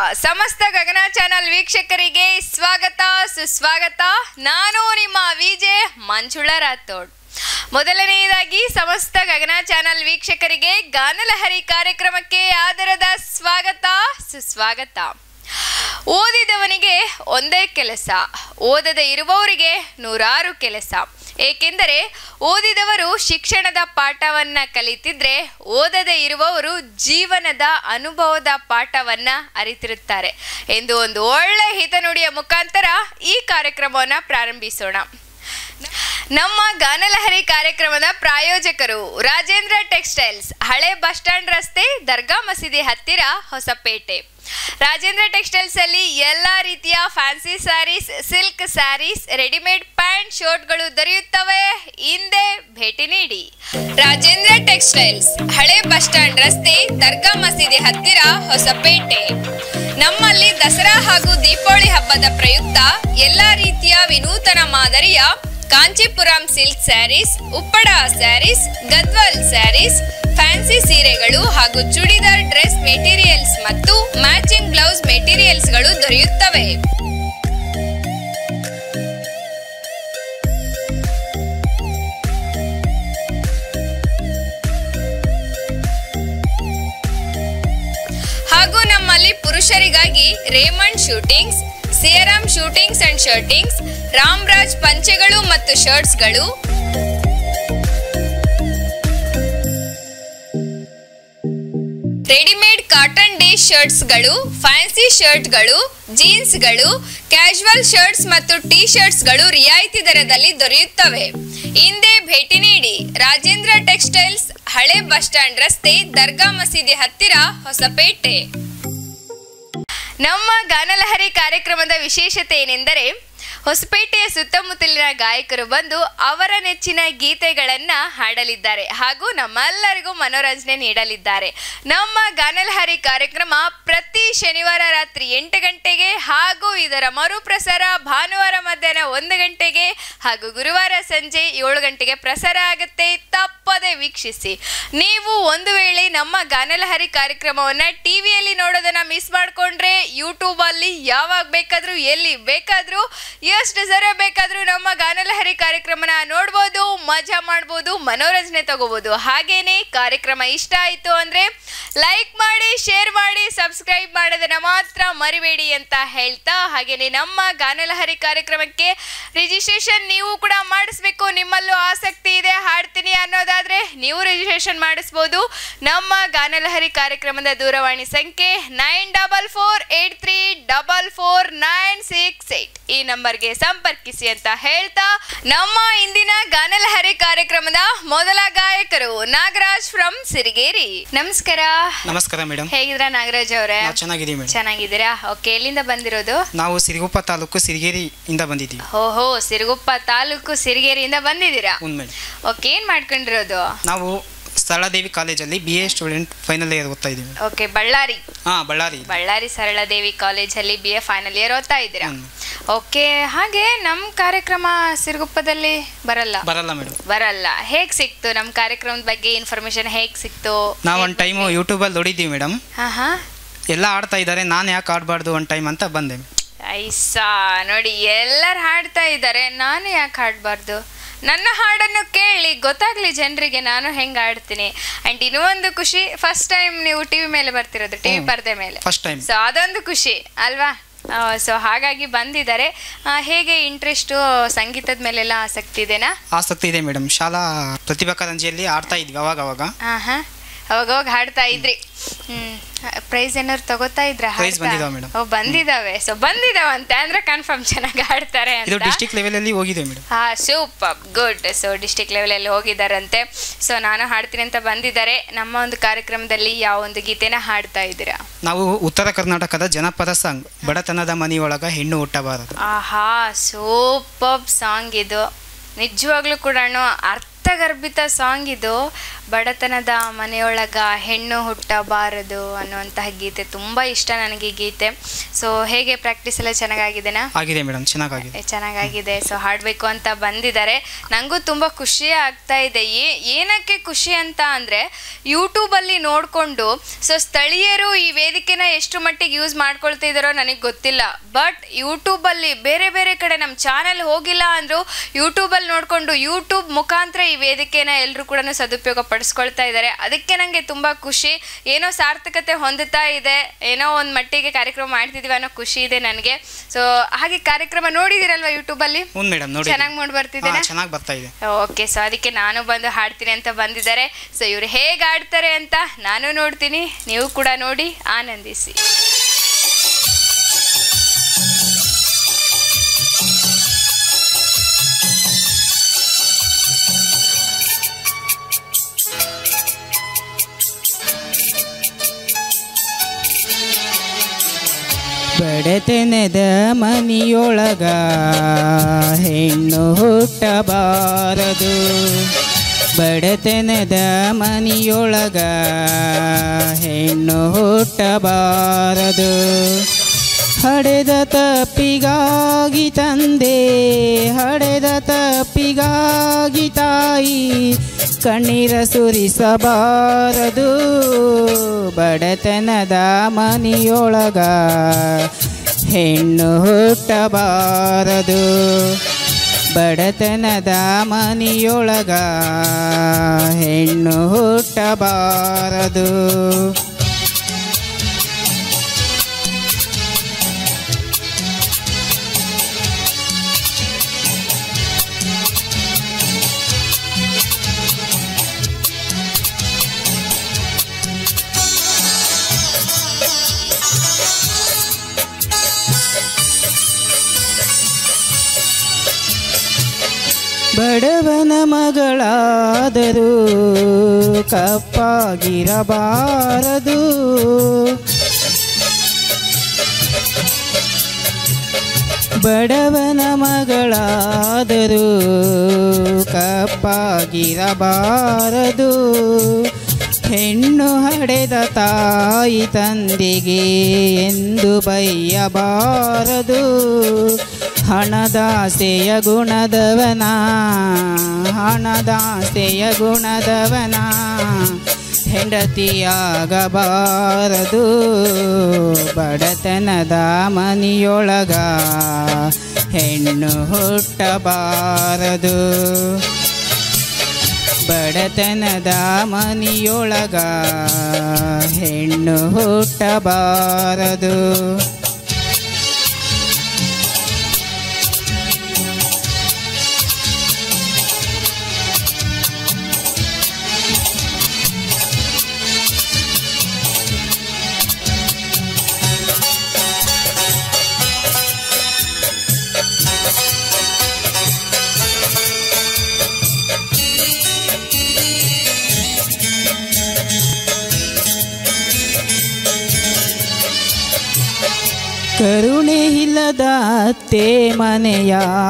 ಸಮಸ್ತ ಗಗನ ಚಾನಲ್ ವೀಕ್ಷಕರಿಗೆ ಸ್ವಾಗತ ಸುಸ್ವಾಗತ ನಾನು ನಿಮ್ಮ ವಿಜೆ ಮಂಜುಳ ರಾಥೋಡ್ ಮೊದಲನೆಯದಾಗಿ ಸಮಸ್ತ ಗಗನ ಚಾನಲ್ ವೀಕ್ಷಕರಿಗೆ ಗಾನಲಹರಿ ಕಾರ್ಯಕ್ರಮಕ್ಕೆ ಆದರದ ಸ್ವಾಗತ ಸುಸ್ವಾಗತ ಓದಿದವನಿಗೆ ಒಂದೇ ಕೆಲಸ ಓದದೆ ಇರುವವರಿಗೆ ನೂರಾರು ಕೆಲಸ ಏಕೆಂದರೆ ಓದಿದವರು ಶಿಕ್ಷಣದ ಪಾಠವನ್ನ ಕಲಿತಿದ್ರೆ ಓದದೆ ಇರುವವರು ಜೀವನದ ಅನುಭವದ ಪಾಠವನ್ನ ಅರಿತಿರುತ್ತಾರೆ ಎಂದು ಒಂದು ಒಳ್ಳೆ ಹಿತನುಡಿಯ ಮುಖಾಂತರ ಈ ಕಾರ್ಯಕ್ರಮವನ್ನು ಪ್ರಾರಂಭಿಸೋಣ ನಮ್ಮ ಗಾನಲಹರಿ ಕಾರ್ಯಕ್ರಮದ ಪ್ರಾಯೋಜಕರು ರಾಜೇಂದ್ರ ಟೆಕ್ಸ್ಟೈಲ್ಸ್ ಹಳೆ ಬಸ್ ಸ್ಟ್ಯಾಂಡ್ ರಸ್ತೆ ದರ್ಗಾ ಮಸೀದಿ ಹತ್ತಿರ ಹೊಸಪೇಟೆ ರಾಜೇಂದ್ರ ಟೆಕ್ಸ್ಟೈಲ್ಸ್ ಅಲ್ಲಿ ಎಲ್ಲಾ ರೀತಿಯ fancy sarees silk sarees readymade pant ಶರ್ಟ್ಗಳು ದೊರೆಯುತ್ತವೆ ಹಿಂದೆ ಭೇಟಿ ನೀಡಿ ರಾಜೇಂದ್ರ ಟೆಕ್ಸ್ಟೈಲ್ಸ್ ಹಳೆ ಬಸ್ ಸ್ಟ್ಯಾಂಡ್ ರಸ್ತೆ ದರ್ಗಾ ಮಸೀದಿ ಹತ್ತಿರ ಹೊಸಪೇಟೆ ನಮ್ಮಲ್ಲಿ ದಸರಾ ಹಾಗೂ ದೀಪಾವಳಿ ಹಬ್ಬದ ಪ್ರಯುಕ್ತ ಎಲ್ಲಾ ರೀತಿಯ ವಿನೂತನ ಮಾದರಿಯ Kanchipuram silk sarees Uppada sarees Gadwal sarees fancy ಸೀರೆಗಳು ಹಾಗೂ ಚೂಡಿದಾರ್ ಡ್ರೆಸ್ ಮೆಟೀರಿಯಲ್ಸ್ ಮತ್ತು ಮ್ಯಾಚಿಂಗ್ ಬ್ಲೌಸ್ ಮೆಟೀರಿಯಲ್ಸ್ಗಳು ದೊರೆಯುತ್ತವೆ ಹಾಗೂ ನಮ್ಮಲ್ಲಿ ಪುರುಷರಿಗಾಗಿ Raymond suitings Siyaram suitings and shirtings Ramraj ಪಂಚೆಗಳು ಮತ್ತು ಶರ್ಟ್ಸ್ಗಳು ರೆಡಿಮೇಡ್ ಕಾಟನ್ ಡೇ ಶರ್ಟ್ಸ್ಗಳು ಫ್ಯಾನ್ಸಿ ಶರ್ಟ್ಗಳು ಜೀನ್ಸ್ಗಳು ಕ್ಯಾಶುವಲ್ ಶರ್ಟ್ಸ್ ಮತ್ತು ಟೀ ಶರ್ಟ್ಸ್ಗಳು ರಿಯಾಯಿತಿ ದರದಲ್ಲಿ ದೊರೆಯುತ್ತವೆ ಹಿಂದೆ ಭೇಟಿ ನೀಡಿ ರಾಜೇಂದ್ರ ಟೆಕ್ಸ್ಟೈಲ್ಸ್ ಹಳೆ ಬಸ್ ಸ್ಟ್ಯಾಂಡ್ ರಸ್ತೆ ದರ್ಗಾ ಮಸೀದಿ ಹತ್ತಿರ ಹೊಸಪೇಟೆ ನಮ್ಮ ಗಾನಲಹರಿ ಕಾರ್ಯಕ್ರಮದ ವಿಶೇಷತೆ ಏನೆಂದರೆ ಹೊಸಪೇಟೆಯ ಸುತ್ತಮುತ್ತಲಿನ ಗಾಯಕರು ಬಂದು ಅವರ ನೆಚ್ಚಿನ ಗೀತೆಗಳನ್ನ ಹಾಡಲಿದ್ದಾರೆ ಹಾಗೂ ನಮ್ಮೆಲ್ಲರಿಗೂ ಮನೋರಂಜನೆ ನೀಡಲಿದ್ದಾರೆ ನಮ್ಮ ಗಾನಲಹರಿ ಕಾರ್ಯಕ್ರಮ ಪ್ರತಿ ಶನಿವಾರ ರಾತ್ರಿ ಎಂಟು ಗಂಟೆಗೆ ಹಾಗೂ ಇದರ ಮರುಪ್ರಸಾರ ಭಾನುವಾರ ಮಧ್ಯಾಹ್ನ ಒಂದು ಗಂಟೆಗೆ ಹಾಗೂ ಗುರುವಾರ ಸಂಜೆ ಏಳು ಗಂಟೆಗೆ ಪ್ರಸಾರ ಆಗುತ್ತೆ ತಪ್ಪದೆ ವೀಕ್ಷಿಸಿ ನೀವು ಒಂದು ವೇಳೆ ನಮ್ಮ ಗಾನಲಹರಿ ಕಾರ್ಯಕ್ರಮವನ್ನ ಟಿವಿಯಲ್ಲಿ ನೋಡೋದನ್ನ ಮಿಸ್ ಮಾಡ್ಕೊಂಡ್ರೆ ಯೂಟ್ಯೂಬ್ ಅಲ್ಲಿ ಯಾವಾಗ ಬೇಕಾದ್ರೂ ಎಲ್ಲಿ ಬೇಕಾದ್ರೂ ಎಷ್ಟು ಜರ ಬೇಕಾದ್ರೂ ನಮ್ಮ ಗಾನಲಹರಿ ಕಾರ್ಯಕ್ರಮನ ನೋಡ್ಬೋದು ಮಜಾ ಮಾಡ್ಬೋದು ಮನೋರಂಜನೆ ತಗೋಬಹುದು ಹಾಗೇನೆ ಕಾರ್ಯಕ್ರಮ ಇಷ್ಟ ಆಯ್ತು ಅಂದ್ರೆ ಲೈಕ್ ಮಾಡಿ ಶೇರ್ ಮಾಡಿ ಸಬ್ಸ್ಕ್ರೈಬ್ ಮಾಡೋದನ್ನ ಮಾತ್ರ ಮರಿಬೇಡಿ ಅಂತ ಹೇಳ್ತಾ ಹಾಗೇನೆ ನಮ್ಮ ಗಾನಲಹರಿ ಕಾರ್ಯಕ್ರಮಕ್ಕೆ ರಿಜಿಸ್ಟ್ರೇಷನ್ ನೀವು ಕೂಡ ಮಾಡಿಸ್ಬೇಕು ನಿಮ್ಮಲ್ಲೂ ಆಸಕ್ತಿ ಇದೆ ಹಾಡ್ತೀನಿ ಅನ್ನೋದಾದ್ರೆ ನೀವು ರಿಜಿಸ್ಟ್ರೇಷನ್ ಮಾಡಿಸ್ಬೋದು ನಮ್ಮ ಗಾನಲಹರಿ ಕಾರ್ಯಕ್ರಮದ ದೂರವಾಣಿ ಸಂಖ್ಯೆ nine double four eight three double four nine six eight ಈ ನಂಬರ್ಗೆ ಸಂಪರ್ಕಿಸಿ ಅಂತ ಹೇಳ್ತಾ ನಮ್ಮ ಇಂದಿನ ಗಾನಲಹರಿ ಕಾರ್ಯಕ್ರಮದ ಮೊದಲ ಗಾಯಕರು ನಾಗರಾಜ್ ಫ್ರಮ್ ಸಿರಿಗೇರಿ ನಮಸ್ಕಾರ ನಮಸ್ಕಾರ ಮೇಡಮ್ ಹೇಗಿದ್ರ ನಾಗರಾಜ್ ಅವರೇ ನಾವು ಚೆನ್ನಾಗಿದ್ದೀವಿ ಮೇಡಮ್ ಚೆನ್ನಾಗಿದ್ದೀರಾ ಓಕೆ ಎಲ್ಲಿಂದ ಬಂದಿರೋದು ನಾವು ಸಿರಿಗುಪ್ಪ ತಾಲೂಕು ಸಿರಿಗೇರಿಯಿಂದ ಬಂದಿದ್ದೀವಿ ಹೋ ಹೋ ಸಿರುಗುಪ್ಪ ತಾಲೂಕು ಸಿರಿಗೇರಿಯಿಂದ ಬಂದಿದ್ದೀರಾ ಒಂದು ಮೇಡಮ್ ಓಕೆ ಏನ್ ಮಾಡ್ಕೊಂಡಿರೋದು ನಾವು ಸ್ಥಳದೇವಿ ಕಾಲೇಜಲ್ಲಿ B A student final year ಓದ್ತಾ ಇದ್ದೀವಿ ಓಕೆ ಬಳ್ಳಾರಿ ಹಾಂ ಬಳ್ಳಾರಿ ಬಳ್ಳಾರಿ ಸರಳದೇವಿ ಕಾಲೇಜಲ್ಲಿ ಬಿ ಎ ಫೈನಲ್ ಇಯರ್ ಓದ್ತಾ ಇದ್ದೀರಾ ಹ್ಮ್. ಓಕೆ ಹಾಗೆ ನಮ್ಮ ಕಾರ್ಯಕ್ರಮ ಸಿರುಗುಪ್ಪದಲ್ಲಿ ಬರಲ್ಲ ಬರಲ್ಲ ಮೇಡಮ್ ಬರಲ್ಲ ಹೇಗ್ ಸಿಕ್ತು ನಮ್ಮ ಕಾರ್ಯಕ್ರಮದ ಬಗ್ಗೆ ಇನ್ಫಾರ್ಮೇಶನ್ ಹೇಗ್ ಸಿಕ್ತು ನಾವು ಒಂದು ಟೈಮು ಯೂಟ್ಯೂಬಲ್ಲಿ ನೋಡಿದ್ದೀವಿ ಮೇಡಮ್ ಹಾ ಹಾ ಎಲ್ಲ ಆಡ್ತಾ ಇದ್ದಾರೆ ನಾನು ಯಾಕೆ ಆಡಬಾರ್ದು ಒಂದು ಟೈಮ್ ಅಂತ ಬಂದೆ ಐಸಾ ನೋಡಿ ಎಲ್ಲರೂ ಹಾಡ್ತಾ ಇದ್ದಾರೆ ನಾನು ಯಾಕೆ ಹಾಡಬಾರ್ದು ನನ್ನ ಹಾಡನ್ನು ಕೇಳಿ ಗೊತ್ತಾಗ್ಲಿ ಜನರಿಗೆ ನಾನು ಹೆಂಗೆ ಆಡ್ತೀನಿ ಆ್ಯಂಡ್ ಇನ್ನೂ ಒಂದು ಖುಷಿ ಫಸ್ಟ್ ಟೈಮ್ ನೀವು ಟಿ ವಿ ಮೇಲೆ ಬರ್ತಿರೋದು ಟಿ ವಿ ಹ್ಮ್. ಪರದೆ ಮೇಲೆ ಫಸ್ಟ್ ಟೈಮ್ ಸೊ ಅದೊಂದು ಖುಷಿ ಅಲ್ವಾ ಸೊ ಹಾಗಾಗಿ ಬಂದಿದ್ದಾರೆ ಆ, ಹೇಗೆ ಇಂಟ್ರೆಸ್ಟು ಸಂಗೀತದ ಮೇಲೆಲ್ಲ ಆಸಕ್ತಿ ಇದೆನಾ ಆಸಕ್ತಿ ಇದೆ ಮೇಡಮ್ ಶಾಲಾ ಪ್ರತಿಭಾ ಕಾರಂಜಿಯಲ್ಲಿ ಆಡ್ತಾ ಇದ್ವಿ ಅವಾಗ ಅವಾಗ ಹಾಂ ಹಾಂ ಅವಾಗ ಅವಾಗ ಹಾಡ್ತಾ ಇದ್ರಿ ಹ್ಮ್ ಪ್ರೈಸ್ ಏನಾದ್ರು ತಗೋತಾ ಇದ್ರ Prize ಬಂದಿದಾವೆ madam. ಓ ಬಂದಿದಾವೆ ಸೊ ಬಂದಿದಾವಂತೆ ಅಂದ್ರೆ ಕನ್ಫರ್ಮ್ ಚೆನ್ನಾಗಿ ಆಡ್ತಾರೆ ಇದು ಅಂತ ಡಿಸ್ಟಿಕ್ ಲೆವೆಲಲ್ಲಿ ಹೋಗಿದೆ ಮೇಡಮ್ ಹಾ ಸೂಪರ್ ಗುಡ್ ಸೊ ಡಿಸ್ಟಿಕ್ ಲೆವೆಲಲ್ಲಿ ಹೋಗಿದ್ದಾರಂತೆ ಸೊ ನಾನು ಹಾಡ್ತೀನಿ ಅಂತ ಬಂದಿದ್ದಾರೆ ನಮ್ಮ ಒಂದು ಕಾರ್ಯಕ್ರಮದಲ್ಲಿ ಯಾವ ಒಂದು ಗೀತೆನ ಹಾಡ್ತಾ ಇದ್ದೀರಾ ನಾವು ಉತ್ತರ ಕರ್ನಾಟಕದ ಜನಪದ ಸಾಂಗ್ ಬಡತನದ ಮನೆಯೊಳಗ ಹೆಣ್ಣು ಹುಟ್ಟಬಾರದು ಆಹಾ ಸೂಪರ್ ಸಾಂಗ್ ಇದು ನಿಜವಾಗ್ಲೂ ಕೂಡ ಅರ್ಥ ಅರ್ಥಗರ್ಭಿತ ಸಾಂಗ್ ಇದು ಬಡತನದ ಮನೆಯೊಳಗ ಹೆಣ್ಣು ಹುಟ್ಟಬಾರದು ಅನ್ನುವಂತಹ ಗೀತೆ ತುಂಬ ಇಷ್ಟ ನನಗೆ ಈ ಗೀತೆ ಸೊ ಹೇಗೆ ಪ್ರಾಕ್ಟೀಸ್ ಎಲ್ಲ ಚೆನ್ನಾಗಾಗಿದೆನಾ ಆಗಿದೆ ಮೇಡಮ್ ಚೆನ್ನಾಗಾಗಿದೆ ಚೆನ್ನಾಗಾಗಿದೆ ಸೊ ಹಾಡಬೇಕು ಅಂತ ಬಂದಿದ್ದಾರೆ ನನಗೂ ತುಂಬ ಖುಷಿ ಆಗ್ತಾ ಇದೆ ಏ ಏನಕ್ಕೆ ಖುಷಿ ಅಂತ ಅಂದರೆ ಯೂಟ್ಯೂಬಲ್ಲಿ ನೋಡಿಕೊಂಡು ಸೊ ಸ್ಥಳೀಯರು ಈ ವೇದಿಕೆನ ಎಷ್ಟು ಮಟ್ಟಿಗೆ ಯೂಸ್ ಮಾಡ್ಕೊಳ್ತಾ ಇದ್ದಾರೋ ನನಗೆ ಗೊತ್ತಿಲ್ಲ ಬಟ್ ಯೂಟ್ಯೂಬಲ್ಲಿ ಬೇರೆ ಬೇರೆ ಕಡೆ ನಮ್ಮ ಚಾನಲ್ ಹೋಗಿಲ್ಲ ಅಂದರೂ ಯೂಟ್ಯೂಬಲ್ಲಿ ನೋಡಿಕೊಂಡು ಯೂಟ್ಯೂಬ್ ಮುಖಾಂತರ ಈ ವೇದಿಕೆನ ಎಲ್ಲರೂ ಕೂಡ ಸದುಪಯೋಗ ಪಡಿಸ್ಕೊಳ್ತಾ ಇದ್ದಾರೆ ಅದಕ್ಕೆ ನನಗೆ ತುಂಬ ಖುಷಿ ಏನೋ ಸಾರ್ಥಕತೆ ಹೊಂದುತ್ತಾ ಇದೆ ಏನೋ ಒಂದು ಮಟ್ಟಿಗೆ ಕಾರ್ಯಕ್ರಮ ಮಾಡ್ತಿದೀವಿ ಅನ್ನೋ ಖುಷಿ ಇದೆ ನನಗೆ ಸೊ ಹಾಗೆ ಕಾರ್ಯಕ್ರಮ ನೋಡಿದಿರಲ್ವಾ ಯೂಟ್ಯೂಬಲ್ಲಿ ಹ್ಞೂ ಮೇಡಮ್ ನೋಡಿ ಚೆನ್ನಾಗಿ ಮೂಡ್ ಬರ್ತಿದ್ದೇನೆ ಚೆನ್ನಾಗಿ ಬರ್ತಾ ಇದೆ ಓಕೆ ಸೊ ಅದಕ್ಕೆ ನಾನು ಬಂದು ಹಾಡ್ತೀನಿ ಅಂತ ಬಂದಿದ್ದಾರೆ ಸೊ ಇವ್ರು ಹೇಗೆ ಆಡ್ತಾರೆ ಅಂತ ನಾನು ನೋಡ್ತೀನಿ ನೀವು ಕೂಡ ನೋಡಿ ಆನಂದಿಸಿ ಬಡತನದ ಮನಿಯೊಳಗ ಹೆಣ್ಣು ಹುಟ್ಟಬಾರದು ಬಡತನದ ಮನಿಯೊಳಗ ಹೆಣ್ಣು ಹುಟ್ಟಬಾರದು ಹಡೆದ ತಪ್ಪಿಗಾಗಿ ತಂದೆ ಹಡೆದ ತಪ್ಪಿಗಾಗಿ ತಾಯಿ ಕಣ್ಣೀರ ಸುರಿಸಬಾರದು ಬಡತನದ ಮನಿಯೊಳಗ ಹೆಣ್ಣು ಹುಟ್ಟಬಾರದು ಬಡತನದ ಮನಿಯೊಳಗ ಹೆಣ್ಣು ಹುಟ್ಟಬಾರದು ಬಡವನ ಮಗಳಾದರೂ ಕಪ್ಪಾಗಿರಬಾರದು ಬಡವನ ಮಗಳಾದರೂ ಕಪ್ಪಾಗಿರಬಾರದು ಹೆಣ್ಣು ಹಡೆದ ತಾಯಿ ತಂದೆಗೆ ಎಂದು ಬೈಯಬಾರದು ಹಣದಾಸೆಯ ಗುಣದವನ ಹಣದಾಸೆಯ ಗುಣದವನ ಹೆಂಡತಿಯಾಗಬಾರದು ಬಡತನದ ಮನಿಯೊಳಗ ಹೆಣ್ಣು ಹುಟ್ಟಬಾರದು ಬಡತನದ ಮನಿಯೊಳಗ ಹೆಣ್ಣು ಹುಟ್ಟಬಾರದು ಕರುಣೆ ಇಲ್ಲದ ಅತ್ತೆ ಮನೆಯ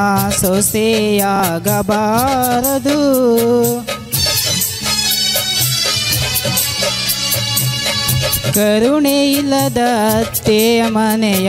ಸೊಸೆಯಾಗಬಾರದು ಕರುಣೆ ಇಲ್ಲದ ಅತ್ತೆ ಮನೆಯ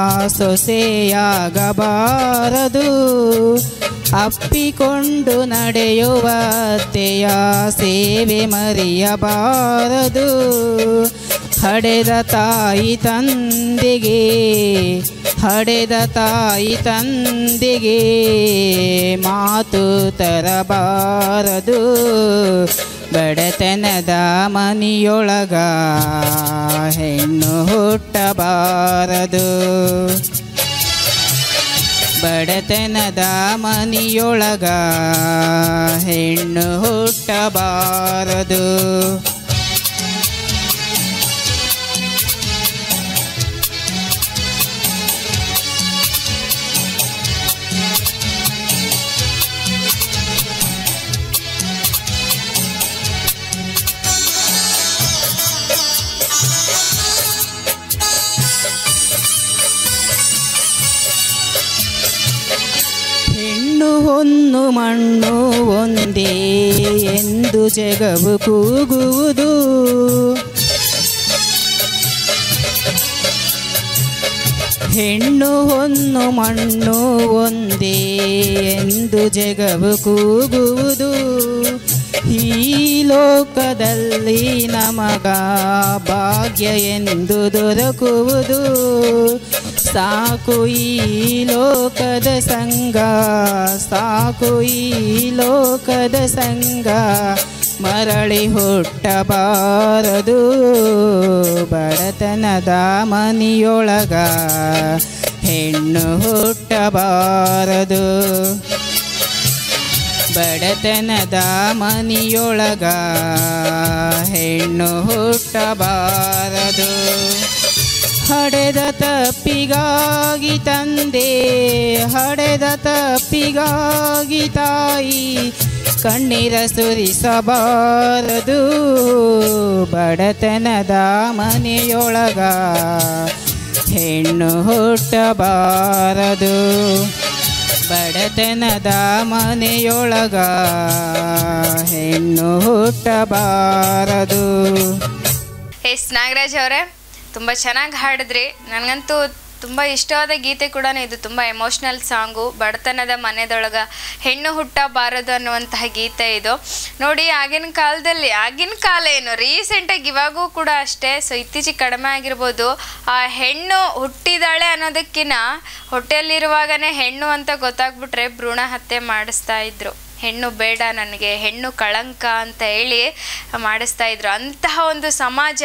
ಸೊಸೆಯಾಗಬಾರದು ಅಪ್ಪಿಕೊಂಡು ನಡೆಯುವ ಅತ್ತೆಯ ಸೇವೆ ಮರೆಯಬಾರದು ಹಡೆದ ತಾಯಿ ತಂದೆಗೆ ಹಡೆದ ತಾಯಿ ತಂದೆಗೆ ಮಾತು ತರಬಾರದು ಬಡತನದ ಮನಿಯೊಳಗ ಹೆಣ್ಣು ಹುಟ್ಟಬಾರದು ಬಡತನದ ಮನಿಯೊಳಗ ಹೆಣ್ಣು ಹುಟ್ಟಬಾರದು ಹೆಣ್ಣು ಹೊನ್ನು ಮಣ್ಣು ಒಂದೇ ಎಂದು ಜಗವು ಕೂಗುವುದು ಹೆಣ್ಣು ಹೊನ್ನು ಮಣ್ಣು ಒಂದೇ ಎಂದು ಜಗವು ಕೂಗುವುದು ಈ ಲೋಕದಲ್ಲಿ ನಮಗ ಭಾಗ್ಯ ಎಂದು ದೊರಕುವುದು ಸಾಕು ಈ ಲೋಕದ ಸಂಗ ಸಾಕು ಈ ಲೋಕದ ಸಂಗ ಮರಳಿ ಹುಟ್ಟಬಾರದು ಬಡತನದ ಮನಿಯೊಳಗ ಹೆಣ್ಣು ಹುಟ್ಟಬಾರದು ಬಡತನದ ಮನಿಯೊಳಗ ಹೆಣ್ಣು ಹುಟ್ಟಬಾರದು ಹಡೆದ ತಪ್ಪಿಗಾಗಿ ತಂದೆ ಹಡೆದ ತಪ್ಪಿಗಾಗಿ ತಾಯಿ ಕಣ್ಣೀರ ಸುರಿಸಬಾರದು ಬಡತನದ ಮನೆಯೊಳಗ ಹೆಣ್ಣು ಹುಟ್ಟಬಾರದು ಬಡತನದ ಮನೆಯೊಳಗ ಹೆಣ್ಣು ಹುಟ್ಟಬಾರದು ಎಸ್ ನಾಗರಾಜ್ ಅವರೇ ತುಂಬ ಚೆನ್ನಾಗಿ ಹಾಡಿದ್ರಿ ನನಗಂತೂ ತುಂಬ ಇಷ್ಟವಾದ ಗೀತೆ ಕೂಡ ಇದು ತುಂಬ ಎಮೋಷ್ನಲ್ ಸಾಂಗು ಬಡತನದ ಮನೆದೊಳಗ ಹೆಣ್ಣು ಹುಟ್ಟಬಾರದು ಅನ್ನುವಂತಹ ಗೀತೆ ಇದು ನೋಡಿ ಆಗಿನ ಕಾಲದಲ್ಲಿ ಆಗಿನ ಕಾಲ ಏನು ರೀಸೆಂಟಾಗಿ ಇವಾಗೂ ಕೂಡ ಅಷ್ಟೇ ಸೊ ಇತ್ತೀಚೆಗೆ ಕಡಿಮೆ ಆಗಿರ್ಬೋದು ಆ ಹೆಣ್ಣು ಹುಟ್ಟಿದಾಳೆ ಅನ್ನೋದಕ್ಕಿಂತ ಹೊಟ್ಟೆಯಲ್ಲಿರುವಾಗನೇ ಹೆಣ್ಣು ಅಂತ ಗೊತ್ತಾಗ್ಬಿಟ್ರೆ ಭ್ರೂಣ ಹತ್ಯೆ ಮಾಡಿಸ್ತಾ ಇದ್ರು ಹೆಣ್ಣು ಬೇಡ ನನಗೆ ಹೆಣ್ಣು ಕಳಂಕ ಅಂತ ಹೇಳಿ ಮಾಡಿಸ್ತಾ ಇದ್ರು ಅಂತಹ ಒಂದು ಸಮಾಜ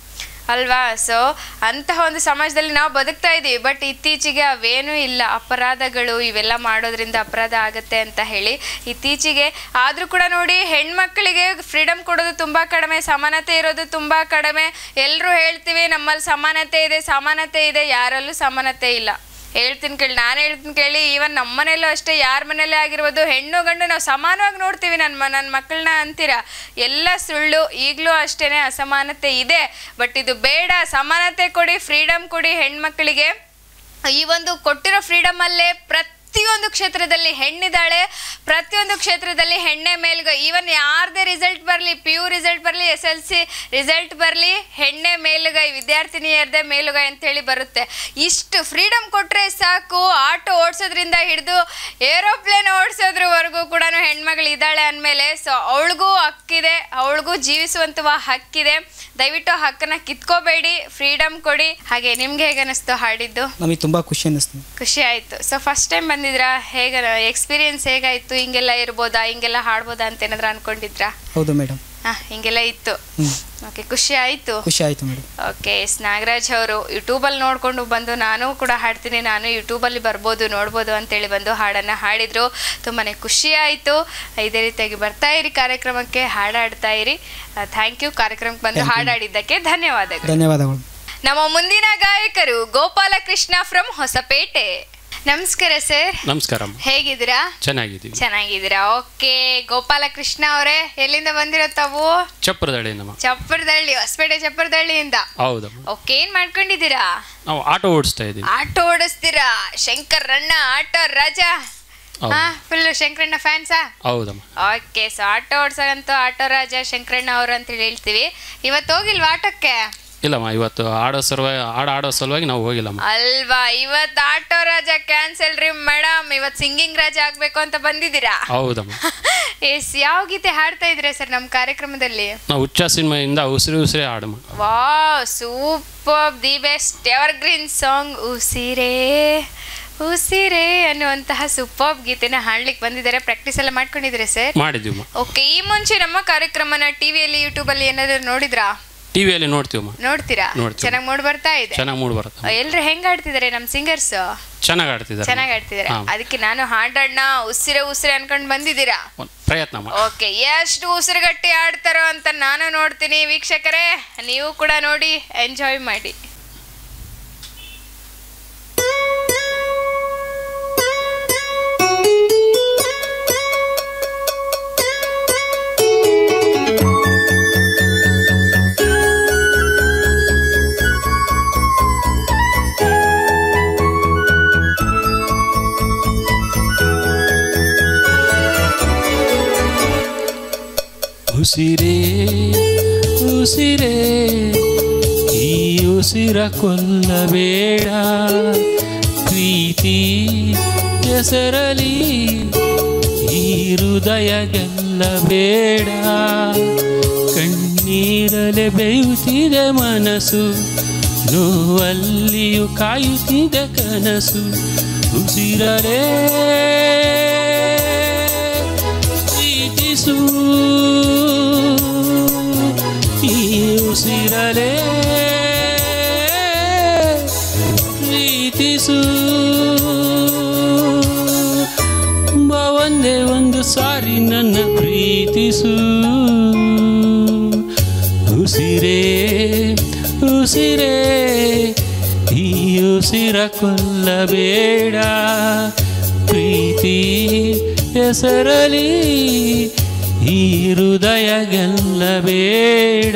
ಅಲ್ವಾ ಸೊ ಅಂತಹ ಒಂದು ಸಮಾಜದಲ್ಲಿ ನಾವು ಬದುಕ್ತಾ ಇದ್ದೀವಿ ಬಟ್ ಇತ್ತೀಚೆಗೆ ಅವೇನೂ ಇಲ್ಲ ಅಪರಾಧಗಳು ಇವೆಲ್ಲ ಮಾಡೋದ್ರಿಂದ ಅಪರಾಧ ಆಗುತ್ತೆ ಅಂತ ಹೇಳಿ ಇತ್ತೀಚೆಗೆ ಆದರೂ ಕೂಡ ನೋಡಿ ಹೆಣ್ಮಕ್ಳಿಗೆ ಫ್ರೀಡಮ್ ಕೊಡೋದು ತುಂಬ ಕಡಿಮೆ ಸಮಾನತೆ ಇರೋದು ತುಂಬ ಕಡಿಮೆ ಎಲ್ಲರೂ ಹೇಳ್ತೀವಿ ನಮ್ಮಲ್ಲಿ ಸಮಾನತೆ ಇದೆ ಸಮಾನತೆ ಇದೆ ಯಾರಲ್ಲೂ ಸಮಾನತೆ ಇಲ್ಲ ಹೇಳ್ತೀನಿ ಕೇಳಿ ನಾನು ಹೇಳ್ತೀನಿ ಕೇಳಿ ಈವನ್ ನಮ್ಮ ಮನೇಲೂ ಅಷ್ಟೇ ಯಾರ ಮನೇಲೇ ಆಗಿರ್ಬೋದು ಹೆಣ್ಣು ಗಂಡು ನಾವು ಸಮಾನವಾಗಿ ನೋಡ್ತೀವಿ ನನ್ನ ನನ್ನ ಮಕ್ಕಳನ್ನ ಅಂತೀರ ಎಲ್ಲ ಸುಳ್ಳು ಈಗಲೂ ಅಷ್ಟೇ ಅಸಮಾನತೆ ಇದೆ ಬಟ್ ಇದು ಬೇಡ ಸಮಾನತೆ ಕೊಡಿ ಫ್ರೀಡಮ್ ಕೊಡಿ ಹೆಣ್ಮಕ್ಳಿಗೆ ಈ ಒಂದು ಕೊಟ್ಟಿರೋ ಫ್ರೀಡಮಲ್ಲೇ ಪ್ರತಿ ಪ್ರತಿಯೊಂದು ಕ್ಷೇತ್ರದಲ್ಲಿ ಹೆಣ್ಣಿದ್ದಾಳೆ ಪ್ರತಿಯೊಂದು ಕ್ಷೇತ್ರದಲ್ಲಿ ಹೆಣ್ಣೆ ಮೇಲ್ಗ ಈವನ್ ಯಾರದೇ ರಿಸಲ್ಟ್ ಬರಲಿ ಪಿ ಯು ರಿಸಲ್ಟ್ ಬರಲಿ ಎಸ್ ಎಲ್ ಸಿ ರಿಸಲ್ಟ್ ಬರಲಿ ಹೆಣ್ಣೆ ಮೇಲುಗೈ ವಿದ್ಯಾರ್ಥಿನಿಯರದೇ ಮೇಲುಗೈ ಅಂತೇಳಿ ಬರುತ್ತೆ ಇಷ್ಟು ಫ್ರೀಡಮ್ ಕೊಟ್ಟರೆ ಸಾಕು ಆಟೋ ಓಡಿಸೋದ್ರಿಂದ ಹಿಡಿದು ಏರೋಪ್ಲೇನ್ ಓಡಿಸೋದ್ರವರೆಗೂ ಕೂಡ ಹೆಣ್ಮಗಳು ಇದ್ದಾಳೆ ಅಂದಮೇಲೆ ಸೊ ಅವಳಿಗೂ ಹಕ್ಕಿದೆ ಅವಳಿಗೂ ಜೀವಿಸುವಂತಹ ಹಕ್ಕಿದೆ ದಯವಿಟ್ಟು ಆ ಹಕ್ಕನ್ನ ಕಿತ್ಕೋಬೇಡಿ ಫ್ರೀಡಮ್ ಕೊಡಿ ಹಾಗೆ ನಿಮ್ಗೆ ಹೇಗೆ ಅನಿಸ್ತು ಹಾಡಿದ್ದು ನಮಗೆ ತುಂಬ ಖುಷಿ ಅನ್ನಿಸ್ತು ಖುಷಿ ಆಯ್ತು ಸೊ ಫಸ್ಟ್ ಟೈಮ್ ಬಂದಿದ್ರಾ ಹೇಗ ಎಕ್ಸ್ಪೀರಿಯನ್ಸ್ ಹೇಗಾಯ್ತು ಹಿಂಗೆಲ್ಲ ಇರ್ಬೋದಾ ಹಿಂಗೆಲ್ಲ ಹಾಡ್ಬೋದಾ ಅಂತ ಏನಾದ್ರು ಅನ್ಕೊಂಡಿದ್ರಾ ಹೌದು ಮೇಡಮ್ ಹಾ ಹಿಂಗೆಲ್ಲ ಇತ್ತು ಹ್ಞೂ ಓಕೆ ಖುಷಿ ಆಯ್ತು ಖುಷಿ ಆಯಿತು ಮೇಡಮ್ ಓಕೆ ಎಸ್ ನಾಗರಾಜ್ ಅವರು ಯೂಟ್ಯೂಬಲ್ಲಿ ನೋಡಿಕೊಂಡು ಬಂದು ನಾನು ಕೂಡ ಹಾಡ್ತೀನಿ ನಾನು ಯೂಟ್ಯೂಬಲ್ಲಿ ಬರ್ಬೋದು ನೋಡ್ಬೋದು ಅಂತೇಳಿ ಬಂದು ಹಾಡನ್ನು ಹಾಡಿದರು ತುಂಬಾ ಖುಷಿ ಆಯಿತು ಇದೇ ರೀತಿಯಾಗಿ ಬರ್ತಾ ಇರಿ ಕಾರ್ಯಕ್ರಮಕ್ಕೆ ಹಾಡಾಡ್ತಾ ಇರಿ ಥ್ಯಾಂಕ್ ಯು ಕಾರ್ಯಕ್ರಮಕ್ಕೆ ಬಂದು Thank you. ಹಾಡಾಡಿದ್ದಕ್ಕೆ ಧನ್ಯವಾದಗಳು ಧನ್ಯವಾದಗಳು ನಮ್ಮ ಮುಂದಿನ ಗಾಯಕರು ಗೋಪಾಲಕೃಷ್ಣ ಫ್ರಮ್ ಹೊಸಪೇಟೆ ನಮಸ್ಕಾರ ಸರ್ ನಮಸ್ಕಾರಮ್ಮ ಹೇಗಿದ್ದೀರಾ ಚೆನ್ನಾಗಿದ್ದೀವಿ ಚೆನ್ನಾಗಿದ್ದೀರಾ ಓಕೆ ಗೋಪಾಲಕೃಷ್ಣ ಅವರೇ ಎಲ್ಲಿಂದ ಬಂದಿರೋ ತಾವು ಚಪ್ರದಳ್ಳಿ ನಮ್ಮ ಚಪ್ಪರದಳ್ಳಿ ಹೊಸಪೇಟೆ ಚಪ್ಪರದಳ್ಳಿಯಿಂದ ಹೌದಮ್ಮ ಓಕೆ ಏನ್ ಮಾಡ್ಕೊಂಡಿದ್ದೀರಾ ನಾವು ಆಟೋ ಓಡಿಸ್ತಾ ಇದ್ದೀವಿ ಆಟೋ ಓಡಿಸ್ತೀರಾ ಶಂಕರ್ ರಣ್ಣ ಆಟೋ ರಾಜ ಹೌದು. ಹಾ ಫುಲ್ ಶಂಕರಣ್ಣ ಫ್ಯಾನ್ಸಾ ಹೌದಮ್ಮ ಓಕೆ ಸೊ ಆಟೋ ಓಡ್ಸೋಗಂತೂ ಆಟೋ ರಾಜ ಶಂಕರಣ್ಣ ಅವರು ಅಂತೇಳಿ ಹೇಳ್ತೀವಿ ಇವತ್ತು ಹೋಗಿಲ್ವಾ ಆಟೋಕ್ಕೆ ಇಲ್ಲಮ್ಮ ಇವತ್ತು ಆಡೋ ಸಲುವಾಗಿ ಹಾಡು ಆಡೋ ಸಲುವಾಗಿ ನಾವು ಹೋಗಿಲ್ಲಮ್ಮ ಅಲ್ವಾ ಇವತ್ತು ಆಟೋ ರಾಜ ಕ್ಯಾನ್ಸಲ್ ರೀ ಮೇಡಮ್ ಇವತ್ತು ಸಿಂಗಿಂಗ್ ರಾಜ ಆಗ್ಬೇಕು ಅಂತ ಬಂದಿದ್ದೀರಾ ಹೌದಮ್ಮ ಎಸ್ ಯಾವ ಗೀತೆ ಹಾಡ್ತಾ ಇದ್ರೆ ಸರ್ ನಮ್ಮ ಕಾರ್ಯಕ್ರಮದಲ್ಲಿ ನಾವು ಹುಚ್ಚ ಸಿನಿಮಾಯಿಂದ ಉಸಿರಿ ಉಸಿರಿ ಹಾಡಮ್ಮ ವಾ super the best evergreen song ಉಸಿರೇ ಉಸಿರೇ ಅನ್ನುವಂತಹ ಸೂಪರ್ ಗೀತೆನ ಹಾಡ್ಲಿಕ್ಕೆ ಬಂದಿದ್ದಾರೆ ಪ್ರಾಕ್ಟೀಸ್ ಎಲ್ಲ ಮಾಡ್ಕೊಂಡಿದ್ರೆ ಸರ್ ಮಾಡಿದ್ದೀವಮ್ಮ ಓಕೆ ಈ ಮುಂಚೆ ನಮ್ಮ ಕಾರ್ಯಕ್ರಮನ ಟಿವಿಯಲ್ಲಿ ಯೂಟ್ಯೂಬಲ್ಲಿ ಏನಾದ್ರು ನೋಡಿದ್ರಾ ಟಿ ವಿಯಲ್ಲಿ ನೋಡ್ತೀವಮ್ಮ ನೋಡ್ತೀರಾ ನೋಡ್ತೀವಿ. ಚೆನ್ನಾಗಿ ಮೂಡ್ ಬರ್ತಾ ಇದೆ ಚೆನ್ನಾಗಿ ಮೂಡ್ ಬರುತ್ತೆ ಎಲ್ರು ಹೆಂಗ್ ಆಡ್ತಿದ್ದಾರೆ ನಮ್ಮ ಸಿಂಗರ್ಸ್ ಚೆನ್ನಾಗಿ ಆಡ್ತಿದ್ದಾರೆ ಚೆನ್ನಾಗಿ ಆಡ್ತಿದ್ದಾರೆ ಹಾಂ. ಅದಕ್ಕೆ ನಾನು ಹಾಡಣ್ಣ ಉಸಿರೇ ಉಸಿರೇ ಅನ್ಕೊಂಡ್ ಬಂದಿದ್ದೀರಾ ಒಂದ್ ಪ್ರಯತ್ನ ಮಾಡಿ ಓಕೆ ಎಷ್ಟು ಉಸಿರುಗಟ್ಟಿ ಆಡ್ತಾರೋ ಅಂತ ನಾನು ನೋಡ್ತೀನಿ ವೀಕ್ಷಕರೇ ನೀವು ಕೂಡ ನೋಡಿ ಎಂಜಾಯ್ ಮಾಡಿ ಿ ಉಸಿರೇ ಉಸಿರೇ ಈ ಉಸಿರ ಕೊಲ್ಲಬೇಡ ಪ್ರೀತಿ ಹೆಸರಲಿ ಈ ಹೃದಯ ಗೆಲ್ಲಬೇಡ ಕಣ್ಣೀರಲೆ ಬೇಯುತ್ತಿದೆ ಮನಸ್ಸು ನೋವಲ್ಲಿಯೂ ಕಾಯುತ್ತಿದೆ ಕನಸು ಉಸಿರಲೇ ಪ್ರೀತಿಸು ಈ ಉಸಿರಲೇ ಪ್ರೀತಿಸು ಬಾ ಒಂದೇ ಒಂದು ಸಾರಿ ನನ್ನ ಪ್ರೀತಿಸು ಉಸಿರೇ ಉಸಿರೇ ಈ ಉಸಿರ ಕೊಲ್ಲಬೇಡ ಪ್ರೀತಿ ಹೆಸರಲಿ ಈ ಹೃದಯ ಗೆಲ್ಲಬೇಡ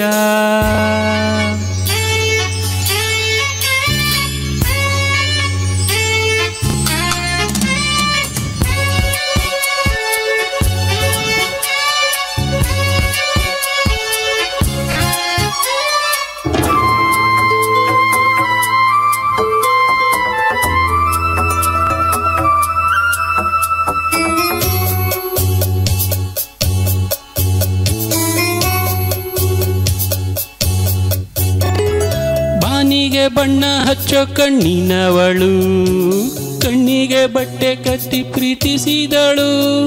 ಬಾನಿಗೆ ಬಣ್ಣ ಹಚ್ಚೋ ಕಣ್ಣಿನವಳು ಕಣ್ಣಿಗೆ ಬಟ್ಟೆ ಕಟ್ಟಿ ಪ್ರೀತಿಸಿದಳು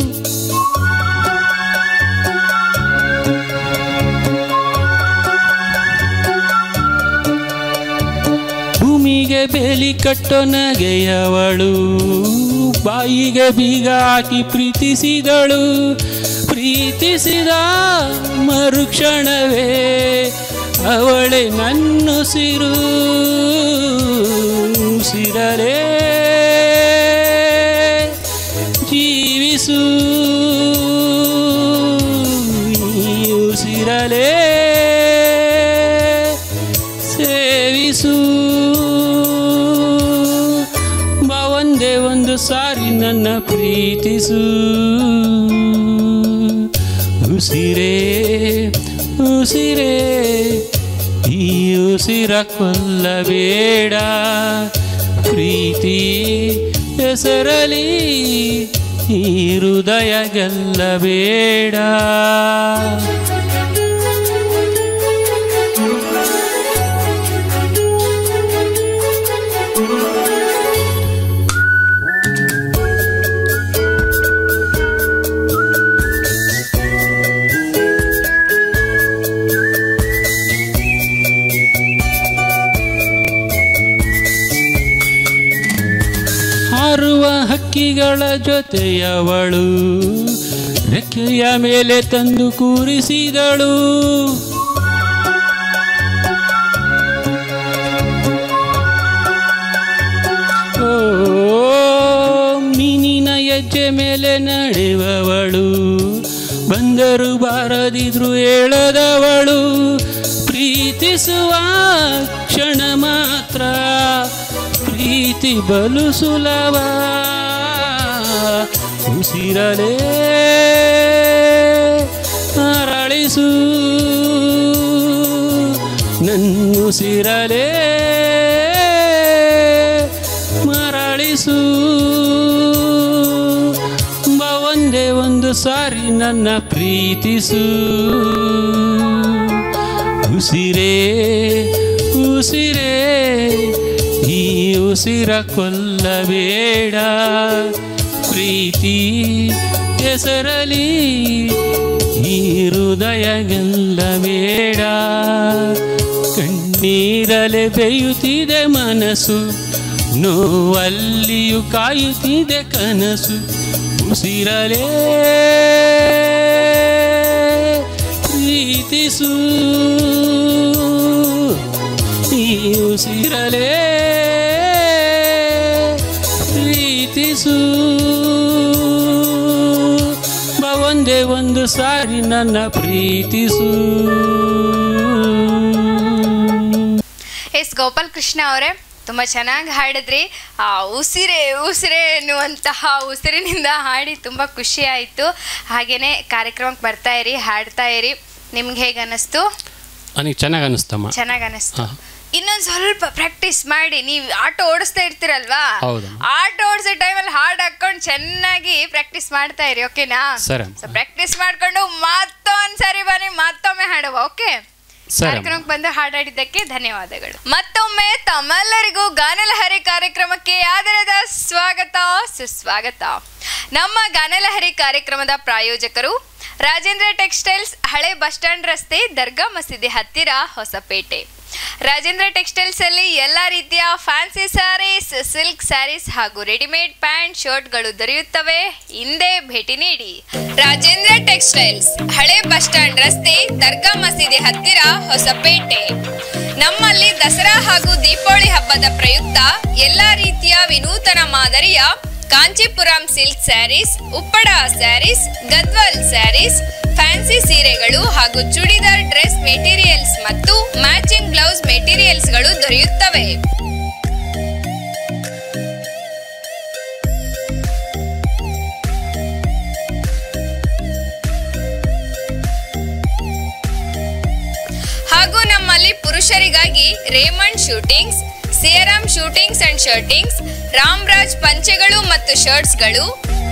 ಭೂಮಿಗೆ ಬೇಲಿ ಕಟ್ಟೋ ನಗೆಯವಳು ಬಾಯಿಗೆ ಬೀಗ ಹಾಕಿ ಪ್ರೀತಿಸಿದಳು ಪ್ರೀತಿಸಿದ ಮರುಕ್ಷಣವೇ ಅವಳೆ ನನ್ನುಸಿರು ಸಿರಲೇ ಜೀವಿಸು ಈ ಉಸಿರಲೇ ಸೇವಿಸು ಬಾ ಒಂದೇ ಒಂದು ಸಾರಿ ನನ್ನ ಪ್ರೀತಿಸು ಉಸಿರೇ ಉಸಿರೇ ಈ ಉಸಿರ ಕೊಲ್ಲಬೇಡ ಪ್ರೀತಿ ಹೆಸರಲಿ ಈ ಹೃದಯ ಗೆಲ್ಲಬೇಡ ಹಾರುವ ಹಕ್ಕಿಗಳ ಜೊತೆಯವಳು ರೆಕ್ಕೆಯ ಮೇಲೆ ತಂದು ಕೂರಿಸಿದಳು ಓ ಮೀನಿನ ಹೆಜ್ಜೆ ಮೇಲೆ ನಡೆಯುವವಳು ಬಂದರು ಬಾರದಿದ್ರು ಹೇಳದವಳು ಪ್ರೀತಿಸುವ ಕ್ಷಣ ಮಾತ್ರ ಪ್ರೀತಿ ಬಲು ಸುಲಭ ಉಸಿರಲೇ ಅರಳಿಸು ನನ್ನುಸಿರಲೇ ಮರಳಿಸು ಬಾ ಒಂದೇ ಒಂದು ಸಾರಿ ನನ್ನ ಪ್ರೀತಿಸು ಉಸಿರೇ ಉಸಿರೇ ಈ ಉಸಿರ ಕೊಲ್ಲಬೇಡ ಪ್ರೀತಿ ಹೆಸರಲಿ ಈ ಹೃದಯ ಗೆಲ್ಲಬೇಡ ಕಣ್ಣೀರಲೆ ಬೇಯುತ್ತಿದೆ ಮನಸ್ಸು ನೋವಲ್ಲಿಯೂ ಕಾಯುತ್ತಿದೆ ಕನಸು ಉಸಿರಲೇ ಪ್ರೀತಿಸು ಈ ಉಸಿರಲೇ ಪ್ರೀತಿಸು ಬಾ ಒಂದೇ ಒಂದು ಸಾರಿ ನನ್ನ ಪ್ರೀತಿಸು ಎಸ್ ಗೋಪಾಲ್ ಕೃಷ್ಣ ಅವರೇ ತುಂಬ ಚೆನ್ನಾಗಿ ಹಾಡಿದ್ರಿ ಆ ಉಸಿರೇ ಉಸಿರೇ ಎನ್ನುವಂತಹ ಉಸಿರಿನಿಂದ ಹಾಡಿ ತುಂಬ ಖುಷಿ ಆಯಿತು ಹಾಗೆಯೇ ಕಾರ್ಯಕ್ರಮಕ್ಕೆ ಬರ್ತಾ ಇರಿ ಹಾಡ್ತಾ ಇರಿ ನಿಮ್ಗೆ ಹೇಗೆ ಅನ್ನಿಸ್ತು ನನಗೆ ಚೆನ್ನಾಗಿ ಅನ್ನಿಸ್ತಮ್ಮ ಚೆನ್ನಾಗಿ ಅನ್ನಿಸ್ತು ಹಾ. ಇನ್ನೊಂದು ಸ್ವಲ್ಪ ಪ್ರಾಕ್ಟೀಸ್ ಮಾಡಿ ನೀವು ಆಟೋ ಓಡಿಸ್ತಾ ಇರ್ತೀರಲ್ವಾ ಹೌದು. ಆಟೋ ಓಡಿಸೋ ಟೈಮಲ್ಲಿ ಹಾಡ್ ಹಾಕೊಂಡು ಚೆನ್ನಾಗಿ ಪ್ರಾಕ್ಟೀಸ್ ಮಾಡ್ತಾ ಇರಿ ಓಕೆನಾ ಸರಿ ಅಮ್ಮ. ಸೊ ಪ್ರಾಕ್ಟೀಸ್ ಮಾಡ್ಕೊಂಡು ಮತ್ತೊಂದ್ ಸರಿ ಬನ್ನಿ ಮತ್ತೊಮ್ಮೆ ಹಾಡುವ ಓಕೆ ಸರಿ ಅಮ್ಮ. ಕಾರ್ಯಕ್ರಮಕ್ಕೆ ಬಂದು ಹಾಡಾಡಿದ್ದಕ್ಕೆ ಧನ್ಯವಾದಗಳು ಮತ್ತೊಮ್ಮೆ ತಮ್ಮೆಲ್ಲರಿಗೂ ಗಾನಲಹರಿ ಕಾರ್ಯಕ್ರಮಕ್ಕೆ ಆದರದ ಸ್ವಾಗತ ಸುಸ್ವಾಗತ ನಮ್ಮ ಗಾನಲಹರಿ ಕಾರ್ಯಕ್ರಮದ ಪ್ರಾಯೋಜಕರು ರಾಜೇಂದ್ರ ಟೆಕ್ಸ್ಟೈಲ್ಸ್ ಹಳೆ ಬಸ್ ಸ್ಟ್ಯಾಂಡ್ ರಸ್ತೆ ದರ್ಗಾ ಮಸೀದಿ ಹತ್ತಿರ ಹೊಸಪೇಟೆ ರಾಜೇಂದ್ರ ಟೆಕ್ಸ್ಟೈಲ್ಸ್ ಅಲ್ಲಿ ಎಲ್ಲಾ ರೀತಿಯ ಫ್ಯಾನ್ಸಿ ಸ್ಯಾರೀಸ್ ಸಿಲ್ಕ್ ಸ್ಯಾರೀಸ್ ಹಾಗೂ ರೆಡಿಮೇಡ್ ಪ್ಯಾಂಟ್ ಶರ್ಟ್ಗಳು ದೊರೆಯುತ್ತವೆ ಹಿಂದೆ ಭೇಟಿ ನೀಡಿ ರಾಜೇಂದ್ರ ಟೆಕ್ಸ್ಟೈಲ್ಸ್ ಹಳೆ ಬಸ್ ಸ್ಟ್ಯಾಂಡ್ ರಸ್ತೆ ದರ್ಗಾ ಮಸೀದಿ ಹತ್ತಿರ ಹೊಸಪೇಟೆ ನಮ್ಮಲ್ಲಿ ದಸರಾ ಹಾಗೂ ದೀಪಾವಳಿ ಹಬ್ಬದ ಪ್ರಯುಕ್ತ ಎಲ್ಲಾ ರೀತಿಯ ವಿನೂತನ ಮಾದರಿಯ Kanchipuram silk sarees Uppada sarees Gadwal sarees fancy ಸೀರೆಗಳು ಹಾಗೂ ಚೂಡಿದಾರ್ ಡ್ರೆಸ್ ಮೆಟೀರಿಯಲ್ಸ್ ಮತ್ತು ಮ್ಯಾಚಿಂಗ್ ಬ್ಲೌಸ್ ಮೆಟೀರಿಯಲ್ಸ್ಗಳು ದೊರೆಯುತ್ತವೆ ಹಾಗೂ ನಮ್ಮಲ್ಲಿ ಪುರುಷರಿಗಾಗಿ Raymond suitings Siyaram suitings and shirtings Ramraj ಪಂಚೆಗಳು ಮತ್ತು ಶರ್ಟ್ಸ್ಗಳು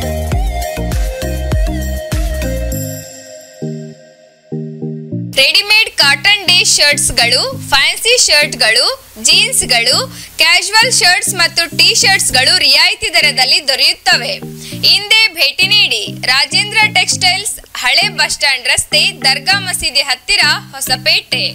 ರೆಡಿಮೇಡ್ ಕಾಟನ್ ಡೇ ಶರ್ಟ್ಸ್ಗಳು ಫ್ಯಾನ್ಸಿ ಶರ್ಟ್ಗಳು ಜೀನ್ಸ್ಗಳು ಕ್ಯಾಶುವಲ್ ಶರ್ಟ್ಸ್ ಮತ್ತು ಟಿ ಶರ್ಟ್ಸ್ಗಳು ರಿಯಾಯಿತಿ ದರದಲ್ಲಿ ದೊರೆಯುತ್ತವೆ ಹಿಂದೆ ಭೇಟಿ ನೀಡಿ ರಾಜೇಂದ್ರ ಟೆಕ್ಸ್ಟೈಲ್ಸ್ ಹಳೆ ಬಸ್ ಸ್ಟ್ಯಾಂಡ್ ರಸ್ತೆ ದರ್ಗಾ ಮಸೀದಿ ಹತ್ತಿರ ಹೊಸಪೇಟೆ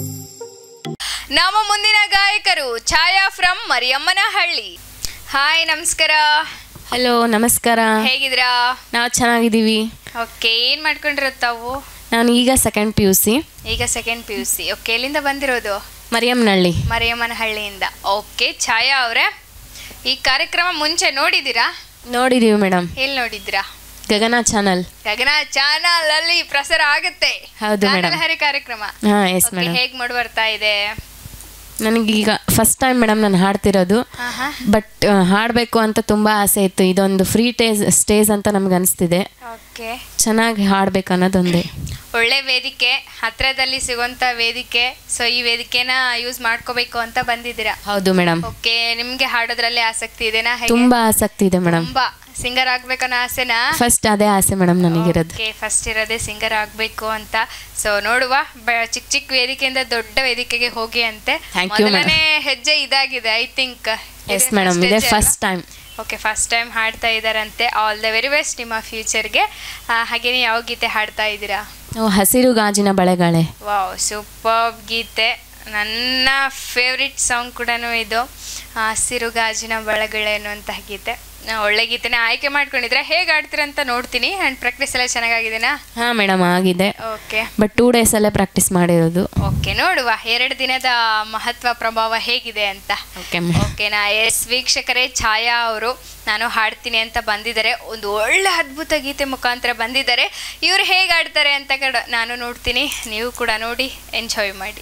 ನಮ್ಮ ಮುಂದಿನ ಗಾಯಕರು ಛಾಯಾ ಫ್ರಮ್ ಮರಿಯಮ್ಮನಹಳ್ಳಿ ಹಾಯ್ ನಮಸ್ಕಾರ ಹಲೋ ನಮಸ್ಕಾರ ಹೇಗಿದ್ದೀರಾ ನಾವು ಚೆನ್ನಾಗಿದ್ದೀವಿ ಓಕೆ ಏನ್ ಮಾಡ್ಕೊಂಡಿರೋದು ತಾವು ನಾನು ಈಗ ಸೆಕೆಂಡ್ ಪಿ ಯು ಸಿ ಈಗ second P U C okay ಎಲ್ಲಿಂದ ಬಂದಿರೋದು ಮರಿಯಮ್ಮನಹಳ್ಳಿ ಮರಿಯಮ್ಮನಹಳ್ಳಿಯಿಂದ ಓಕೆ ಛಾಯಾ ಅವರೇ ಈ ಕಾರ್ಯಕ್ರಮ ಮುಂಚೆ ನೋಡಿದ್ದೀರಾ ನೋಡಿದ್ದೀವಿ ಮೇಡಮ್ ಎಲ್ಲಿ ನೋಡಿದ್ದೀರಾ ಗಗನ ಚಾನಲ್ ಗಗನ ಚಾನಲ್ ಅಲ್ಲಿ ಪ್ರಸಾರ ಆಗುತ್ತೆ ಹೌದು madam. ಗಾನಲಹರಿ ಕಾರ್ಯಕ್ರಮ ಹಾಂ ಎಸ್ Okay, ಮೇಡಮ್ ಹೇಗ್ ಮೂಡ್ ಬರ್ತಾ ಇದೆ ನನಗೀಗ ಫಸ್ಟ್ ಟೈಮ್ ಮೇಡಮ್ ನಾನು ಹಾಡ್ತಿರೋದು ಆಹಾ. ಬಟ್ ಹಾಡಬೇಕು ಅಂತ ತುಂಬ ಆಸೆ ಇತ್ತು ಇದೊಂದು ಫ್ರೀ ಟೇಸ್ ಸ್ಟೇಜ್ ಅಂತ ನಮ್ಗೆ ಅನಿಸ್ತಿದೆ ಓಕೆ ಚೆನ್ನಾಗಿ ಹಾಡ್ಬೇಕು ಅನ್ನೋದೊಂದೇ ಒಳ್ಳೆ ವೇದಿಕೆ ಹತ್ರದಲ್ಲಿ ಸಿಗುವಂತ ವೇದಿಕೆ ಸೊ ಈ ವೇದಿಕೆನ ಯೂಸ್ ಮಾಡ್ಕೋಬೇಕು ಅಂತ ಬಂದಿದ್ದೀರಾ ಹೌದು ಮೇಡಮ್ ಓಕೆ ನಿಮ್ಗೆ ಹಾಡೋದ್ರಲ್ಲಿ ಆಸಕ್ತಿ ಇದೆನಾ ಹೇಗೆ? ತುಂಬ ಆಸಕ್ತಿ ಇದೆ ಮೇಡಮ್ ತುಂಬಾ ಸಿಂಗರ್ ಆಗ್ಬೇಕನ್ನೋ ಆಸೆನಾ ಫಸ್ಟ್ ಅದೇ ಆಸೆ ಮೇಡಮ್ ನನಗಿರೋದು ಓಕೆ ಫಸ್ಟ್ ಇರೋದೇ ಸಿಂಗರ್ ಆಗಬೇಕು ಅಂತ ಸೊ ನೋಡುವ ಬ- ಚಿಕ್ಕ ಚಿಕ್ಕ ವೇದಿಕೆಯಿಂದ ದೊಡ್ಡ ವೇದಿಕೆಗೆ ಹೋಗಿ ಅಂತೆ Thank you, madam. ಮೊದಲನೇ ಹೆಜ್ಜೆ ಇದಾಗಿದೆ ಐ ಥಿಂಕ್ ಎಸ್ ಮೇಡಮ್ ಇದೇ first time okay first time ಹಾಡ್ತಾ ಇದ್ದಾರಂತೆ ಆಲ್ ದ ವೆರಿ ಬೆಸ್ಟ್ ನಿಮ್ಮ ಫ್ಯೂಚರ್ಗೆ ಹಾಗೇನೆ ಯಾವ ಗೀತೆ ಹಾಡ್ತಾ ಇದ್ದೀರಾ ಹಸಿರು ಗಾಜಿನ ಬಳೆಗಾಳೆ ವಾವ್ ಸೂಪರ್ ಗೀತೆ ನನ್ನ ಫೇವ್ರೆಟ್ ಸಾಂಗ್ ಕೂಡ ಇದು ಆ, ಹಸಿರು ಗಾಜಿನ ಬಳಗಳೆ ಅನ್ನುವಂತಹ ಗೀತೆ ಆ, ಒಳ್ಳೆ ಗೀತೆನ ಆಯ್ಕೆ ಮಾಡ್ಕೊಂಡಿದ್ರೆ ಹೇಗೆ ಆಡ್ತೀರಂತ ನೋಡ್ತೀನಿ ಆ್ಯಂಡ್ ಪ್ರಾಕ್ಟೀಸ್ ಎಲ್ಲ ಚೆನ್ನಾಗಾಗಿದೆನಾ ಹಾಂ ಮೇಡಮ್ ಆಗಿದೆ ಓಕೆ ಬಟ್ ಟೂ ಡೇಸಲ್ಲೇ ಪ್ರಾಕ್ಟೀಸ್ ಮಾಡಿರೋದು ಓಕೆ ನೋಡುವ ಎರಡು ದಿನದ ಮಹತ್ವ ಪ್ರಭಾವ ಹೇಗಿದೆ ಅಂತ ಓಕೆ ಓಕೆನಾ ಎಸ್ ವೀಕ್ಷಕರೇ ಛಾಯಾ ಅವರು ನಾನು ಹಾಡ್ತೀನಿ ಅಂತ ಬಂದಿದ್ದಾರೆ ಒಂದು ಒಳ್ಳೆ ಅದ್ಭುತ ಗೀತೆ ಮುಖಾಂತರ ಬಂದಿದ್ದಾರೆ ಇವ್ರು ಹೇಗೆ ಆಡ್ತಾರೆ ಅಂತ ಕೂಡ ನಾನು ನೋಡ್ತೀನಿ ನೀವು ಕೂಡ ನೋಡಿ ಎಂಜಾಯ್ ಮಾಡಿ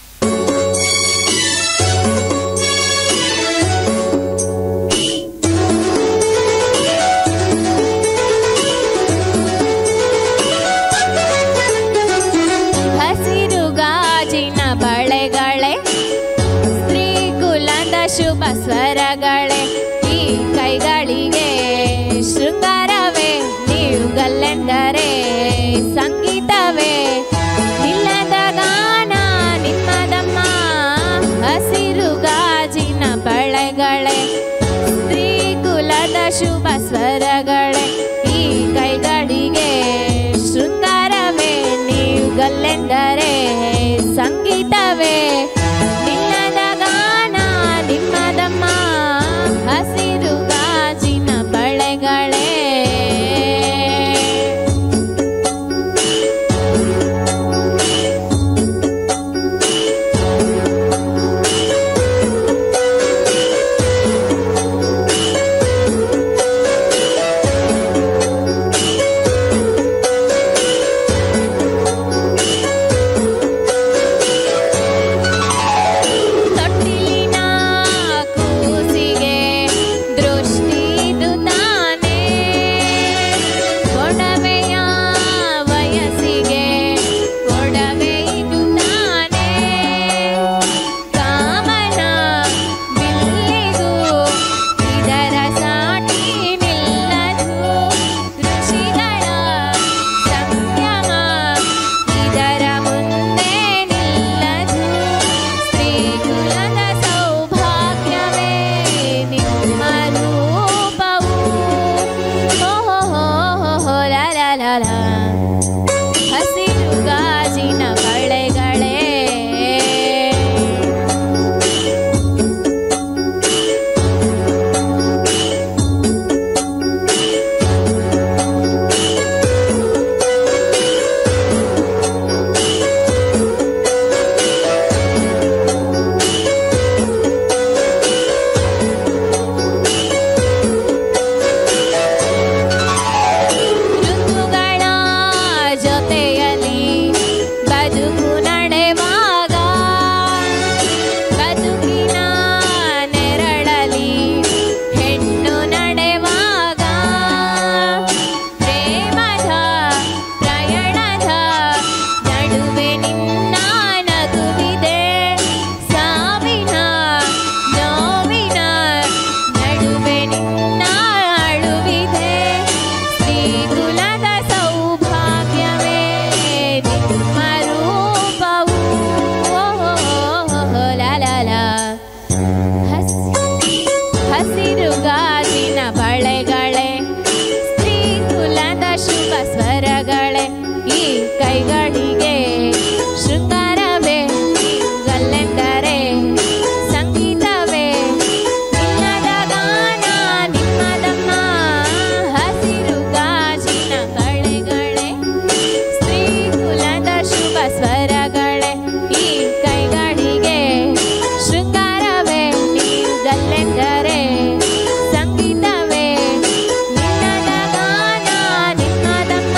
ಹಸಿರು ಗಾಜಿನ ಬಳೆಗಳೇ ಸ್ತ್ರೀ ಕುಲದ ಶುಭ ಸ್ವರಗಳೇ ಈ ಕೈಗಳಿಗೆ ಶೃಂಗಾರವೇ ನೀವು ಗಲ್ಲೆಂದರೆ ಸಂಗೀತವೇ ನಿಲ್ಲದ ಗಾನ ನಿಮ್ಮದಮ್ಮ ಹಸಿರು ಗಾಜಿನ ಬಳೆಗಳೇ ಸ್ತ್ರೀ ಕುಲದ ಶುಭ ಸ್ವರಗಳೇ ಈ ಕೈಗಳಿಗೆ ಶೃಂಗಾರವೇ ನೀವು ಗಲ್ಲೆಂದರೆ ಸಂಗೀತವೇ ನಿನ್ನದ ಗಾನ ನಿಮ್ಮದಮ್ಮ ಹಸಿರು ಗಾಜಿನ ಬಳೆಗಳೇ ಹಸ್- ಹಸಿರು ಗಾಜಿನ ಬಳೆಗಳೇ ಸ್ತ್ರೀ ಕುಲದ ಶುಭ ಸ್ವರಗಳೇ ಈ ಕೈಗಳಿಗೆ ಶೃಂಗಾರವೇ ಗಲ್ಲೆಂದರೆ ಸಂಗೀತವೇ ನಿನ್ನದ ಗಾನ ನಿಮ್ಮದಮ್ಮ ಹಸಿರು ಗಾಜಿನ ಬಳೆಗಳೇ ಸ್ತ್ರೀ ಕುಲದ ಶುಭ ಸ್ವರಗಳೇ ಈ ಕೈಗಳಿಗೆ ಶೃಂಗಾರವೇ ನೀಗಲ್ಲೆಂದರೆ ಸಂಗೀತವೇ ನಿನ್ನದ ಗಾನ ನಿಮ್ಮದಮ್ಮ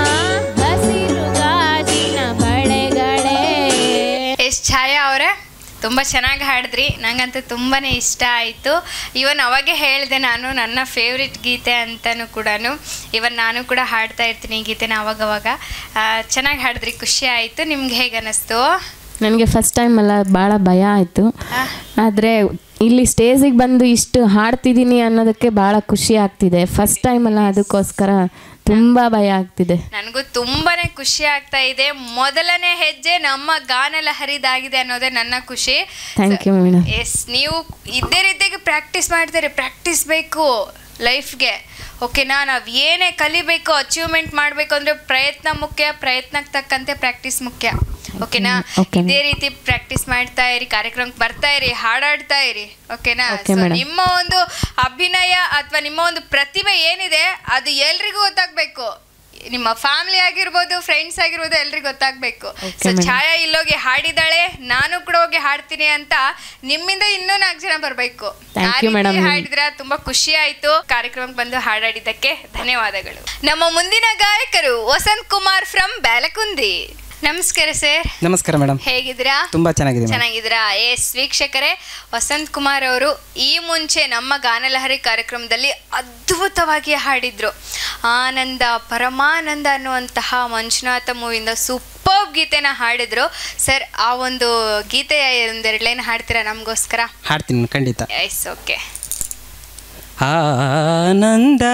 ಹಸಿರು ಗಾಜಿನ ಬಳೆಗಳೇ ಎಸ್ ಛಾಯಾ ಅವರೇ ತುಂಬ ಚೆನ್ನಾಗಿ ಹಾಡಿದ್ರಿ ನಂಗಂತೂ ತುಂಬಾ ಇಷ್ಟ ಆಯಿತು ಇವನ್ ಅವಾಗೆ ಹೇಳಿದೆ ನಾನು ನನ್ನ ಫೇವ್ರೆಟ್ ಗೀತೆ ಅಂತಲೂ ಕೂಡ ಇವನ್ ನಾನು ಕೂಡ ಹಾಡ್ತಾ ಇರ್ತೀನಿ ಈ ಗೀತೆನ ಅವಾಗವಾಗ ಚೆನ್ನಾಗಿ ಹಾಡಿದ್ರಿ ಖುಷಿ ಆಯಿತು ನಿಮ್ಗೆ ಹೇಗೆ ಅನ್ನಿಸ್ತು ನನಗೆ ಫಸ್ಟ್ ಟೈಮ್ ಅಲ್ಲ ಭಾಳ ಭಯ ಆಯಿತು ಆ. ಆದರೆ ಇಲ್ಲಿ ಸ್ಟೇಜಿಗೆ ಬಂದು ಇಷ್ಟು ಹಾಡ್ತಿದ್ದೀನಿ ಅನ್ನೋದಕ್ಕೆ ಭಾಳ ಖುಷಿ ಆಗ್ತಿದೆ ಫಸ್ಟ್ ಟೈಮ್ ಅಲ್ಲ ಅದಕ್ಕೋಸ್ಕರ ತುಂಬ ಭಯ ಆಗ್ತಿದೆ ನನಗೂ ತುಂಬಾನೇ ಖುಷಿ ಆಗ್ತಾ ಇದೆ ಮೊದಲನೇ ಹೆಜ್ಜೆ ನಮ್ಮ ಗಾನ ಲಹರಿದಾಗಿದೆ ಅನ್ನೋದೇ ನನ್ನ ಖುಷಿ ಥ್ಯಾಂಕ್ ಯು ಮೇಡಮ್ ಎಸ್ ನೀವು ಇದೇ ರೀತಿಯಾಗಿ ಪ್ರಾಕ್ಟೀಸ್ ಮಾಡ್ತಾರೆ ಪ್ರಾಕ್ಟೀಸ್ ಬೇಕು ಲೈಫ್ಗೆ ಓಕೆನಾ ನಾವು ಏನೇ ಕಲಿಬೇಕು ಅಚೀವ್ಮೆಂಟ್ ಮಾಡಬೇಕು ಅಂದರೆ ಪ್ರಯತ್ನ ಮುಖ್ಯ ಪ್ರಯತ್ನಕ್ಕೆ ತಕ್ಕಂತೆ ಪ್ರಾಕ್ಟೀಸ್ ಮುಖ್ಯ ಓಕೆನಾ Okay, ಇದೇ ರೀತಿ ಪ್ರಾಕ್ಟೀಸ್ ಮಾಡ್ತಾ ಇರಿ ಕಾರ್ಯಕ್ರಮಕ್ಕೆ ಬರ್ತಾ ಇರಿ ಹಾಡಾಡ್ತಾ ಇರಿ ಓಕೆನಾ Okay, So, madam. ನಿಮ್ಮ ಒಂದು ಅಭಿನಯ ಅಥವಾ ನಿಮ್ಮ ಒಂದು ಪ್ರತಿಭೆ ಏನಿದೆ ಅದು ಎಲ್ರಿಗೂ ಗೊತ್ತಾಗಬೇಕು ನಿಮ್ಮ ಫ್ಯಾಮಿಲಿ ಆಗಿರ್ಬೋದು ಫ್ರೆಂಡ್ಸ್ ಆಗಿರ್ಬೋದು ಎಲ್ರಿಗೂ ಗೊತ್ತಾಗಬೇಕು Okay, ಸೊ madam. ಛಾಯಾ ಇಲ್ಲೋಗಿ ಹಾಡಿದಾಳೆ ನಾನು ಕೂಡ ಹೋಗಿ ಹಾಡ್ತೀನಿ ಅಂತ ನಿಮ್ಮಿಂದ ಇನ್ನೂ ನಾಲ್ಕು ಜನ ಬರಬೇಕು Thank you, madam. ಹಾಡಿದ್ರ ತುಂಬಾ ಖುಷಿ ಆಯ್ತು ಕಾರ್ಯಕ್ರಮಕ್ಕೆ ಬಂದು ಹಾಡಾಡಿದ್ದಕ್ಕೆ ಧನ್ಯವಾದಗಳು ನಮ್ಮ ಮುಂದಿನ ಗಾಯಕರು ವಸಂತ್ ಕುಮಾರ್ ಫ್ರಮ್ ಬ್ಯಾಲಕುಂದಿ ನಮಸ್ಕಾರ ಸರ್ ನಮಸ್ಕಾರ ಮೇಡಮ್ ಹೇಗಿದ್ದೀರಾ ತುಂಬ ಚೆನ್ನಾಗಿದೆ ಮೇಡಮ್ ಚೆನ್ನಾಗಿದ್ದೀರಾ ಎಸ್ ವೀಕ್ಷಕರೇ ವಸಂತ್ ಕುಮಾರ್ ಅವರು ಈ ಮುಂಚೆ ನಮ್ಮ ಗಾನಲಹರಿ ಕಾರ್ಯಕ್ರಮದಲ್ಲಿ ಅದ್ಭುತವಾಗಿ ಹಾಡಿದ್ರು ಆನಂದ ಪರಮಾನಂದ ಅನ್ನುವಂತಹ ಮಂಜುನಾಥ ಮೂವಿಯಿಂದ ಸೂಪರ್ ಗೀತೆನ ಹಾಡಿದ್ರು ಸರ್ ಆ ಒಂದು ಗೀತೆಯ ಒಂದೆರಡು ಲೈನ್ ಹಾಡ್ತೀರಾ ನಮಗೋಸ್ಕರ ಹಾಡ್ತೀನಿ ಖಂಡಿತ ಎಸ್ ಓಕೆ ಆನಂದ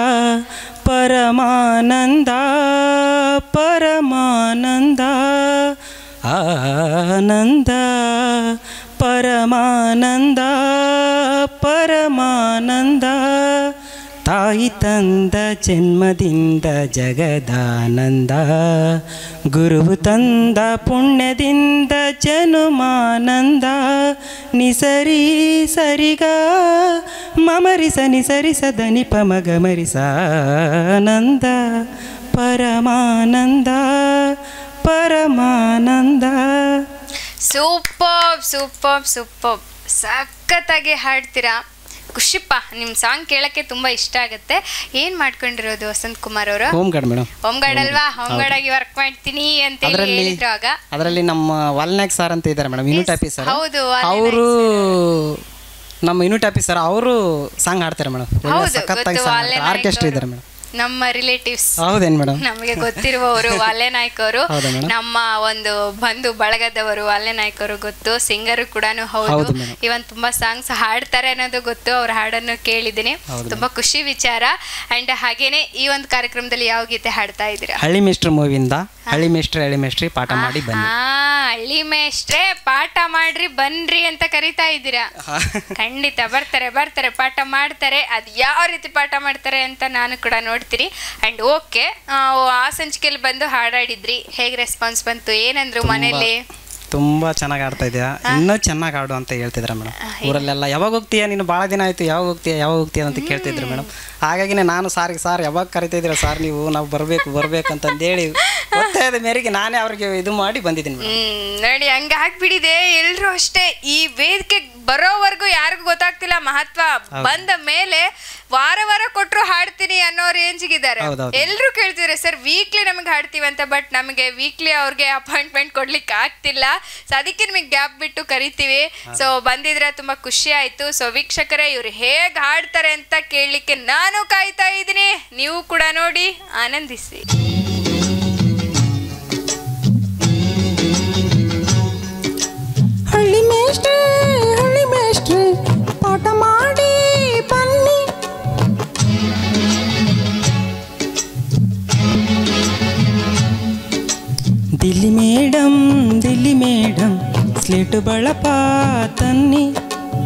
ಪರಮಾನಂದ ಪರಮಾನಂದ ಆನಂದ ಪರಮಾನಂದ ಪರಮಾನಂದ ತಾಯಿ ತಂದ ಜನ್ಮದಿಂದ ಜಗದಾನಂದ ಗುರುವು ತಂದ ಪುಣ್ಯದಿಂದ ಜನುಮಾನಂದ ನಿಸರಿ ಸರಿಗ ಮಮರಿಸ ನಿಸರಿಸ ದನಿ ಪಮಗ ಮರಿಸ ಆನಂದ ಪರಮಾನಂದ ಪರಮಾನಂದ ಸೂಪರ್ ಸೂಪರ್ ಸೂಪರ್ ಸಖತ್ತಾಗಿ ಹಾಡ್ತೀರಾ ಖುಷಿಪ್ಪ ನಿಮ್ಮ ಸಾಂಗ್ ಕೇಳಕ್ಕೆ ತುಂಬಾ ಇಷ್ಟ ಆಗುತ್ತೆ ಏನ್ ಮಾಡ್ಕೊಂಡಿರೋದು ವಸಂತ್ ಕುಮಾರ್ ಅವರು home guard madam home guard ಅಲ್ವಾ ಹೋಮ್ ಗಾರ್ಡ್ ಆಗಿ ವರ್ಕ್ ಮಾಡ್ತೀನಿ ಅಂತ ಹೇಳಿ ಅದರಲ್ಲಿ ಹೇಳಿದ್ರು ಆಗ ಅದರಲ್ಲಿ ನಮ್ಮ ವಾಲ್ನಾಗ್ ಸರ್ ಅಂತ ಇದ್ದಾರೆ ಮೇಡಮ್ ಯೂನಿಟ್ ಆಫೀಸರ್ ಹೌದು, ವಾಲ್ನಾಗ್ ಅವರು ನಮ್ಮ ಯೂನಿಟ್ ಆಫೀಸರ್ ಅವರು ಸಾಂಗ್ ಹಾಡ್ತಾರೆ ಮೇಡಮ್ ಹೌದು ಸಖತ್ತಾಗಿ ಗೊತ್ತು ಸಾಂಗ್ ವಾಲೆ ಆರ್ಕೆಸ್ಟ್ರಾ ಇದ್ದಾರೆ ಮೇಡಮ್ ನಮ್ಮ ರಿಲೇಟಿವ್ಸ್ ಹೌದೇನು ಮೇಡಮ್ ನಮಗೆ ಗೊತ್ತಿರುವವರು ವಾಲೆ ನಾಯ್ಕ ಅವರು ಹೌದಾ madam? ನಮ್ಮ ಒಂದು ಬಂಧು ಬಳಗದವರು ವಾಲೆ ನಾಯ್ಕ ಅವರು ಗೊತ್ತು ಸಿಂಗರ್ ಕೂಡ ಹೌದು ಹೌದು madam. ಇವನ್ ತುಂಬಾ ಸಾಂಗ್ಸ್ ಹಾಡ್ತಾರೆ ಅನ್ನೋದು ಗೊತ್ತು ಅವ್ರ ಹಾಡನ್ನು ಕೇಳಿದ್ದೀನಿ ಹೌದು ತುಂಬಾ ಖುಷಿ ವಿಚಾರ ಅಂಡ್ ಹಾಗೇನೆ ಈ ಒಂದು ಕಾರ್ಯಕ್ರಮದಲ್ಲಿ ಯಾವ ಗೀತೆ ಹಾಡ್ತಾ ಇದ್ದೀರಾ ಹಳ್ಳಿ ಮೇಸ್ಟ್ರ್ ಮೂವಿಯಿಂದ ಹಳ್ಳಿ ಮೇಸ್ಟ್ರಿ ಹಳ್ಳಿ ಮೇಸ್ಟ್ರಿ ಪಾಠ ಮಾಡಿ ಬನ್ನಿ ಆ ಹಳ್ಳಿ ಮೇಷ್ಟ್ರೆ ಪಾಠ ಮಾಡ್ರಿ ಬನ್ರಿ ಅಂತ ಕರಿತಾ ಇದ್ದೀರಾ ಖಂಡಿತ ಬರ್ತಾರೆ ಬರ್ತಾರೆ ಪಾಠ ಮಾಡ್ತಾರೆ ಅದು ಯಾವ ರೀತಿ ಪಾಠ ಮಾಡ್ತಾರೆ ಅಂತ ನಾನು ಕೂಡ ನೋಡ್ತೀನಿ ಅಂಡ್ ಓಕೆ ಆ ಸಂಚಿಕೆಯಲ್ಲಿ ಬಂದು ಹಾಡಾಡಿದ್ರಿ ಹೇಗೆ ರೆಸ್ಪಾನ್ಸ್ ಬಂತು ಏನಂದ್ರು ಮನೇಲಿ ತುಂಬಾ ಚೆನ್ನಾಗಿ ಆಡ್ತಾ ಇದೆಯಾ ಇನ್ನೂ ಚೆನ್ನಾಗಿ ಆಡು ಅಂತ ಹೇಳ್ತಿದ್ರು ಮೇಡಮ್ ಊರಲ್ಲೆಲ್ಲ ಯಾವಾಗ ಹೋಗ್ತೀಯಾ ನೀನು ಭಾಳ ದಿನ ಆಯ್ತು ಯಾವಾಗ ಹೋಗ್ತೀಯಾ ಯಾವಾಗ ಹೋಗ್ತೀಯಾ ಅಂತ ಕೇಳ್ತಿದ್ರು ಮೇಡಮ್ ಹಾಗಾಗಿನೇ ನಾನು ಸಾರಿಗೆ ಸಾರ್ ಯಾವಾಗ ಕರಿತಿದ್ದೀರ ಸಾರ್ ನೀವು ನಾವು ಬರಬೇಕು ಬರಬೇಕು ಅಂತಂದೇಳಿ ಒತ್ತಾಯದ ಮೇರೆಗೆ ನಾನೇ ಅವ್ರಿಗೆ ಇದು ಮಾಡಿ ಬಂದಿದ್ದೀನಿ ಮೇಡಮ್ ಹ್ಮ್ ನೋಡಿ ಹಂಗ ಆಗ್ಬಿಟ್ಟಿದೆ ಎಲ್ರು ಅಷ್ಟೇ ಈ ವೇದಿಕೆ ಬರೋವರೆಗೂ ಯಾರಿಗೂ ಗೊತ್ತಾಗ್ತಿಲ್ಲ ಮಹತ್ವ ಬಂದ ಮೇಲೆ ವಾರ ವಾರ ಕೊಟ್ರು ಹಾಡ್ತೀನಿ ಅನ್ನೋ ರೇಂಜ್ಗಿದ್ದಾರೆ ಹೌದೌದು. ಎಲ್ರು ಕೇಳ್ತಿದ್ರೆ ಸರ್ ವೀಕ್ಲಿ ನಮಗೆ ಹಾಡ್ತೀವಿ ಅಂತ ಬಟ್ ನಮಗೆ ವೀಕ್ಲಿ ಅವ್ರಿಗೆ ಅಪಾಯಿಂಟ್ಮೆಂಟ್ ಕೊಡ್ಲಿಕ್ಕೆ ಆಗ್ತಿಲ್ಲ ಸೊ ಅದಕ್ಕೆ ನಿಮಗೆ ಗ್ಯಾಪ್ ಬಿಟ್ಟು ಕರಿತೀವಿ ಸೊ ಬಂದಿದ್ರೆ ತುಂಬಾ ಖುಷಿ ಆಯ್ತು ಸೊ ವೀಕ್ಷಕರೇ ಇವ್ರು ಹೇಗ್ ಹಾಡ್ತಾರೆ ಅಂತ ಕೇಳಲಿಕ್ಕೆ ನಾನು ಕಾಯ್ತಾ ಇದ್ದೀನಿ ನೀವು ಕೂಡ ನೋಡಿ ಆನಂದಿಸಿ ಹಳ್ಳಿ ಮೇಷ್ಟ್ರೆ ಹಳ್ಳಿ ಮೇಷ್ಟ್ರೆ ಪಾಠ ಮಾಡಿ ಬನ್ನಿ Delhi madam Delhi madam slate ಬಳಪ ತನ್ನಿ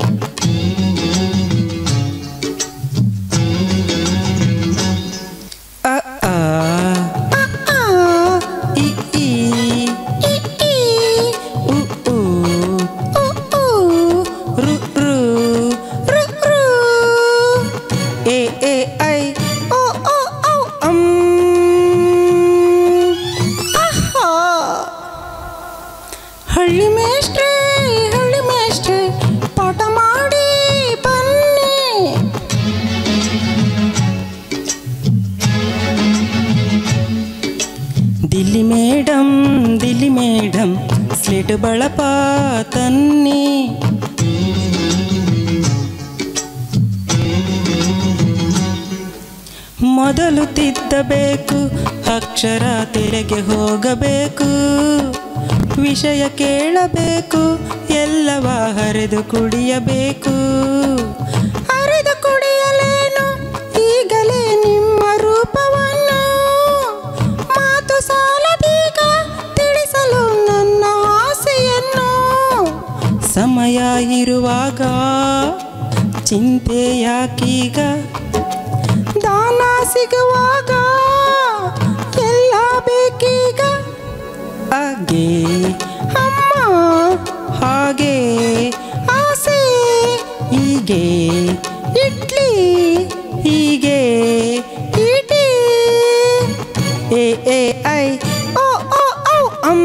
ಮೊದಲು ತಿದ್ದಬೇಕು ಅಕ್ಷರ ತೆರೆಗೆ ಹೋಗಬೇಕು ವಿಷಯ ಕೇಳಬೇಕು ಎಲ್ಲವ ಹರಿದು ಕುಡಿಯಬೇಕು ಹರಿದು ಕುಡಿಯಲೇನು ಈಗಲೇ ನಿಮ್ಮ ರೂಪವನ್ನು ಮಾತು ಸಾಲದೀಗ ತಿಳಿಸಲು ನನ್ನ ಆಸೆಯನ್ನು ಸಮಯ ಇರುವಾಗ ಚಿಂತೆ ಯಾಕೀಗ ದಾನ ಸಿಗುವಾಗ ಎಲ್ಲ ಬೇಕೀಗ ಹಾಗೆ ಅಮ್ಮ ಹಾಗೆ ಆಸೆ ಹೀಗೆ ಇಡ್ಲಿ ಹೀಗೆ ಇಡಿ ಎ ಎ ಐ ಓ ಓ ಓ ಅಮ್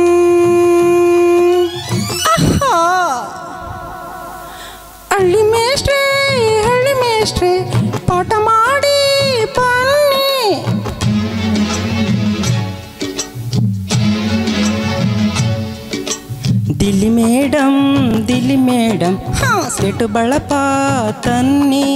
ಆಹಾ ಹಳ್ಳಿ ಮೇಷ್ಟ್ರೆ ಹಳ್ಳಿ ಮೇಷ್ಟ್ರೆ ಪಾಠ ಮಾಡಿ ಬನ್ನಿ ದಿಲ್ಲಿ ಮೇಡಮ್ ದಿಲ್ಲಿ ಮೇಡಮ್ ಹಾ ಸೆಟು ಬಳಪ ತನ್ನಿ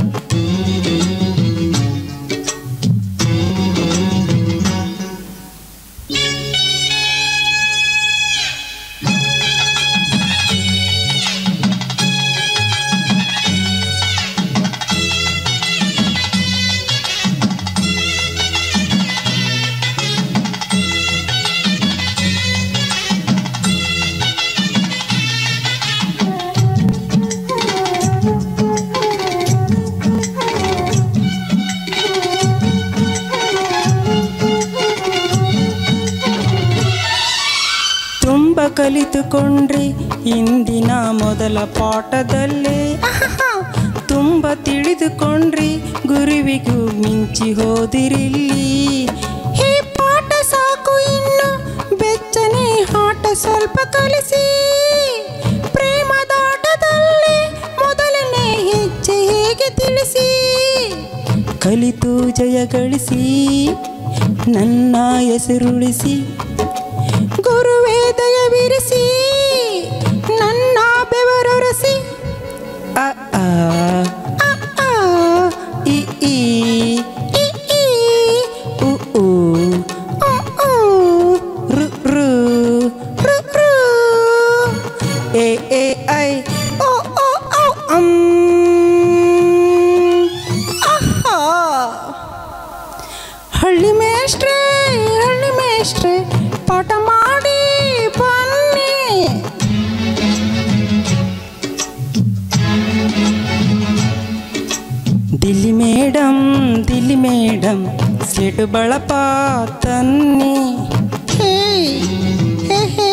ತುಂಬ ಕಲಿತುಕೊಂಡ್ರಿ ಇಂದಿನ ಮೊದಲ ಪಾಠದಲ್ಲೇ ತುಂಬ ತಿಳಿದುಕೊಂಡ್ರಿ ಗುರುವಿಗೂ ಮಿಂಚಿ ಹೋದಿರಿಲ್ಲಿ ಈ ಪಾಠ ಸಾಕು ಇನ್ನು ಬೆಚ್ಚನೆ ಆಟ ಸ್ವಲ್ಪ ಕಲಿಸಿ ಪ್ರೇಮದಾಟದಲ್ಲಿ ಮೊದಲನೇ ಹೆಜ್ಜೆ ಹೇಗೆ ತಿಳಿಸಿ ಕಲಿತು ಜಯ ಗಳಿಸಿ ನನ್ನ ಹೆಸರುಳಿಸಿ ಗುರುವೇ ದಯವಿರಿಸಿ ನನ್ನ ಬೆವರೊರೆಸಿ ಅ ಆ ಅ, ಆ, ಇ ಈ ಇ, ಈ, ಉ ಊ ಉ, ಊ, ರು ರು ರು, ರು. ಎ ಎ ಐ ಓ ಓ ಓ ಅಮ್. ಆಹಾ. ಹಳ್ಳಿ ಮೇಷ್ಟ್ರೆ ಹಳ್ಳಿ ಮೇಷ್ಟ್ರೆ ಪಾಠ ಮಾಡಿ ಬನ್ನಿ ದಿಲ್ಲಿ ಮೇಡಮ್ ದಿಲ್ಲಿ ಮೇಡಮ್ ಸೆಟು ಬಳಪ ತನ್ನಿ ಹೇ ಹೇ ಹೇ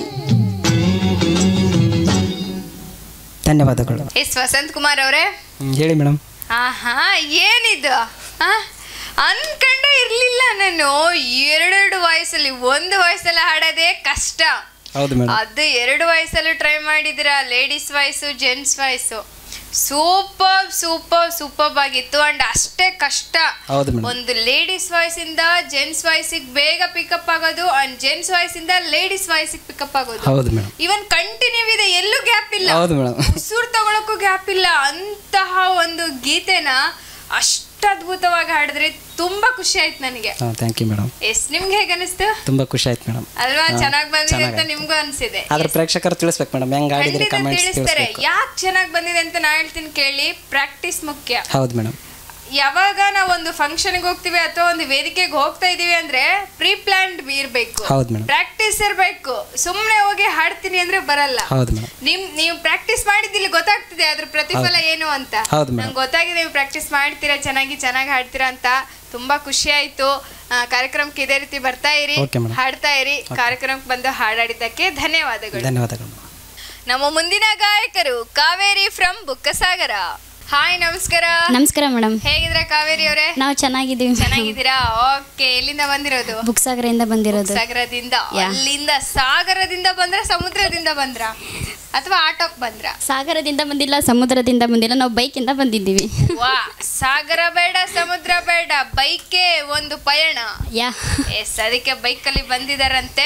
ಧನ್ಯವಾದಗಳು ಎಸ್ ವಸಂತ್ ಕುಮಾರ್ ಅವರೇ ಹ್ಮ್, ಹೇಳಿ ಮೇಡಮ್ ಆಹಾ ಏನಿದು ಆ? ಅನ್ಕಂಡ ಇರ್ಲಿಲ್ಲ ನಾನು ಎರಡೆರಡು ವಯಸ್ಸಲ್ಲಿ ಒಂದು ವಯಸ್ಸಲ್ಲಿ ಹಾಡೋದೇ ಕಷ್ಟ ಹೌದು ಮೇಡಮ್ ಅದು ಎರಡು ವಯಸ್ಸಲ್ಲೂ ಟ್ರೈ ಮಾಡಿದಿರಾ ladies voice gents voice super super super ಆಗಿತ್ತು ಅಂಡ್ ಅಷ್ಟೇ ಕಷ್ಟ ಹೌದು ಮೇಡಮ್ ಒಂದು ಲೇಡೀಸ್ ವಾಯ್ಸ್ ಇಂದ ಜೆಂಟ್ಸ್ ವಾಯ್ಸಿಗೆ ಬೇಗ ಪಿಕಪ್ ಆಗೋದು ಅಂಡ್ ಜೆಂಟ್ಸ್ ವಾಯ್ಸ್ ಇಂದ ಲೇಡೀಸ್ ವಾಯ್ಸಿಗೆ ಪಿಕಪ್ ಆಗೋದು ಹೌದು ಮೇಡಮ್ ಇವನ್ ಕಂಟಿನ್ಯೂ ಇದೆ ಎಲ್ಲೂ ಗ್ಯಾಪ್ ಇಲ್ಲ ಹೌದು ಮೇಡಮ್ ಉಸಿರು ತಗೊಳಕ್ಕೂ ಗ್ಯಾಪ್ ಇಲ್ಲ ಅಂತಹ ಒಂದು ಗೀತೆನ ಅಷ್ಟು ಅದ್ಭುತವಾಗಿ ಹಾಡಿದ್ರಿ ತುಂಬಾ ಖುಷಿ ಆಯ್ತು ನನಗೆ ಹಾಂ ಥ್ಯಾಂಕ್ ಯು ಮೇಡಮ್ ಎಸ್ ನಿಮ್ಗೆ ಹೇಗೆ ಅನಿಸ್ತು ತುಂಬ ಖುಷಿ ಆಯ್ತು ಮೇಡಮ್ ಅಲ್ವಾ ಹಾ, ಚೆನ್ನಾಗಿ ಬಂದಿದೆ ಅಂತ ಚೆನ್ನಾಗಾಯ್ತು. ನಿಮ್ಗೂ ಅನ್ಸಿದೆ ಆದ್ರೆ ಪ್ರೇಕ್ಷಕರು ತಿಳಿಸ್ಬೇಕು ಮೇಡಮ್ ಹೆಂಗ್ ಆಡಿದ್ರಿ ಖಂಡಿತ ಕಮೆಂಟ್ಸ್ ತಿಳಿಸ್ತಾರೆ ತಿಳಿಸ್ಬೇಕು ಯಾಕೆ ಚೆನ್ನಾಗಿ ಬಂದಿದೆ ಅಂತ ನಾ ಹೇಳ್ತೀನಿ ಕೇಳಿ ಪ್ರಾಕ್ಟೀಸ್ ಮುಖ್ಯ ಹೌದು ಮೇಡಮ್ ಯಾವಾಗ ನಾವು ಒಂದು ಫಂಕ್ಷನ್ಗೆ ಹೋಗ್ತೀವಿ ಅಥವಾ ಒಂದು ವೇದಿಕೆಗೆ ಹೋಗ್ತಾ ಇದೀವಿ ಅಂದ್ರೆ ಪ್ರೀ ಪ್ಲಾನ್ಡ್ ಇರ್ಬೇಕು ಹೌದು ಮೇಡಮ್ ಪ್ರಾಕ್ಟೀಸ್ ಇರಬೇಕು ಸುಮ್ಮನೆ ಹೋಗಿ ಹಾಡ್ತೀನಿ ಅಂದ್ರೆ ಬರಲ್ಲ ಹೌದು ಮೇಡಮ್ ನಿಮ್ ನೀವು ಪ್ರಾಕ್ಟೀಸ್ ಮಾಡಿದ್ದಿಲ್ಲ ಗೊತ್ತಾಗ್ತಿದೆ ಅದ್ರ ಪ್ರತಿಫಲ ಏನು ಅಂತ ಹೌದು madam. ನಂಗೆ ಗೊತ್ತಾಗಿದೆ ನೀವು ಪ್ರಾಕ್ಟೀಸ್ ಮಾಡ್ತೀರಾ ಚೆನ್ನಾಗಿ ಚೆನ್ನಾಗಿ ಹಾಡ್ತೀರಾ ಅಂತ ತುಂಬಾ ಖುಷಿ ಆಯ್ತು ಆ, ಕಾರ್ಯಕ್ರಮಕ್ಕೆ ಇದೇ ರೀತಿ ಬರ್ತಾ ಇರಿ Okay madam. ಹಾಡ್ತಾ ಇರಿ ಕಾರ್ಯಕ್ರಮಕ್ಕೆ ಬಂದು ಹಾಡಾಡಿದ್ದಕ್ಕೆ ಧನ್ಯವಾದಗಳು ಧನ್ಯವಾದಗಳು madam. ನಮ್ಮ ಮುಂದಿನ ಗಾಯಕರು ಕಾವೇರಿ ಫ್ರಮ್ ಬುಕ್ಕಸಾಗರ ಹಾಯ್ ನಮಸ್ಕಾರ ನಮಸ್ಕಾರ ಮೇಡಮ್ ಹೇಗಿದ್ರ ಕಾವೇರಿ ಅವರೇ ನಾವು ಚೆನ್ನಾಗಿದ್ದೀವಿ ಚೆನ್ನಾಗಿದ್ದೀರಾ ಓಕೆ ಎಲ್ಲಿಂದ ಬಂದಿರೋದು ಬುಕ್ ಸಾಗರದಿಂದ ಬಂದಿರೋದು ಸಾಗರದಿಂದ ಯಾ. ಅಲ್ಲಿಂದ ಸಾಗರದಿಂದ ಬಂದ್ರ ಸಮುದ್ರದಿಂದ ಬಂದ್ರ ಅಥವಾ ಆಟೋಕ್ ಬಂದ್ರ ಸಾಗರದಿಂದ ಬಂದಿಲ್ಲ ಸಮುದ್ರದಿಂದ ಬಂದಿಲ್ಲ ನಾವು ಬೈಕಿಂದ ಬಂದಿದ್ದೀವಿ ವಾ ಸಾಗರ ಬೇಡ ಸಮುದ್ರ ಬೇಡ ಬೈಕೇ ಒಂದು ಪಯಣ ಯಾ ಎಸ್ ಅದಕ್ಕೆ ಬೈಕಲ್ಲಿ ಬಂದಿದಾರಂತೆ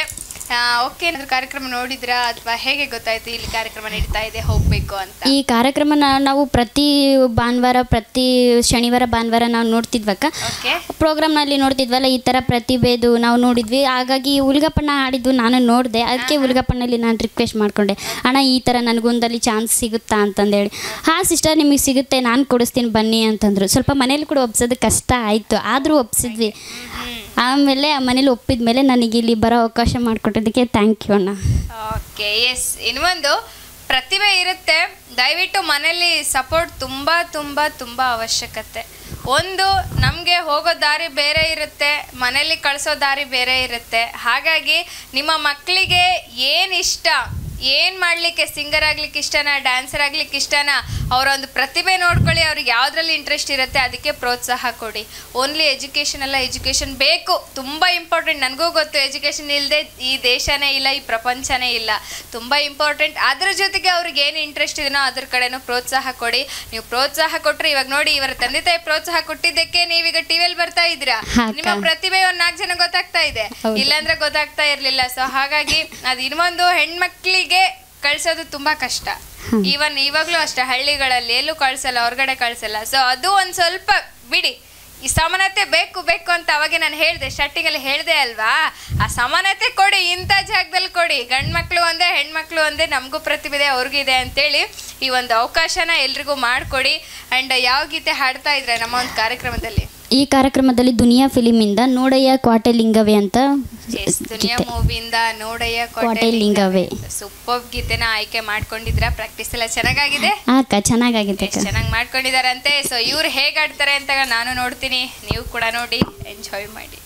ಓಕೆ ಏನಾದ್ರು ಕಾರ್ಯಕ್ರಮ ನೋಡಿದ್ರಾ ಅಥವಾ ಹೇಗೆ ಗೊತ್ತಾಯ್ತು ಇಲ್ಲಿ ಕಾರ್ಯಕ್ರಮ ನಡೀತಾ ಇದೆ ಹೋಗ್ಬೇಕು ಅಂತ ಈ ಕಾರ್ಯಕ್ರಮನ ನಾವು ಪ್ರತಿ ಭಾನುವಾರ ಪ್ರತಿ ಶನಿವಾರ ಭಾನುವಾರ ನಾವು ನೋಡ್ತಿದ್ವಕ್ಕ ಓಕೆ ಪ್ರೋಗ್ರಾಮ್ನಲ್ಲಿ ನೋಡ್ತಿದ್ವಲ್ಲ ಈ ಥರ ಪ್ರತಿಭೆದು ನಾವು ನೋಡಿದ್ವಿ ಹಾಗಾಗಿ ಉಲ್ಗಪ್ಪಣ್ಣ ಆಡಿದ್ದು ನಾನು ನೋಡಿದೆ ಅದಕ್ಕೆ ಉಲ್ಗಪ್ಪಣ್ಣಲ್ಲಿ ನಾನು ರಿಕ್ವೆಸ್ಟ್ ಮಾಡ್ಕೊಂಡೆ ಅಣ್ಣ ಈ ಥರ ನನಗೊಂದಲ್ಲಿ ಚಾನ್ಸ್ ಸಿಗುತ್ತಾ ಅಂತಂದೇಳಿ ಹಾಂ ಸಿಸ್ಟರ್ ನಿಮಗೆ ಸಿಗುತ್ತೆ ನಾನು ಕೊಡಿಸ್ತೀನಿ ಬನ್ನಿ ಅಂತಂದರು ಸ್ವಲ್ಪ ಮನೇಲಿ ಕೂಡ ಒಪ್ಸೋದು ಕಷ್ಟ ಆಯಿತು ಆದರೂ ಒಪ್ಸಿದ್ವಿ ಆಮೇಲೆ ಮನೇಲಿ ಒಪ್ಪಿದ ಮೇಲೆ ನನಗೆ ಇಲ್ಲಿ ಬರೋ ಅವಕಾಶ ಮಾಡಿಕೊಟ್ಟಿದ್ದಕ್ಕೆ ಥ್ಯಾಂಕ್ ಯು ಅಣ್ಣ ಓಕೆ ಎಸ್ ಇನ್ನೊಂದು ಪ್ರತಿಭೆ ಇರುತ್ತೆ ದಯವಿಟ್ಟು ಮನೇಲಿ ಸಪೋರ್ಟ್ ತುಂಬ ತುಂಬ ತುಂಬ ಅವಶ್ಯಕತೆ ಒಂದು ನಮಗೆ ಹೋಗೋ ದಾರಿ ಬೇರೆ ಇರುತ್ತೆ ಮನೇಲಿ ಕಳಿಸೋ ದಾರಿ ಬೇರೆ ಇರುತ್ತೆ ಹಾಗಾಗಿ ನಿಮ್ಮ ಮಕ್ಕಳಿಗೆ ಏನು ಇಷ್ಟ ಏನು ಮಾಡಲಿಕ್ಕೆ ಸಿಂಗರ್ ಆಗ್ಲಿಕ್ಕೆ ಇಷ್ಟನಾ ಡ್ಯಾನ್ಸರ್ ಆಗ್ಲಿಕ್ಕೆ ಇಷ್ಟನಾ ಅವರ ಒಂದು ಪ್ರತಿಭೆ ನೋಡ್ಕೊಳ್ಳಿ ಅವ್ರಿಗೆ ಯಾವುದ್ರಲ್ಲಿ ಇಂಟ್ರೆಸ್ಟ್ ಇರುತ್ತೆ ಅದಕ್ಕೆ ಪ್ರೋತ್ಸಾಹ ಕೊಡಿ ಓನ್ಲಿ ಎಜುಕೇಷನ್ ಅಲ್ಲ ಎಜುಕೇಷನ್ ಬೇಕು ತುಂಬ ಇಂಪಾರ್ಟೆಂಟ್ ನನಗೂ ಗೊತ್ತು ಎಜುಕೇಷನ್ ಇಲ್ಲದೆ ಈ ದೇಶನೇ ಇಲ್ಲ ಈ ಪ್ರಪಂಚನೇ ಇಲ್ಲ ತುಂಬ ಇಂಪಾರ್ಟೆಂಟ್ ಅದ್ರ ಜೊತೆಗೆ ಅವ್ರಿಗೆ ಏನು ಇಂಟ್ರೆಸ್ಟ್ ಇದೆನೋ ಅದ್ರ ಕಡೆನೂ ಪ್ರೋತ್ಸಾಹ ಕೊಡಿ ನೀವು ಪ್ರೋತ್ಸಾಹ ಕೊಟ್ಟರೆ ಇವಾಗ ನೋಡಿ ಇವರ ತಂದೆ ತಾಯಿ ಪ್ರೋತ್ಸಾಹ ಕೊಟ್ಟಿದ್ದಕ್ಕೆ ನೀವೀಗ ಟಿವಿಯಲ್ಲಿ ಬರ್ತಾ ಇದ್ದೀರಾ ಹಾ, ನಿಮ್ಮ ಅಕ್ಕ. ಪ್ರತಿಭೆ ಒಂದ್ ನಾಲ್ಕು ಜನ ಗೊತ್ತಾಗ್ತಾ ಇದೆ ಹೌದು. ಇಲ್ಲಾಂದ್ರೆ ಗೊತ್ತಾಗ್ತಾ ಇರ್ಲಿಲ್ಲ ಸೊ ಹಾಗಾಗಿ ಅದು ಇನ್ನೊಂದು ಹೆಣ್ಮಕ್ಳಿಗೆ ಕಳ್ಸೋದು ತುಂಬಾ ಕಷ್ಟ ಈವನ್ ಇವಾಗ್ಲೂ ಅಷ್ಟೇ ಹಳ್ಳಿಗಳಲ್ಲಿ ಎಲ್ಲೂ ಕಳ್ಸಲ್ಲ ಹೊರಗಡೆ ಕಳ್ಸಲ್ಲ ಸೊ ಅದು ಒಂದ್ ಸ್ವಲ್ಪ ಬಿಡಿ ಈ ಸಮಾನತೆ ಬೇಕು ಬೇಕು ಅಂತ ಅವಾಗೆ ನಾನು ಹೇಳಿದೆ ಸ್ಟಾರ್ಟಿಂಗಲ್ಲಿ ಹೇಳಿದೆ ಅಲ್ವಾ ಆ ಸಮಾನತೆ ಕೊಡಿ ಇಂಥ ಜಾಗದಲ್ಲಿ ಕೊಡಿ ಗಂಡು ಮಕ್ಕಳು ಒಂದೇ ಹೆಣ್ಮಕ್ಳು ಒಂದೇ ನಮಗೂ ಪ್ರತಿಭೆ ಇದೆ ಅವ್ರಿಗೂ ಇದೆ ಅಂತೇಳಿ ಈ ಒಂದು ಅವಕಾಶನ ಎಲ್ರಿಗೂ ಮಾಡಿಕೊಡಿ ಆ್ಯಂಡ್ ಯಾವ ಗೀತೆ ಹಾಡ್ತಾ ಇದ್ರೆ ನಮ್ಮ ಒಂದು ಕಾರ್ಯಕ್ರಮದಲ್ಲಿ ಈ ಕಾರ್ಯಕ್ರಮದಲ್ಲಿ ದುನಿಯಾ ಫಿಲಿಮಿಂದ ನೋಡಯ್ಯ ಕ್ವಾಟೆ ಲಿಂಗವೇ ಅಂತ ಎಸ್ ದುನಿಯಾ ಮೂವಿಯಿಂದ ನೋಡಯ್ಯ ಕೋಟೆ ಲಿಂಗವೇ. ಸೂಪರ್ ಗೀತೆನ ಆಯ್ಕೆ ಮಾಡ್ಕೊಂಡಿದ್ರ ಪ್ರಾಕ್ಟೀಸ್ ಎಲ್ಲ ಚೆನ್ನಾಗಾಗಿದೆ ಆ ಅಕ್ಕ ಚೆನ್ನಾಗಾಗಿದೆ ಎಷ್ಟು ಅಕ್ಕ ಚೆನ್ನಾಗಿ ಮಾಡ್ಕೊಂಡಿದಾರಂತೆ ಸೊ ಇವ್ರು ಹೇಗೆ ಆಡ್ತಾರೆ ಅಂತ ನಾನು ನೋಡ್ತೀನಿ ನೀವು ಕೂಡ ನೋಡಿ ಎಂಜಾಯ್ ಮಾಡಿ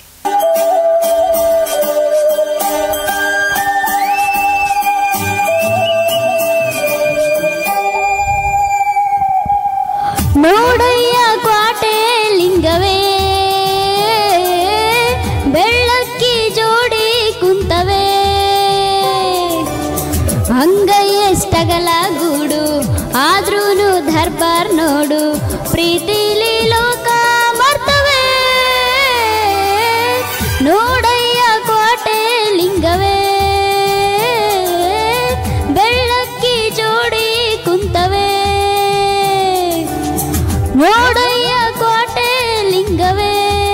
ನೋಡಯ್ಯ ಕ್ವಾಟೆ ಲಿಂಗವೇ ಬೆಳ್ಳಕ್ಕಿ ಜೋಡಿ ಕುಂತವೇ ಅಂಗೈಯಷ್ಟಗಲ ಗೂಡು ಆದ್ರೂನು ದರ್ಬಾರ್ ನೋಡು ಪ್ರೀತಿಲಿ ಲೋಕ ಮರ್ತವೆ ನೋಡಯ್ಯ ಕ್ವಾಟೆ ಲಿಂಗವೇ ಬೆಳ್ಳಕ್ಕಿ ಜೋಡಿ ಕುಂತವೇ ನೋಡಯ್ಯ ಕೋಟೆ ಲಿಂಗವೇ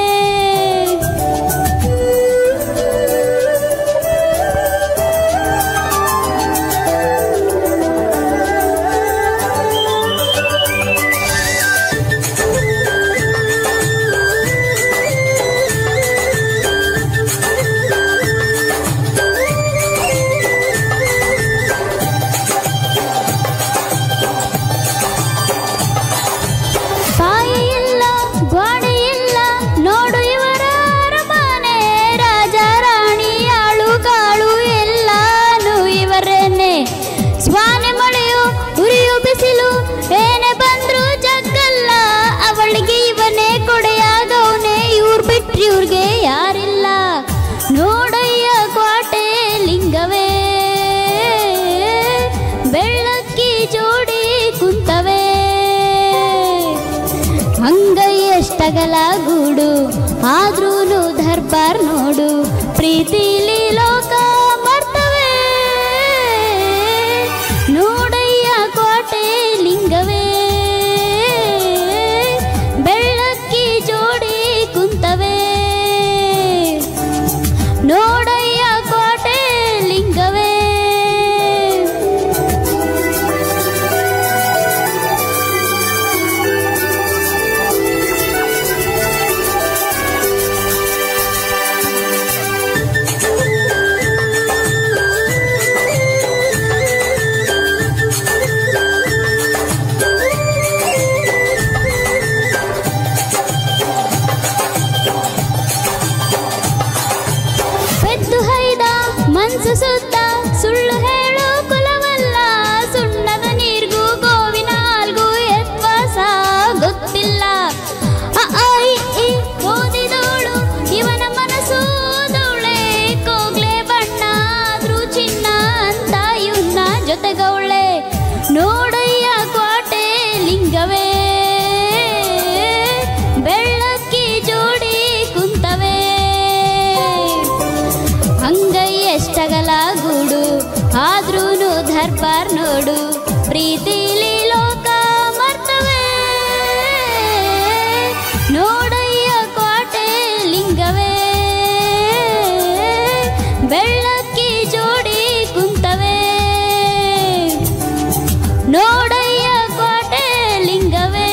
ತಾಯಿ ಇಲ್ಲ ಗೋಡೆ ಇಲ್ಲ ನೋಡು ಇವರ ಅರಮನೆ ರಾಜ ರಾಣಿ ಆಳು ಕಾಳು ಎಲ್ಲಾನು ಇವರೇನೆ ಸ್ವಾನೆ ಮಳೆಯು ಉರಿಯು ಬಿಸಿಲು ಏನೇ ಬಂದ್ರು ಜಗ್ಗಲ್ಲ ಅವಳಿಗೆ ಇವನೇ ಕೊಡೆಯಾಗವನೆ ಇವ್ರು ಬಿಟ್ರಿ ಇವ್ರಿಗೆ ಯಾರಿಲ್ಲ ನೋಡಯ್ಯ ಕೋಟೆ ಲಿಂಗವೇ ಬೆಳ್ಳಕ್ಕಿ ಜೋಡಿ ಕುಂತವೇ ಅಂಗೈಯಷ್ಟಗಲ ಗೂಡು ಆದ್ರೂನು ದರ್ಬಾರ್ ನೋಡು ಪ್ರೀತಿಲಿ ಲೋಕ ಮರ್ತವೆ ನೋಡಯ್ಯ ಕೋಟೆ ಲಿಂಗವೇ ಬೆಳ್ಳಕ್ಕಿ ಜೋಡಿ ಕುಂತವೇ ನೋಡಯ್ಯ ಕೋಟೆ ಲಿಂಗವೇ ಪ್ರೀತಿಲಿ ಲೋಕ ಮರ್ತವೆ ನೋಡಯ್ಯ ಕೋಟೆ ಲಿಂಗವೇ ಬೆಳ್ಳಕ್ಕಿ ಜೋಡಿ ಕುಂತವೆ ನೋಡಯ್ಯ ಕೋಟೆ ಲಿಂಗವೇ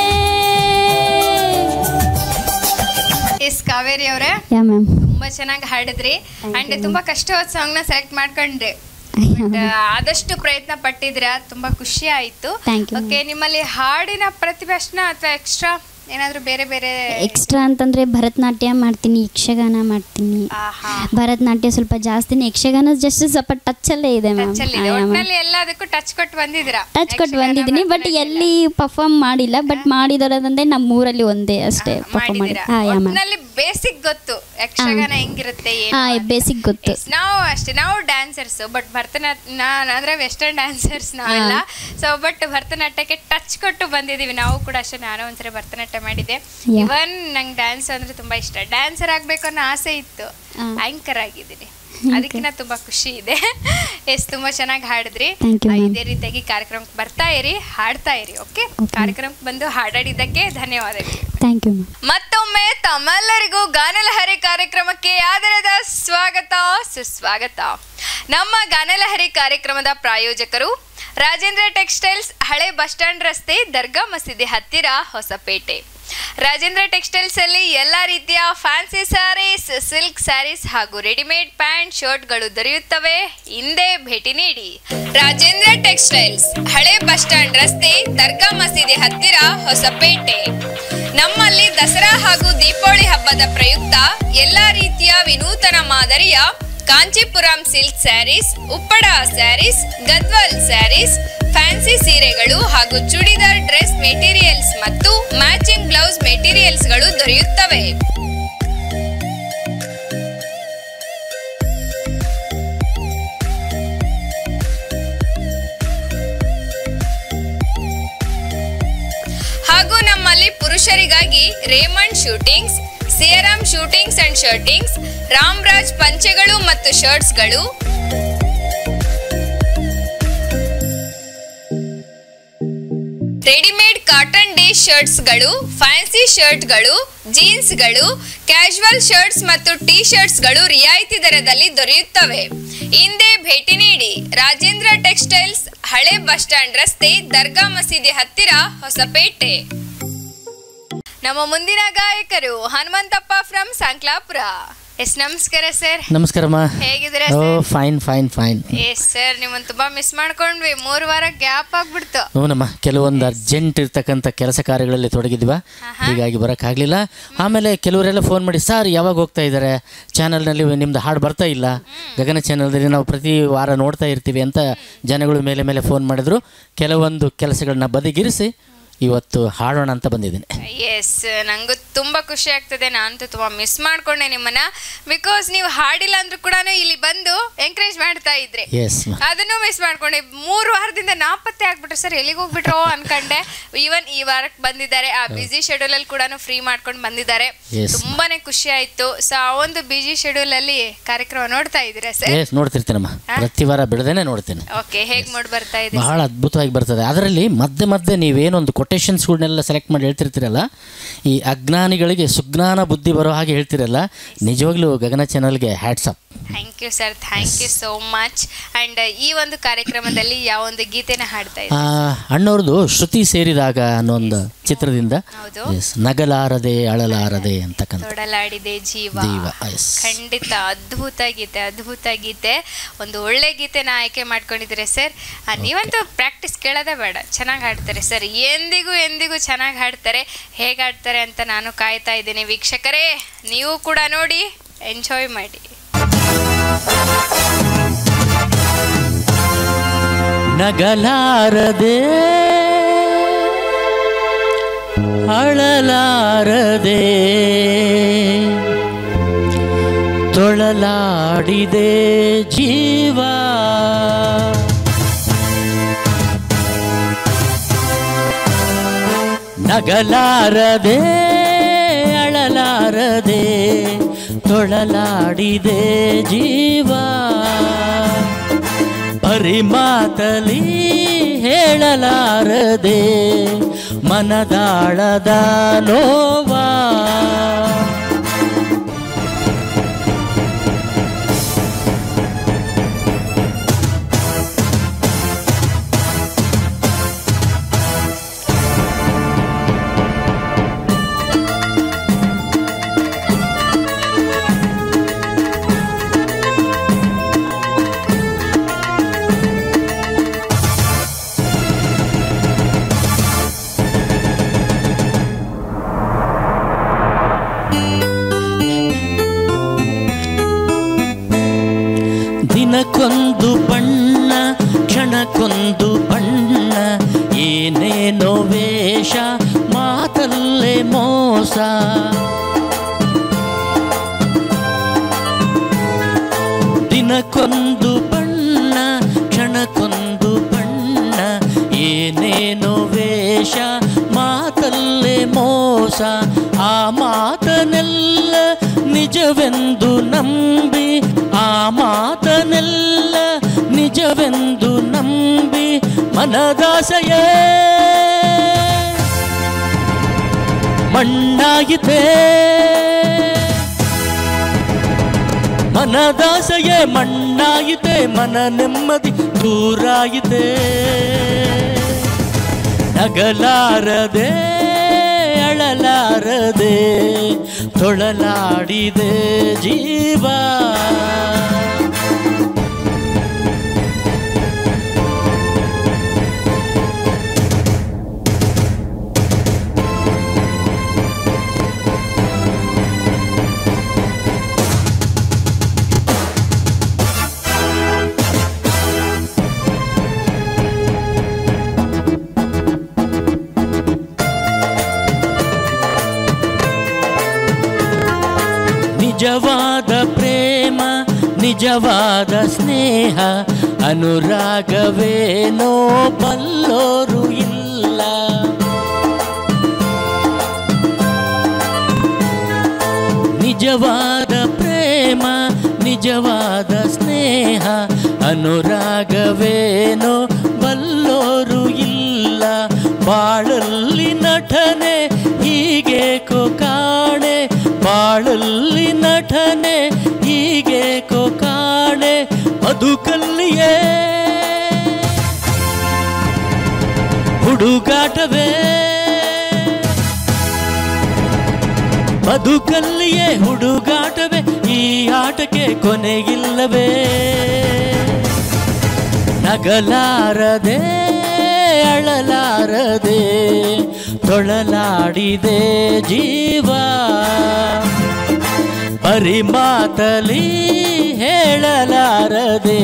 ಎಸ್ ಕಾವೇರಿ ಅವರೇ ಯಾ ಮ್ಯಾಮ್ ತುಂಬಾ ಚೆನ್ನಾಗಿ ಹಾಡಿದ್ರಿ ಅಂಡ್ ತುಂಬಾ ಕಷ್ಟವಾದ ಸಾಂಗ್ ನ ಸೆಲೆಕ್ಟ್ ಮಾಡ್ಕೊಂಡ್ರಿ But, ಆ, ಆದಷ್ಟು ಪ್ರಯತ್ನ ಪಟ್ಟಿದ್ರ ತುಂಬಾ ಖುಷಿ ಆಯ್ತು Thank you, ಓಕೆ ನಿಮ್ಮಲ್ಲಿ ಹಾಡಿನ ಪ್ರತಿಭೆ ಅಷ್ಟನ ಅಥವಾ ಎಕ್ಸ್ಟ್ರಾ ಏನಾದ್ರೂ ಬೇರೆ ಬೇರೆ ಎಕ್ಸ್ಟ್ರಾ ಅಂತಂದರೆ ಭರತನಾಟ್ಯ ಮಾಡ್ತೀನಿ ಯಕ್ಷಗಾನ ಮಾಡ್ತೀನಿ ಆಹಾ. ಭರತನಾಟ್ಯ ಸ್ವಲ್ಪ ಜಾಸ್ತಿನೇ ಯಕ್ಷಗಾನ ಜಸ್ಟ್ ಸ್ವಲ್ಪ ಟಚಲ್ಲೇ ಇದೆ ಮ್ಯಾಮ್ ಟಚ್ ಅಲ್ಲಿ ಇದೆ. ಒಟ್ನಲ್ಲಿ ಎಲ್ಲದಕ್ಕೂ ಟಚ್ ಕೊಟ್ಟು ಬಂದಿದ್ದೀರಾ ಟಚ್ ಕೊಟ್ಟು ಬಂದಿದ್ದೀನಿ ಬಟ್ ಎಲ್ಲಿ ಪರ್ಫಾರ್ಮ್ ಮಾಡಿಲ್ಲ ಬಟ್ ಮಾಡಿದರಂದ್ರೆ ನಮ್ಮ ಊರಲ್ಲಿ ಒಂದೇ ಅಷ್ಟೇ ಪರ್ಫಾರ್ಮ್ ಮಾಡಿ ಮಾಡಿದ್ದೀರಾ ಹಾಂ ಯಾ ಮ್ಯಾಮ್ ಒಟ್ನಲ್ಲಿ ಬೇಸಿಕ್ ಗೊತ್ತು ಯಕ್ಷಗಾನ ಹೆಂಗಿರುತ್ತೆ ಏನು ಹಾಂ ಅಂತ. ಬೇಸಿಕ್ ಗೊತ್ತು Yes, ನಾವು ಅಷ್ಟೇ ನಾವು ಡ್ಯಾನ್ಸರ್ಸ್ ಬಟ್ ಭರತನಾಟ್ಯ ನಾನು ಅಂದ್ರೆ ವೆಸ್ಟರ್ನ್ ಡ್ಯಾನ್ಸರ್ಸ್ ನಾವೆಲ್ಲ ಸೊ ಬಟ್ ಭರತನಾಟ್ಯಕ್ಕೆ ಟಚ್ ಕೊಟ್ಟು ಬಂದಿದೀವಿ ನಾವು ಕೂಡ ಅಷ್ಟೇ ನಾನು ಒಂದ್ಸರಿ ಭರತನಾಟ್ಯ ಮಾಡಿದ್ದೆ Yeah. ಇವನ್ ನಂಗೆ ಡ್ಯಾನ್ಸ್ ಅಂದ್ರೆ ತುಂಬಾ ಇಷ್ಟ ಡ್ಯಾನ್ಸರ್ ಆಗ್ಬೇಕು ಅನ್ನೋ ಆಸೆ ಇತ್ತು ಆಂಕರ್ ಆಗಿದ್ದೀನಿ ಅದಕ್ಕಿಂತ ತುಂಬಾ ಖುಷಿ ಇದೆ ಎಸ್ ತುಂಬಾ ಚೆನ್ನಾಗಿ ಹಾಡಿದ್ರಿ Thank you, ಆ, ma'am. ಇದೇ ರೀತಿಯಾಗಿ ಕಾರ್ಯಕ್ರಮಕ್ಕೆ ಬರ್ತಾ ಇರಿ ಹಾಡ್ತಾ ಇರಿ ಓಕೆ ಕಾರ್ಯಕ್ರಮಕ್ಕೆ ಬಂದು ಹಾಡಾಡಿದ್ದಕ್ಕೆ ಧನ್ಯವಾದಗಳು ಥ್ಯಾಂಕ್ ಯು ಮ್ಯಾಮ್ ಮತ್ತೊಮ್ಮೆ ತಮ್ಮೆಲ್ಲರಿಗೂ ಗಾನಲಹರಿ ಕಾರ್ಯಕ್ರಮಕ್ಕೆ ಆದರದ ಸ್ವಾಗತ ಸುಸ್ವಾಗತ ನಮ್ಮ ಗಾನಲಹರಿ ಕಾರ್ಯಕ್ರಮದ ಪ್ರಾಯೋಜಕರು ರಾಜೇಂದ್ರ ಟೆಕ್ಸ್ಟೈಲ್ಸ್ ಹಳೆ ಬಸ್ ಸ್ಟ್ಯಾಂಡ್ ರಸ್ತೆ ದರ್ಗಾ ಮಸೀದಿ ಹತ್ತಿರ ಹೊಸಪೇಟೆ ರಾಜೇಂದ್ರ ಟೆಕ್ಸ್ಟೈಲ್ಸ್ ಅಲ್ಲಿ ಎಲ್ಲಾ ರೀತಿಯ ಫ್ಯಾನ್ಸಿ ಸ್ಯಾರೀಸ್ ಸಿಲ್ಕ್ ಸ್ಯಾರೀಸ್ ಹಾಗೂ ರೆಡಿಮೇಡ್ ಪ್ಯಾಂಟ್ ಶರ್ಟ್ಗಳು ದೊರೆಯುತ್ತವೆ ಹಿಂದೆ ಭೇಟಿ ನೀಡಿ ರಾಜೇಂದ್ರ ಟೆಕ್ಸ್ಟೈಲ್ಸ್ ಹಳೆ ಬಸ್ ಸ್ಟ್ಯಾಂಡ್ ರಸ್ತೆ ದರ್ಗಾ ಮಸೀದಿ ಹತ್ತಿರ ಹೊಸಪೇಟೆ ನಮ್ಮಲ್ಲಿ ದಸರಾ ಹಾಗೂ ದೀಪಾವಳಿ ಹಬ್ಬದ ಪ್ರಯುಕ್ತ ಎಲ್ಲಾ ರೀತಿಯ ವಿನೂತನ ಮಾದರಿಯ Kanchipuram silk sarees Uppada sarees Gadwal sarees fancy ಸೀರೆಗಳು ಹಾಗೂ ಚೂಡಿದಾರ್ ಡ್ರೆಸ್ ಮೆಟೀರಿಯಲ್ಸ್ ಮತ್ತು ಮ್ಯಾಚಿಂಗ್ ಬ್ಲೌಸ್ ಮೆಟೀರಿಯಲ್ಸ್ಗಳು ದೊರೆಯುತ್ತವೆ ಹಾಗೂ ನಮ್ಮಲ್ಲಿ ಪುರುಷರಿಗಾಗಿ Raymond suitings Siyaram suitings and shirtings Ramraj ಪಂಚೆಗಳು ಮತ್ತು ಶರ್ಟ್ಸ್ಗಳು ರೆಡಿಮೇಡ್ ಕಾಟನ್ ಡೇ ಶರ್ಟ್ಸ್ಗಳು ಫ್ಯಾನ್ಸಿ ಶರ್ಟ್ಗಳು ಜೀನ್ಸ್ಗಳು ಕ್ಯಾಶುವಲ್ ಶರ್ಟ್ಸ್ ಮತ್ತು ಟಿ ಶರ್ಟ್ಸ್ಗಳು ರಿಯಾಯಿತಿ ದರದಲ್ಲಿ ದೊರೆಯುತ್ತವೆ ಹಿಂದೆ ಭೇಟಿ ನೀಡಿ ರಾಜೇಂದ್ರ ಟೆಕ್ಸ್ಟೈಲ್ಸ್ ಹಳೆ ಬಸ್ ಸ್ಟ್ಯಾಂಡ್ ರಸ್ತೆ ದರ್ಗಾ ಮಸೀದಿ ಹತ್ತಿರ ಹೊಸಪೇಟೆ ನಮ್ಮ ಮುಂದಿನ ಗಾಯಕರು ಹನುಮಂತಪ್ಪ ಫ್ರಮ್ ಸಂಕ್ಲಾಪುರ ಎಸ್ ನಮಸ್ಕಾರ ಸರ್ ನಮಸ್ಕಾರಮ್ಮ ಹೇಗಿದ್ದೀರಾ oh sir fine fine fine yes sir ನಿಮ್ಮನ್ನ ತುಂಬಾ ಮಿಸ್ ಮಾಡ್ಕೊಂಡ್ವಿ ಮೂರು ವಾರ ಗ್ಯಾಪ್ ಆಗ್ಬಿಡ್ತು ಹ್ಞೂನಮ್ಮ ಕೆಲವೊಂದು ಅರ್ಜೆಂಟ್ ಇರ್ತಕ್ಕಂಥ ಕೆಲಸ ಕಾರ್ಯಗಳಲ್ಲಿ ತೊಡಗಿದ್ವಾ ಹೀಗಾಗಿ ಬರೋಕ್ಕಾಗಲಿಲ್ಲ ಆಮೇಲೆ ಕೆಲವರೆಲ್ಲ ಫೋನ್ ಮಾಡಿ ಸರ್ ಯಾವಾಗ ಹೋಗ್ತಾ ಇದ್ದಾರೆ ಚಾನಲ್ನಲ್ಲಿ ನಿಮ್ದು ಹಾಡು ಬರ್ತಾ ಇಲ್ಲ ಗಗನ ಚಾನಲ್ದಲ್ಲಿ ನಾವು ಪ್ರತಿ ವಾರ ನೋಡ್ತಾ ಇರ್ತೀವಿ ಅಂತ ಜನಗಳು ಮೇಲೆ ಮೇಲೆ ಫೋನ್ ಮಾಡಿದ್ರು ಕೆಲವೊಂದು ಕೆಲಸಗಳನ್ನ ಬದಿಗಿರಿಸಿ ಇವತ್ತು ಹಾಡೋಣ ಅಂತ ಬಂದಿದ್ದೀನಿ ಎಸ್ ನಂಗೂ ತುಂಬಾ ಖುಷಿ ಆಗ್ತದೆ ನಾನಂತೂ ತುಂಬಾ ಮಿಸ್ ಮಾಡ್ಕೊಂಡೆ ನಿಮ್ಮನ್ನ ಬಿಕಾಸ್ ನೀವು ಹಾಡಿಲ್ಲ ಅಂದ್ರೂ ಕೂಡ ಇಲ್ಲಿ ಬಂದು ಎಂಕರೇಜ್ ಮಾಡ್ತಾ ಇದ್ರಿ ಎಸ್ ಅದನ್ನು ಮಿಸ್ ಮಾಡ್ಕೊಂಡೆ ಮೂರು ವಾರದಿಂದ ನಾಪತ್ತೆ ಆಗ್ಬಿಟ್ರು ಸರ್ ಎಲ್ಲಿಗೆ ಹೋಗ್ಬಿಟ್ರೋ ಅನ್ಕೊಂಡೆ ಈವನ್ ಈ ವಾರಕ್ಕೆ ಬಂದಿದ್ದಾರೆ ಆ ಬಿಸಿ ಶೆಡ್ಯೂಲ್ ಅಲ್ಲಿ ಕೂಡ ಫ್ರೀ ಮಾಡ್ಕೊಂಡು ಬಂದಿದ್ದಾರೆ Yes. ತುಂಬಾನೇ ಖುಷಿ ಆಯ್ತು ಸೊ ಆ ಒಂದು ಬಿಜಿ ಶೆಡ್ಯೂಲ್ ಅಲ್ಲಿ ಕಾರ್ಯಕ್ರಮ ನೋಡ್ತಾ ಇದ್ದೀರಾ ಸರ್ ಎಸ್ ನೋಡ್ತಿರ್ತೀನಮ್ಮ ಪ್ರತಿ ವಾರ ಬಿಡದೇನೆ ನೋಡ್ತೀನಿ ಓಕೆ ಹೇಗ್ ಮೂಡ್ ಬರ್ತಾ ಇದೆ ಬಹಳ ಅದ್ಭುತವಾಗಿ ಬರ್ತದೆ ಅದರಲ್ಲಿ ಮಧ್ಯೆ ಮಧ್ಯೆ ನೀವೇನೊಂದು ಕೊಟೇಶನ್ಸ್ಗಳನ್ನೆಲ್ಲ ಸೆಲೆಕ್ಟ್ ಮಾಡಿ ಹೇಳ್ತಿರ್ತೀರಲ್ಲ ಈ ಅಜ್ಞಾನಿಗಳಿಗೆ ಸುಜ್ಞಾನ ಬುದ್ಧಿ ಬರೋ ಹಾಗೆ ಹೇಳ್ತಿರಲ್ಲ ನಿಜವಾಗ್ಲೂ ಗಗನ ಚಾನಲ್ಗೆ hats off thank you sir thank you so much and ಈ ಒಂದು ಕಾರ್ಯಕ್ರಮದಲ್ಲಿ ಯಾವ ಒಂದು ಗೀತೆನ ಹಾಡ್ತಾ ಇದ್ದೀರಾ ಅಣ್ಣವ್ರದ್ದು ಶ್ರುತಿ ಸೇರಿದಾಗ ಅನ್ನೋ ಒಂದು ಚಿತ್ರದಿಂದ ಹೌದು. ಎಸ್ ನಗಲಾರದೆ ಅಳಲಾರದೆ ಅಂತಕ್ಕಂಥ ತೊಡಲಾಡಿದೆ ಜೀವ ಜೀವ, yes. ಖಂಡಿತ ಅದ್ಭುತ ಗೀತೆ ಅದ್ಭುತ ಗೀತೆ ಒಂದು ಒಳ್ಳೆ ಗೀತೆನ ಆಯ್ಕೆ ಮಾಡ್ಕೊಂಡಿದ್ದೀರಿ ಸರ್ ನೀವಂತೂ ಪ್ರಾಕ್ಟೀಸ್ ಕೇಳೋದೇ ಬೇಡ ಚೆನ್ನಾಗಿ ಹಾಡ್ತಾರೆ ಸರ್ ಎಂದಿಗೂ ಎಂದಿಗೂ ಚೆನ್ನಾಗಿ ಹಾಡ್ತಾರೆ ಹೇಗೆ ಹಾಡ್ತಾರೆ ಅಂತ ನಾನು ಕಾಯ್ತಾ ಇದ್ದೀನಿ ವೀಕ್ಷಕರೇ ನೀವು ಕೂಡ ನೋಡಿ ಎಂಜಾಯ್ ಮಾಡಿ ನಗಲಾರದೆ ಅಳಲಾರದೆ ತೊಳಲಾಡಿದೆ ಜೀವ ನಗಲಾರದೆ ಅಳಲಾರದೆ ತೊಳಲಾಡಿದೆ ಜೀವ ಬರಿ ಮಾತಲಿ ಹೇಳಲಾರದೆ ಮನದಾಳದ ನೋವಾ ದಿನಕ್ಕೊಂದು ಬಣ್ಣ ಕ್ಷಣಕ್ಕೊಂದು ಬಣ್ಣ ಏನೇನೋ ವೇಷ ಮಾತಲ್ಲೇ ಮೋಸ ದಿನಕ್ಕೊಂದು ಬಣ್ಣ ಕ್ಷಣಕ್ಕೊಂದು ಬಣ್ಣ ಏನೇನೋ ವೇಷ ಮಾತಲ್ಲೇ ಮೋಸ ಆ ಮಾತನೆಲ್ಲ ನಿಜವೆಂದು ನಂಬಿ ಆ ಮಾತನೆಲ್ಲ ನಿಜವೆಂದು ನಂಬಿ ಮನದಾಸೆಯೇ ಮಣ್ಣಾಗಿದೆ ಮನದಾಸೆಯೇ ಮಣ್ಣಾಗಿದೆ ಮನ ನೆಮ್ಮದಿ ದೂರಾಗಿದೆ ನಗಲಾರದೆ ಅಳಲಾರದೆ ತೊಳಲಾಡಿದೆ ಜೀವ ನಿಜವಾದ ಪ್ರೇಮ ನಿಜವಾದ ಸ್ನೇಹ ಅನುರಾಗವೇನೋ ಬಲ್ಲೋರು ಇಲ್ಲ ನಿಜವಾದ ಪ್ರೇಮ ನಿಜವಾದ ಸ್ನೇಹ ಅನುರಾಗವೇನೋ ಬಲ್ಲೋರು ಇಲ್ಲ ಬಾಳಲ್ಲಿ ನಟನೆ ಹೀಗೆ ಕಾಣೆ ಬಾಳಲ್ಲಿ ನಟನೆ ಹೀಗೆ ಕಾಣೆ ಬದುಕಲ್ಲಿಯೇ ಹುಡುಗಾಟವೇ ಬದುಕಲ್ಲಿಯೇ ಹುಡುಗಾಟವೇ ಈ ಆಟಕ್ಕೆ ಕೊನೆಗಿಲ್ಲವೇ ನಗಲಾರದೆ ಅಳಲಾರದೆ ತೊಳಲಾಡಿದೆ ಜೀವ ಪರಿಮಾತಲಿ ಹೇಳಲಾರದೆ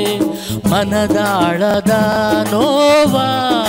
ಮನದಾಳದ ನೋವಾ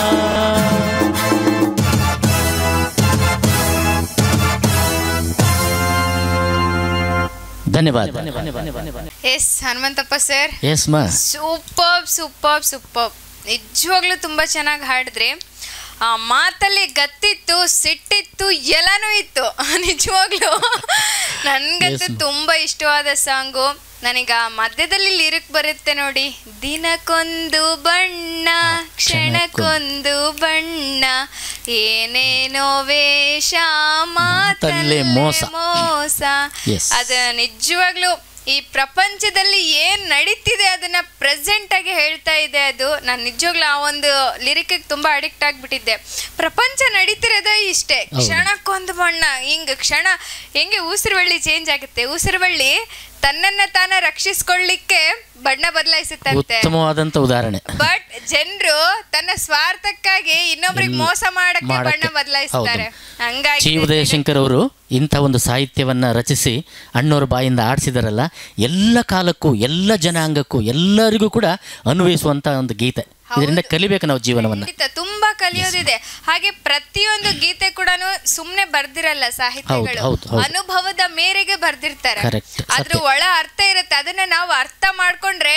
ಧನ್ಯವಾದ ಎಸ್ ಹನುಮಂತಪ್ಪ ಸರ್ ಎಸ್ ಮಾ ಸೂಪರ್ ಸೂಪರ್ ಸೂಪರ್ ನಿಜವಾಗ್ಲೂ ತುಂಬ ಚೆನ್ನಾಗಿ ಹಾಡಿದ್ರಿ ಆ ಮಾತಲ್ಲಿ ಗತ್ತಿತ್ತು ಸಿಟ್ಟಿತ್ತು ಎಲ್ಲನೂ ಇತ್ತು ನಿಜವಾಗ್ಲೂ ನನಗಂತೂ Yes. ತುಂಬ ಇಷ್ಟವಾದ ಸಾಂಗು ನನಗ ಮಧ್ಯದಲ್ಲಿ ಲಿರಿಕ್ ಬರುತ್ತೆ ನೋಡಿ ದಿನಕ್ಕೊಂದು ಬಣ್ಣ ಕ್ಷಣಕ್ಕೊಂದು ಬಣ್ಣ ಏನೇನೋ ವೇಷ ಮಾತಲ್ಲೇ ಮೋಸ. ಮೋಸ Yes. ಅದು ನಿಜವಾಗ್ಲೂ ಈ ಪ್ರಪಂಚದಲ್ಲಿ ಏನ್ ನಡೀತಿದೆ ಅದನ್ನ ಪ್ರೆಸೆಂಟ್ ಆಗಿ ಹೇಳ್ತಾ ಇದೆ ಅದು ನಾನು ನಿಜವಾಗ್ಲೂ ಆ ಒಂದು ಲಿರಿಕ್ ತುಂಬಾ ಅಡಿಕ್ಟ್ ಆಗ್ಬಿಟ್ಟಿದ್ದೆ ಪ್ರಪಂಚ ನಡೀತಿರೋದೇ ಇಷ್ಟೇ ಹೌದು. ಕ್ಷಣಕ್ಕೊಂದು ಬಣ್ಣ ಹಿಂಗ್ ಕ್ಷಣ ಹೆಂಗೆ ಉಸಿರುವಳ್ಳಿ ಚೇಂಜ್ ಆಗುತ್ತೆ ಉಸಿರುವಳ್ಳಿ ತನ್ನನ್ನ ತಾನ ರಕ್ಷಿಸ್ಕೊಳ್ಳಿಕ್ಕೆ ಬಣ್ಣ ಬದಲಾಯಿಸುತ್ತಂತೆ ಉತ್ತಮವಾದಂಥ ಉದಾಹರಣೆ ಬಟ್ ಜನರು ತನ್ನ ಸ್ವಾರ್ಥಕ್ಕಾಗಿ ಇನ್ನೊಬ್ರಿಗೆ ಮೋಸ ಮಾಡಕ್ಕೆ ಬಣ್ಣ ಮಾಡಕ್ಕೆ. ಬದಲಾಯಿಸ್ತಾರೆ ಹಂಗಾಗಿ ಚಿ ಉದಯಶಂಕರ್ ಅವರು ಇಂಥ ಒಂದು ಸಾಹಿತ್ಯವನ್ನು ರಚಿಸಿ ಅಣ್ಣವ್ರ ಬಾಯಿಂದ ಆಡಿಸಿದಾರಲ್ಲ ಎಲ್ಲ ಕಾಲಕ್ಕೂ ಎಲ್ಲ ಜನಾಂಗಕ್ಕೂ ಎಲ್ಲರಿಗೂ ಕೂಡ ಅನ್ವಯಿಸುವಂಥ ಒಂದು ಗೀತೆ ಇದರಿಂದ ಕಲಿಬೇಕು ನಾವು ಜೀವನವನ್ನು ಖಂಡಿತ ತುಂಬಾ ಕಲಿಯೋದಿದೆ ಹಾಗೆ ಪ್ರತಿಯೊಂದು ಗೀತೆ ಕೂಡ ಸುಮ್ನೆ ಬರ್ದಿರಲ್ಲ ಸಾಹಿತ್ಯಗಳು ಹೌದು, ಹೌದು. ಅನುಭವದ ಮೇರೆಗೆ ಬರ್ದಿರ್ತಾರೆ Correct. ಅದ್ರ ಸತ್ಯ. ಒಳ ಅರ್ಥ ಇರುತ್ತೆ ಅದನ್ನ ನಾವು ಅರ್ಥ ಮಾಡ್ಕೊಂಡ್ರೆ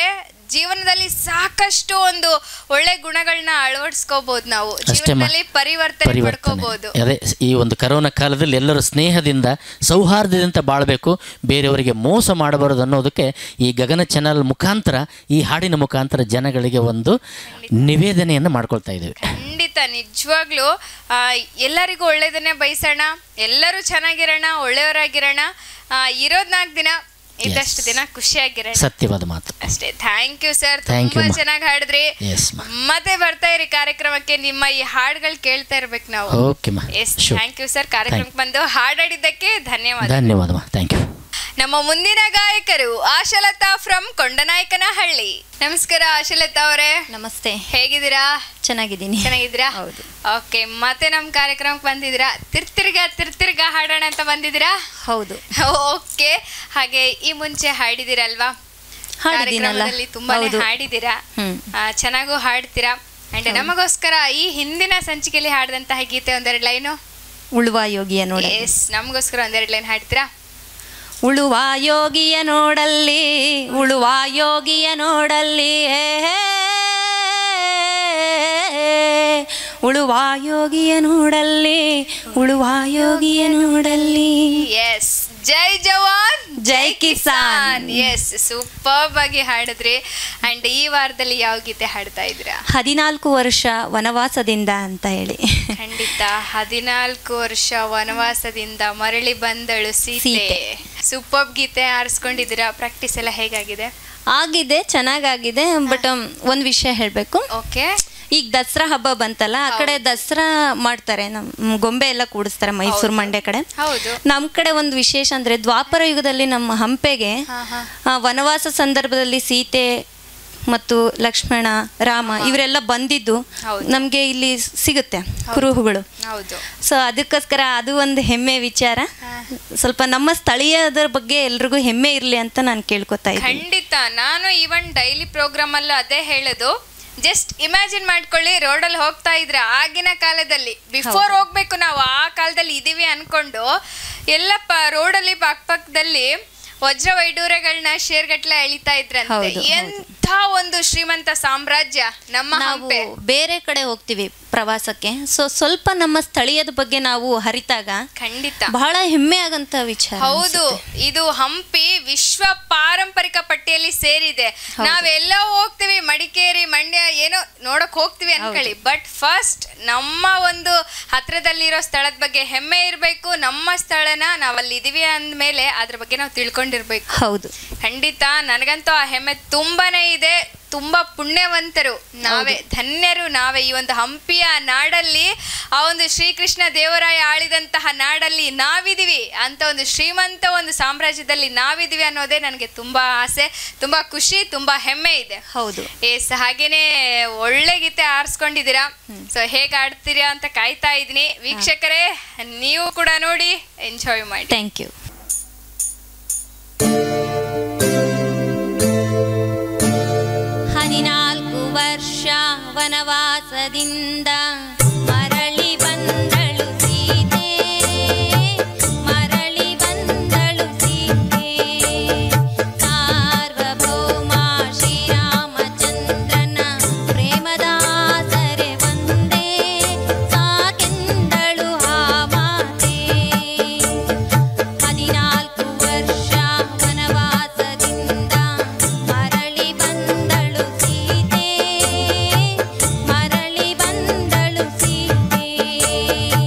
ಜೀವನದಲ್ಲಿ ಸಾಕಷ್ಟು ಒಂದು ಒಳ್ಳೆ ಗುಣಗಳನ್ನ ಅಳವಡಿಸ್ಕೋಬಹುದು ನಾವು ಅಷ್ಟೇ ಮಾ- ಜೀವನದಲ್ಲಿ ಪರಿವರ್ತನೆ ಪರಿವರ್ತನೆ ಪಡ್ಕೋಬಹುದು ಅದೇ ಈ ಒಂದು ಕರೋನಾ ಕಾಲದಲ್ಲಿ ಎಲ್ಲರೂ ಸ್ನೇಹದಿಂದ ಸೌಹಾರ್ದದಿಂದ ಬಾಳಬೇಕು ಬೇರೆಯವರಿಗೆ ಮೋಸ ಮಾಡಬಾರದು ಅನ್ನೋದಕ್ಕೆ ಈ ಗಗನ ಚಾನಲ್ ಮುಖಾಂತರ ಈ ಹಾಡಿನ ಮುಖಾಂತರ ಜನಗಳಿಗೆ ಒಂದು ನಿವೇದನೆಯನ್ನು ಮಾಡ್ಕೊಳ್ತಾ ಇದ್ದೇವೆ ಖಂಡಿತ ನಿಜವಾಗ್ಲೂ ಆ, ಎಲ್ಲರಿಗೂ ಒಳ್ಳೇದನ್ನೇ ಬಯಸೋಣ ಎಲ್ಲರೂ ಚೆನ್ನಾಗಿರೋಣ ಒಳ್ಳೆಯವರಾಗಿರೋಣ ಆ, ಇರೋದ್ ನಾಲ್ಕು ದಿನ ಇದ್ದಷ್ಟು ದಿನ ಖುಷಿಯಾಗಿರೋಣ ಸತ್ಯವಾದ ಮಾತು ಅಷ್ಟೇ thank you sir Thank you, ತುಂಬಾ ಮಾ. ಚೆನ್ನಾಗಿ ಹಾಡಿದ್ರಿ ಎಸ್ ಮಾ ಮತ್ತೆ ಬರ್ತಾ ಇರಿ ಕಾರ್ಯಕ್ರಮಕ್ಕೆ ನಿಮ್ಮ ಈ ಹಾಡುಗಳು ಕೇಳ್ತಾ ಇರ್ಬೇಕು ನಾವು ಓಕೆ ಮಾ yes sure thank you sir ಕಾರ್ಯಕ್ರಮಕ್ಕೆ ಬಂದು ಹಾಡಾಡಿದ್ದಕ್ಕೆ ಧನ್ಯವಾದ ಧನ್ಯವಾದ ಮಾ ಥ್ಯಾಂಕ್ ಯು ನಮ್ಮ ಮುಂದಿನ ಗಾಯಕರು ಆಶಲತಾ ಫ್ರಮ್ ಕೊಂಡನಾಯಕನಹಳ್ಳಿ ನಮಸ್ಕಾರ ಆಶಲತಾ ಅವರೇ ನಮಸ್ತೆ ಹೇಗಿದ್ದೀರಾ ಚೆನ್ನಾಗಿದ್ದೀನಿ ಚೆನ್ನಾಗಿದ್ದೀರಾ ಹೌದು ಓಕೆ ಮತ್ತೆ ನಮ್ಮ ಕಾರ್ಯಕ್ರಮಕ್ಕೆ ಬಂದಿದ್ದೀರಾ ತಿರ್ತಿರ್ಗ ತಿರ್ತಿರ್ಗ ಹಾಡೋಣ ಅಂತ ಬಂದಿದ್ದೀರಾ ಹೌದು ಓಕೆ ಹಾಗೆ ಈ ಮುಂಚೆ ಹಾಡಿದಿರಲ್ವಾ ಹಾಡಿದ್ದೀನಲ್ಲ? ಕಾರ್ಯಕ್ರಮದಲ್ಲಿ ತುಂಬಾನೇ ಹೌದು. ಹಾಡಿದ್ದೀರಾ ಹ್ಮ್. ಆ, ಚೆನ್ನಾಗೂ ಹಾಡ್ತೀರಾ ಅಂಡ್ ನಮಗೋಸ್ಕರ ಈ ಹಿಂದಿನ ಸಂಚಿಕೆಯಲ್ಲಿ ಹಾಡಿದಂತಹ ಗೀತೆ ಒಂದೆರಡು ಲೈನು ಉಳುವ ಯೋಗಿಯ ನೋಡ ಎಸ್ ನಮಗೋಸ್ಕರ ಒಂದೆರಡು ಲೈನ್ ಹಾಡ್ತೀರಾ ಉಳುವ ಯೋಗಿಯ ನೋಡಲ್ಲಿ ಉಳುವ ಯೋಗಿಯ ನೋಡಲ್ಲಿ ಹೇ ಹೇ. ಉಳುವ ಯೋಗಿಯ ನೋಡಲ್ಲಿ ಉಳುವ ಯೋಗಿಯ ನೋಡಲ್ಲಿ ಎಸ್ ಜೈ ಜವಾನ್ ಜೈ ಕಿಸಾನ್ ಎಸ್ ಸೂಪರ್ ಆಗಿ ಹಾಡಿದ್ರಿ ಅಂಡ್ ಈ ವಾರದಲ್ಲಿ ಯಾವ ಗೀತೆ ಹಾಡ್ತಾ ಇದ್ದೀರಾ ಹದಿನಾಲ್ಕು ವರ್ಷ ವನವಾಸದಿಂದ ಅಂತ ಹೇಳಿ ಖಂಡಿತ ಹದಿನಾಲ್ಕು ವರ್ಷ ವನವಾಸದಿಂದ ಮರಳಿ ಬಂದಳು ಸೀತೆ ಸೀತೆ. ಸೂಪರ್ ಗೀತೆ ಆರಿಸ್ಕೊಂಡಿದ್ದೀರಾ ಪ್ರಾಕ್ಟೀಸ್ ಎಲ್ಲ ಹೇಗಾಗಿದೆ ಆಗಿದೆ ಚೆನ್ನಾಗಾಗಿದೆ ಬಟ್ ಒಂದು ವಿಷಯ ಹೇಳಬೇಕು ಓಕೆ ಈಗ ದಸರಾ ಹಬ್ಬ ಬಂತಲ್ಲ ಆ ಕಡೆ ದಸರಾ ಮಾಡ್ತಾರೆ ನಮ್ಮ ಗೊಂಬೆ ಎಲ್ಲ ಕೂಡಿಸ್ತಾರೆ ಮೈಸೂರು ಮಂಡ್ಯ ಕಡೆ ಹೌದು ನಮ್ಮ ಕಡೆ ಒಂದು ವಿಶೇಷ ಅಂದ್ರೆ ದ್ವಾಪರ ಯುಗದಲ್ಲಿ ನಮ್ಮ ಹಂಪೆಗೆ ಆ, ವನವಾಸ ಸಂದರ್ಭದಲ್ಲಿ ಸೀತೆ ಮತ್ತು ಲಕ್ಷ್ಮಣ ರಾಮ ಇವರೆಲ್ಲ ಬಂದಿದ್ದು ನಮಗೆ ಇಲ್ಲಿ ಸಿಗುತ್ತೆ ಕುರುಹುಗಳು ಹೌದು ಸೊ ಅದಕ್ಕೋಸ್ಕರ ಅದು ಒಂದು ಹೆಮ್ಮೆ ವಿಚಾರ ಸ್ವಲ್ಪ ನಮ್ಮ ಸ್ಥಳೀಯದ ಬಗ್ಗೆ ಎಲ್ರಿಗೂ ಹೆಮ್ಮೆ ಇರಲಿ ಅಂತ ನಾನು ಕೇಳ್ಕೊತಾ ಇದ್ದೀನಿ ಖಂಡಿತ ನಾನು ಈವನ್ ಡೈಲಿ ಪ್ರೋಗ್ರಾಮ್ ಅಲ್ಲೂ ಅದೇ ಹೇಳೋದು ಜಸ್ಟ್ ಇಮ್ಯಾಜಿನ್ ಮಾಡ್ಕೊಳ್ಳಿ ರೋಡಲ್ಲಿ ಹೋಗ್ತಾ ಇದ್ರೆ ಆಗಿನ ಕಾಲದಲ್ಲಿ ಬಿಫೋರ್ ಹೋಗ್ಬೇಕು ನಾವು ಆ ಕಾಲದಲ್ಲಿ ಇದೀವಿ ಅನ್ಕೊಂಡು ಎಲ್ಲ ಪ ರೋಡಲ್ಲಿ ಪಕ್ಕಪಕ್ಕದಲ್ಲಿ ವಜ್ರ ವೈಡೂರ್ಯಗಳನ್ನ ಶೇರ್ಗಟ್ಲೆ ಎಳಿತಾ ಇದ್ರಂತೆ ಹೌದು, ಎಂಥ ಒಂದು ಶ್ರೀಮಂತ ಸಾಮ್ರಾಜ್ಯ ನಮ್ಮ ನಾವು ಹಂಪೆ ಬೇರೆ ಕಡೆ ಹೋಗ್ತೀವಿ ಪ್ರವಾಸಕ್ಕೆ ಸೊ ಸ್ವಲ್ಪ ನಮ್ಮ ಸ್ಥಳೀಯದ ಬಗ್ಗೆ ನಾವು ಹರಿತಾಗ ಖಂಡಿತ ಬಹಳ ಹೆಮ್ಮೆ ಆಗಂತ ವಿಚಾರ ಹೌದು ಇದು ಹಂಪಿ ವಿಶ್ವ ಪಾರಂಪರಿಕ ಪಟ್ಟಿಯಲ್ಲಿ ಸೇರಿದೆ ನಾವೆಲ್ಲ ಹೋಗ್ತೀವಿ ಮಡಿಕೇರಿ ಮಂಡ್ಯ ಏನೋ ನೋಡಕ್ ಹೋಗ್ತೀವಿ ಅನ್ಕೊಳ್ಳಿ ಬಟ್ ಫಸ್ಟ್ ನಮ್ಮ ಒಂದು ಹತ್ರದಲ್ಲಿರೋ ಸ್ಥಳದ ಬಗ್ಗೆ ಹೆಮ್ಮೆ ಇರಬೇಕು ನಮ್ಮ ಸ್ಥಳನ ನಾವಲ್ಲಿ ಇದೀವಿ ಅಂದ್ಮೇಲೆ ಅದ್ರ ಬಗ್ಗೆ ನಾವು ತಿಳ್ಕೊಂಡಿರ್ಬೇಕು ಹೌದು ಖಂಡಿತ ನನಗಂತೂ ಆ ಹೆಮ್ಮೆ ತುಂಬಾನೇ ಇದೆ ತುಂಬಾ ಪುಣ್ಯವಂತರು ನಾವೇ ಧನ್ಯರು ನಾವೇ ಈ ಒಂದು ಹಂಪಿಯ ನಾಡಲ್ಲಿ ಆ ಒಂದು ಶ್ರೀಕೃಷ್ಣ ದೇವರಾಯ ಆಳಿದಂತಹ ನಾಡಲ್ಲಿ ನಾವಿದೀವಿ ಅಂತ ಒಂದು ಶ್ರೀಮಂತ ಒಂದು ಸಾಮ್ರಾಜ್ಯದಲ್ಲಿ ನಾವಿದೀವಿ ಅನ್ನೋದೇ ನನಗೆ ತುಂಬಾ ಆಸೆ ತುಂಬಾ ಖುಷಿ ತುಂಬಾ ಹೆಮ್ಮೆ ಇದೆ ಹೌದು ಎಸ್ ಹಾಗೇನೆ ಒಳ್ಳೆ ಗೀತೆ ಆರಿಸ್ಕೊಂಡಿದ್ದೀರಾ ಸೊ ಹೇಗೆ ಆಡ್ತೀರಾ ಅಂತ ಕಾಯ್ತಾ ಇದ್ದೀನಿ ವೀಕ್ಷಕರೇ ನೀವು ಕೂಡ ನೋಡಿ ಎಂಜಾಯ್ ಮಾಡಿ ಥ್ಯಾಂಕ್ ಯು ಹದಿನಾಲ್ಕು ವರ್ಷ ವನವಾಸದಿಂದ ಮರಳಿ ಬಂದಳು ಸೀತೆ ಮರಳಿ ಬಂದಳು ಸೀತೆ ಸಾರ್ವಭೌಮ ಶ್ರೀರಾಮಚಂದ್ರನ ಪ್ರೇಮದಾಸರೆ ಒಂದೇ ಸಾಕೆಂದಳು ಆ ಮಾತೆ ಹದಿನಾಲ್ಕು ವರ್ಷ ವನವಾಸದಿಂದ ಮರಳಿ ಬಂದಳು ಸೀತೆ ಮರಳಿ ಬಂದಳು ಸೀತೆ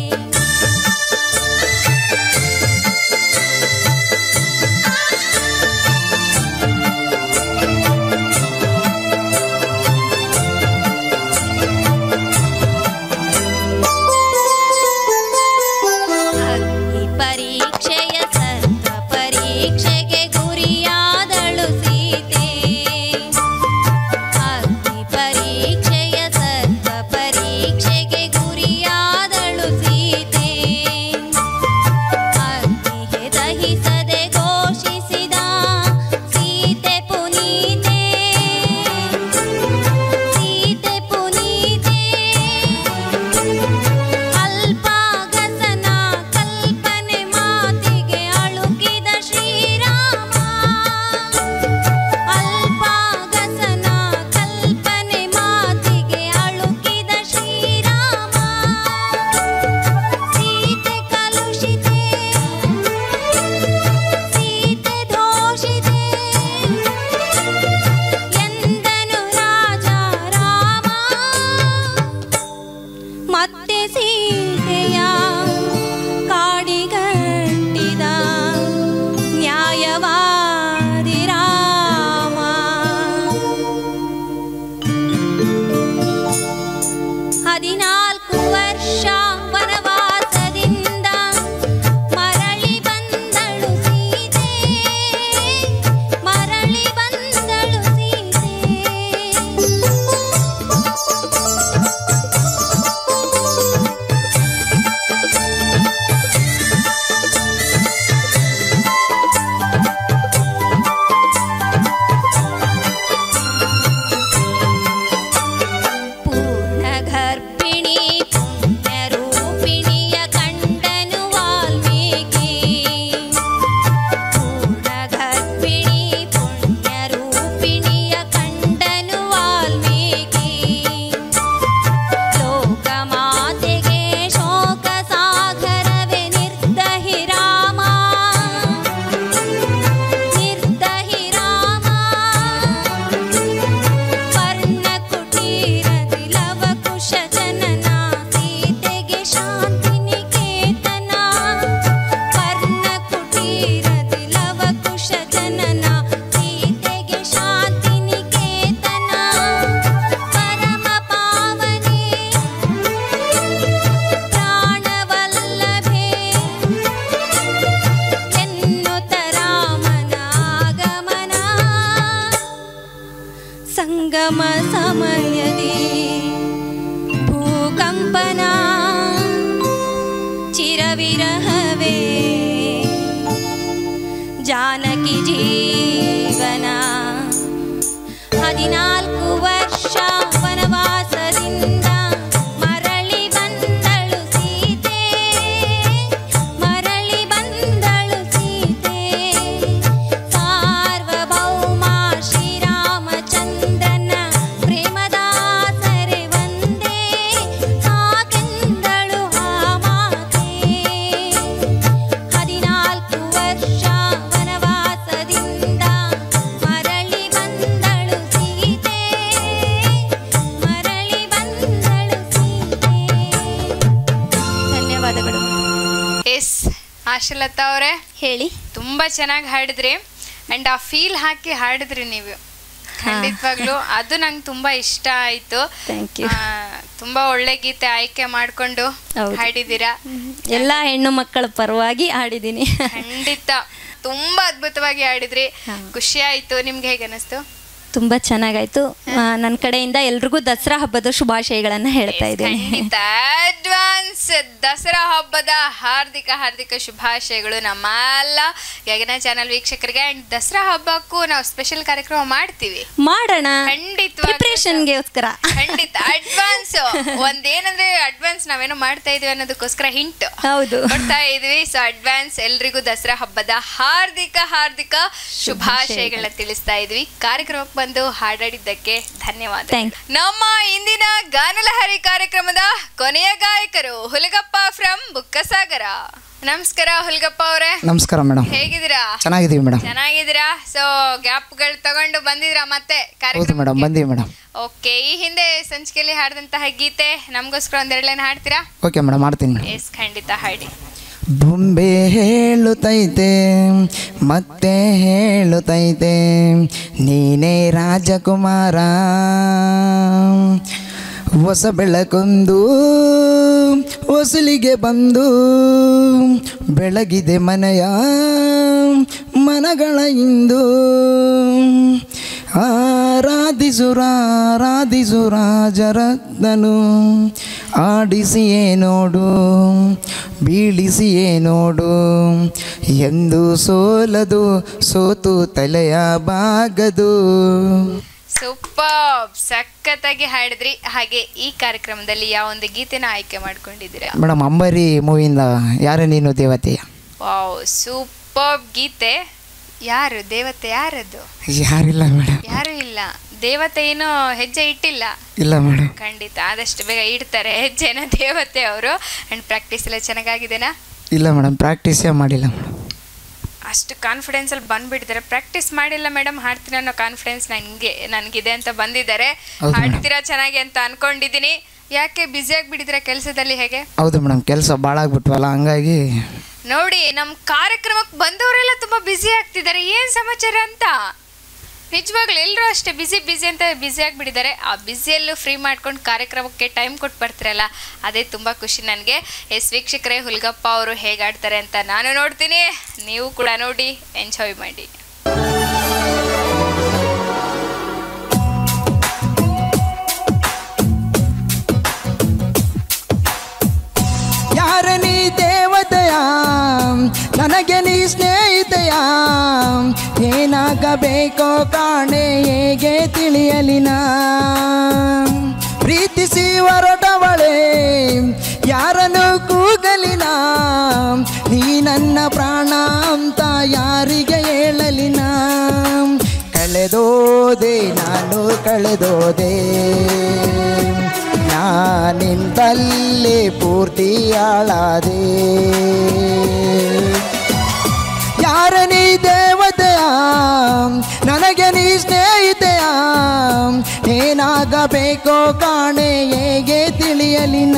ಸಮಯದಿ ಭೂಕಂಪನ ಚಿರವಿರಹವೇ ಜಾನಕಿ ಜೀವನ ಹದಿನಾಲ್ಕು ವರ್ಷ ವನವಾಸದಿಂದ ಮರಳಿ ಬಂದಳು ಸೀತೆ ಮರಳಿ ಬಂದಳು ಸೀತೆ ಸಾರ್ವಭೌಮ ಶ್ರೀರಾಮಚಂದ್ರನ ಪ್ರೇಮದಾಸರೆ ಒಂದೇ ಹಾಗೆಂದಳು ಆ ಮಾತೆ ಹದಿನಾಲ್ಕು ವರ್ಷ ವನವಾಸದಿಂದ ಮರಳಿ ಬಂದಳು ಸೀತೆ ಮರಳಿ ಬಂದಳು ಸೀತೆ ಧನ್ಯವಾದಗಳು ಎಸ್ ಆಶಲತಾ ಅವರೇ ಹೇಳಿ ತುಂಬಾ ಚೆನ್ನಾಗಿ ಹಾಡಿದ್ರಿ ಅಂಡ್ ಆ ಫೀಲ್ ಹಾಕಿ ಹಾಡಿದ್ರಿ ನೀವು ಖಂಡಿತವಾಗ್ಲು ಅದು ನಂಗೆ ತುಂಬಾ ಇಷ್ಟ ಆಯ್ತು Thank you. ಆ, ತುಂಬಾ ಒಳ್ಳೆ ಗೀತೆ ಆಯ್ಕೆ ಮಾಡ್ಕೊಂಡು ಹೌದು. ಹಾಡಿದ್ದೀರಾ ಎಲ್ಲ ಹೆಣ್ಣು ಮಕ್ಕಳ ಪರವಾಗಿ ಆಡಿದ್ದೀನಿ ಖಂಡಿತ ತುಂಬಾ ಅದ್ಭುತವಾಗಿ ಹಾಡಿದ್ರಿ ಖುಷಿ ಆಯ್ತು ನಿಮ್ಗೆ ಹೇಗೆ ಅನಿಸ್ತು ತುಂಬ ಚೆನ್ನಾಗಾಯ್ತು ನನ್ನ ಕಡೆಯಿಂದ ಎಲ್ರಿಗೂ ದಸರಾ ಹಬ್ಬದ ಶುಭಾಶಯಗಳನ್ನು ಹೇಳ್ತಾ ಇದ್ದೀನಿ ಖಂಡಿತ ಅಡ್ವಾನ್ಸ್ ದಸರಾ ಹಬ್ಬದ ಹಾರ್ದಿಕ ಹಾರ್ದಿಕ ಶುಭಾಶಯಗಳು ನಮ್ಮ ಎಲ್ಲ ಗಗನ ಚಾನಲ್ ವೀಕ್ಷಕರಿಗೆ ಅಂಡ್ ದಸರಾ ಹಬ್ಬಕ್ಕೂ ನಾವು ಸ್ಪೆಷಲ್ ಕಾರ್ಯಕ್ರಮ ಮಾಡ್ತೀವಿ ಮಾಡೋಣ ಖಂಡಿತವಾಗ್ಲೂ ಪ್ರಿಪ್ರೇಷನ್ಗೆಗೋಸ್ಕರ ಖಂಡಿತ ಅಡ್ವಾನ್ಸ್ ಒಂದೇನಂದ್ರೆ ಅಡ್ವಾನ್ಸ್ ನಾವೇನೋ ಮಾಡ್ತಾ ಇದೀವಿ ಅನ್ನೋದಕ್ಕೋಸ್ಕರ ಹಿಂಟ್ ಹೌದು ಕೊಡ್ತಾ ಇದೀವಿ ಸೊ ಅಡ್ವಾನ್ಸ್ ಎಲ್ರಿಗೂ ದಸರಾ ಹಬ್ಬದ ಹಾರ್ದಿಕ ಹಾರ್ದಿಕ ಶುಭಾಶಯಗಳನ್ನ ತಿಳಿಸ್ತಾ ಇದ್ವಿ ಕಾರ್ಯಕ್ರಮಕ್ಕೆ ಬಂದು ಹಾಡಾಡಿದ್ದಕ್ಕೆ ಧನ್ಯವಾದ Thank ನಮ್ಮ ಇಂದಿನ ಗಾನಲಹರಿ ಕಾರ್ಯಕ್ರಮದ ಕೊನೆಯ ಗಾಯಕರು ಹುಲಗಪ್ಪ ಫ್ರಮ್ ಬುಕ್ಕಸಾಗರ ನಮಸ್ಕಾರ ಹುಲ್ಗಪ್ಪ ಅವರೇ ನಮಸ್ಕಾರ ಮೇಡಮ್ ಹೇಗಿದ್ದೀರಾ ಚೆನ್ನಾಗಿದ್ದೀವಿ ಮೇಡಮ್ ಚೆನ್ನಾಗಿದ್ದೀರಾ ಸೊ ಗ್ಯಾಪ್ಗಳು ತಗೊಂಡು ಬಂದಿದ್ರಾ ಮತ್ತೆ ಹೌದು ಕಾರ್ಯಕ್ರಮ ಮೇಡಮ್ ಬಂದೀವಿ ಮೇಡಮ್ ಓಕೆ ಈ ಹಿಂದೆ ಸಂಚಿಕೆಯಲ್ಲಿ ಹಾಡಿದಂತಹ ಗೀತೆ ನಮಗೋಸ್ಕರ ಒಂದೆರಡೇನು ಹಾಡ್ತೀರಾ ಓಕೆ ಮೇಡಮ್ ಮಾಡ್ತೀನಿ ಮೇಡಮ್ ಎಸ್ ಖಂಡಿತ ಹಾಡಿ ಬೊಂಬೆ ಹೇಳುತ್ತೈತೆ ಮತ್ತೆ ಹೇಳುತ್ತೈತೆ ನೀನೇ ರಾಜಕುಮಾರ ಹೊಸ ಬೆಳಕೊಂದು ಹೊಸಲಿಗೆ ಬಂದು ಬೆಳಗಿದೆ ಮನೆಯ ಮನಗಳ ಇಂದು ಆರಾಧಿಸು ರಾಜರತ್ನನು ಆಡಿಸಿಯೇ ನೋಡು ಬೀಳಿಸಿಯೇ ನೋಡು ಎಂದು ಸೋಲದು ಸೋತು ತಲೆಯ ಬಾಗದು ಸೂಪರ್ ಸಖತ್ತಾಗಿ ಹಾಡಿದ್ರಿ ಹಾಗೆ ಈ ಕಾರ್ಯಕ್ರಮದಲ್ಲಿ ಯಾವ ಒಂದು ಗೀತೆನ ಆಯ್ಕೆ ಮಾಡ್ಕೊಂಡಿದ್ದೀರಾ ಮೇಡಮ್ ಅಂಬರಿ ಮೂವಿಯಿಂದ ಯಾರು ನೀನು ದೇವತೆಯ ವಾವ್ ಸೂಪರ್ ಗೀತೆ ಯಾರು ದೇವತೆ ಯಾರದು ಯಾರಿಲ್ಲ ಮೇಡಮ್ ಯಾರು ಇಲ್ಲ ದೇವತೆ ಏನು ಹೆಜ್ಜೆ ಇಟ್ಟಿಲ್ಲ ಇಲ್ಲ ಮೇಡಮ್ ಖಂಡಿತ ಆದಷ್ಟು ಬೇಗ ಇಡ್ತಾರೆ ಹೆಜ್ಜೆನ ದೇವತೆ ಅವರು ಅಂಡ್ ಪ್ರಾಕ್ಟೀಸ್ ಎಲ್ಲ ಚೆನ್ನಾಗಾಗಿದೆನಾ ಇಲ್ಲ ಮೇಡಮ್ ಪ್ರಾಕ್ಟೀಸೇ ಮಾಡಿಲ್ಲ ಮೇಡಮ್ ಅಷ್ಟು ಕಾನ್ಫಿಡೆನ್ಸಲ್ಲಿ ಬಂದ್ಬಿಟ್ಟಿದ್ದಾರೆ ಪ್ರಾಕ್ಟೀಸ್ ಮಾಡಿಲ್ಲ ಮೇಡಮ್ ಹಾಡ್ತೀನಿ ಅನ್ನೋ ಕಾನ್ಫಿಡೆನ್ಸ್ ನನಗೆ ನನಗಿದೆ ಅಂತ ಬಂದಿದ್ದಾರೆ ಹೌದು madam. ಹಾಡ್ತೀರಾ ಚೆನ್ನಾಗಿ ಅಂತ ಅನ್ಕೊಂಡಿದ್ದೀನಿ ಯಾಕೆ ಬ್ಯುಸಿ ಆಗಿಬಿಟ್ಟಿದ್ದೀರಾ ಕೆಲಸದಲ್ಲಿ ಹೇಗೆ ಹೌದು ಮೇಡಮ್ ಕೆಲಸ ಭಾಳ ಆಗ್ಬಿಟ್ವಲ್ಲ ಹಂಗಾಗಿ ನೋಡಿ ನಮ್ಮ ಕಾರ್ಯಕ್ರಮಕ್ಕೆ ಬಂದವರೆಲ್ಲ ತುಂಬ ಬ್ಯುಸಿ ಆಗ್ತಿದ್ದಾರೆ ಏನು ಸಮಾಚಾರ ಅಂತ ನಿಜವಾಗ್ಲೂ ಎಲ್ಲರೂ ಅಷ್ಟೇ ಬಿಸಿ ಬಿಸಿ ಅಂತ ಬ್ಯುಸಿ ಆಗಿಬಿಟ್ಟಿದ್ದಾರೆ ಆ ಬ್ಯುಸಿಯಲ್ಲೂ ಫ್ರೀ ಮಾಡ್ಕೊಂಡು ಕಾರ್ಯಕ್ರಮಕ್ಕೆ ಟೈಮ್ ಕೊಟ್ಟು ಬರ್ತೀರಲ್ಲ ಅದೇ ತುಂಬ ಖುಷಿ ನನಗೆ ಎಸ್ ವೀಕ್ಷಕರೇ ಹುಲ್ಗಪ್ಪ ಅವರು ಹೇಗೆ ಆಡ್ತಾರೆ ಅಂತ ನಾನು ನೋಡ್ತೀನಿ ನೀವು ಕೂಡ ನೋಡಿ ಎಂಜಾಯ್ ಮಾಡಿ ಯಾರ ನೀ ದೇವತೆಯ ನನಗೆ ನೀ ಸ್ನೇಹಿತೆಯ ಏನಾಗಬೇಕೋ ಕಾಣೆ ಹೇಗೆ ತಿಳಿಯಲಿನ ಪ್ರೀತಿಸಿ ಹೊರಟವಳೆ ಯಾರನ್ನು ಕೂಗಲಿನ ನೀ ನನ್ನ ಪ್ರಾಣ ಅಂತ ಯಾರಿಗೆ ಹೇಳಲಿನ ಕಳೆದೋದೆ ನಾನು ಕಳೆದೋದೆ ನಾನಿಂದಲ್ಲೇ ಪೂರ್ತಿ ಹಾಳಾದೆ ಯಾರ ನೀ ದೇವತೆಯ ನನಗೆ ನೀ ಸ್ನೇಹಿತೆಯ ಏನಾಗಬೇಕೋ ಕಾಣೆ ಹೇಗೆ ತಿಳಿಯಲಿನ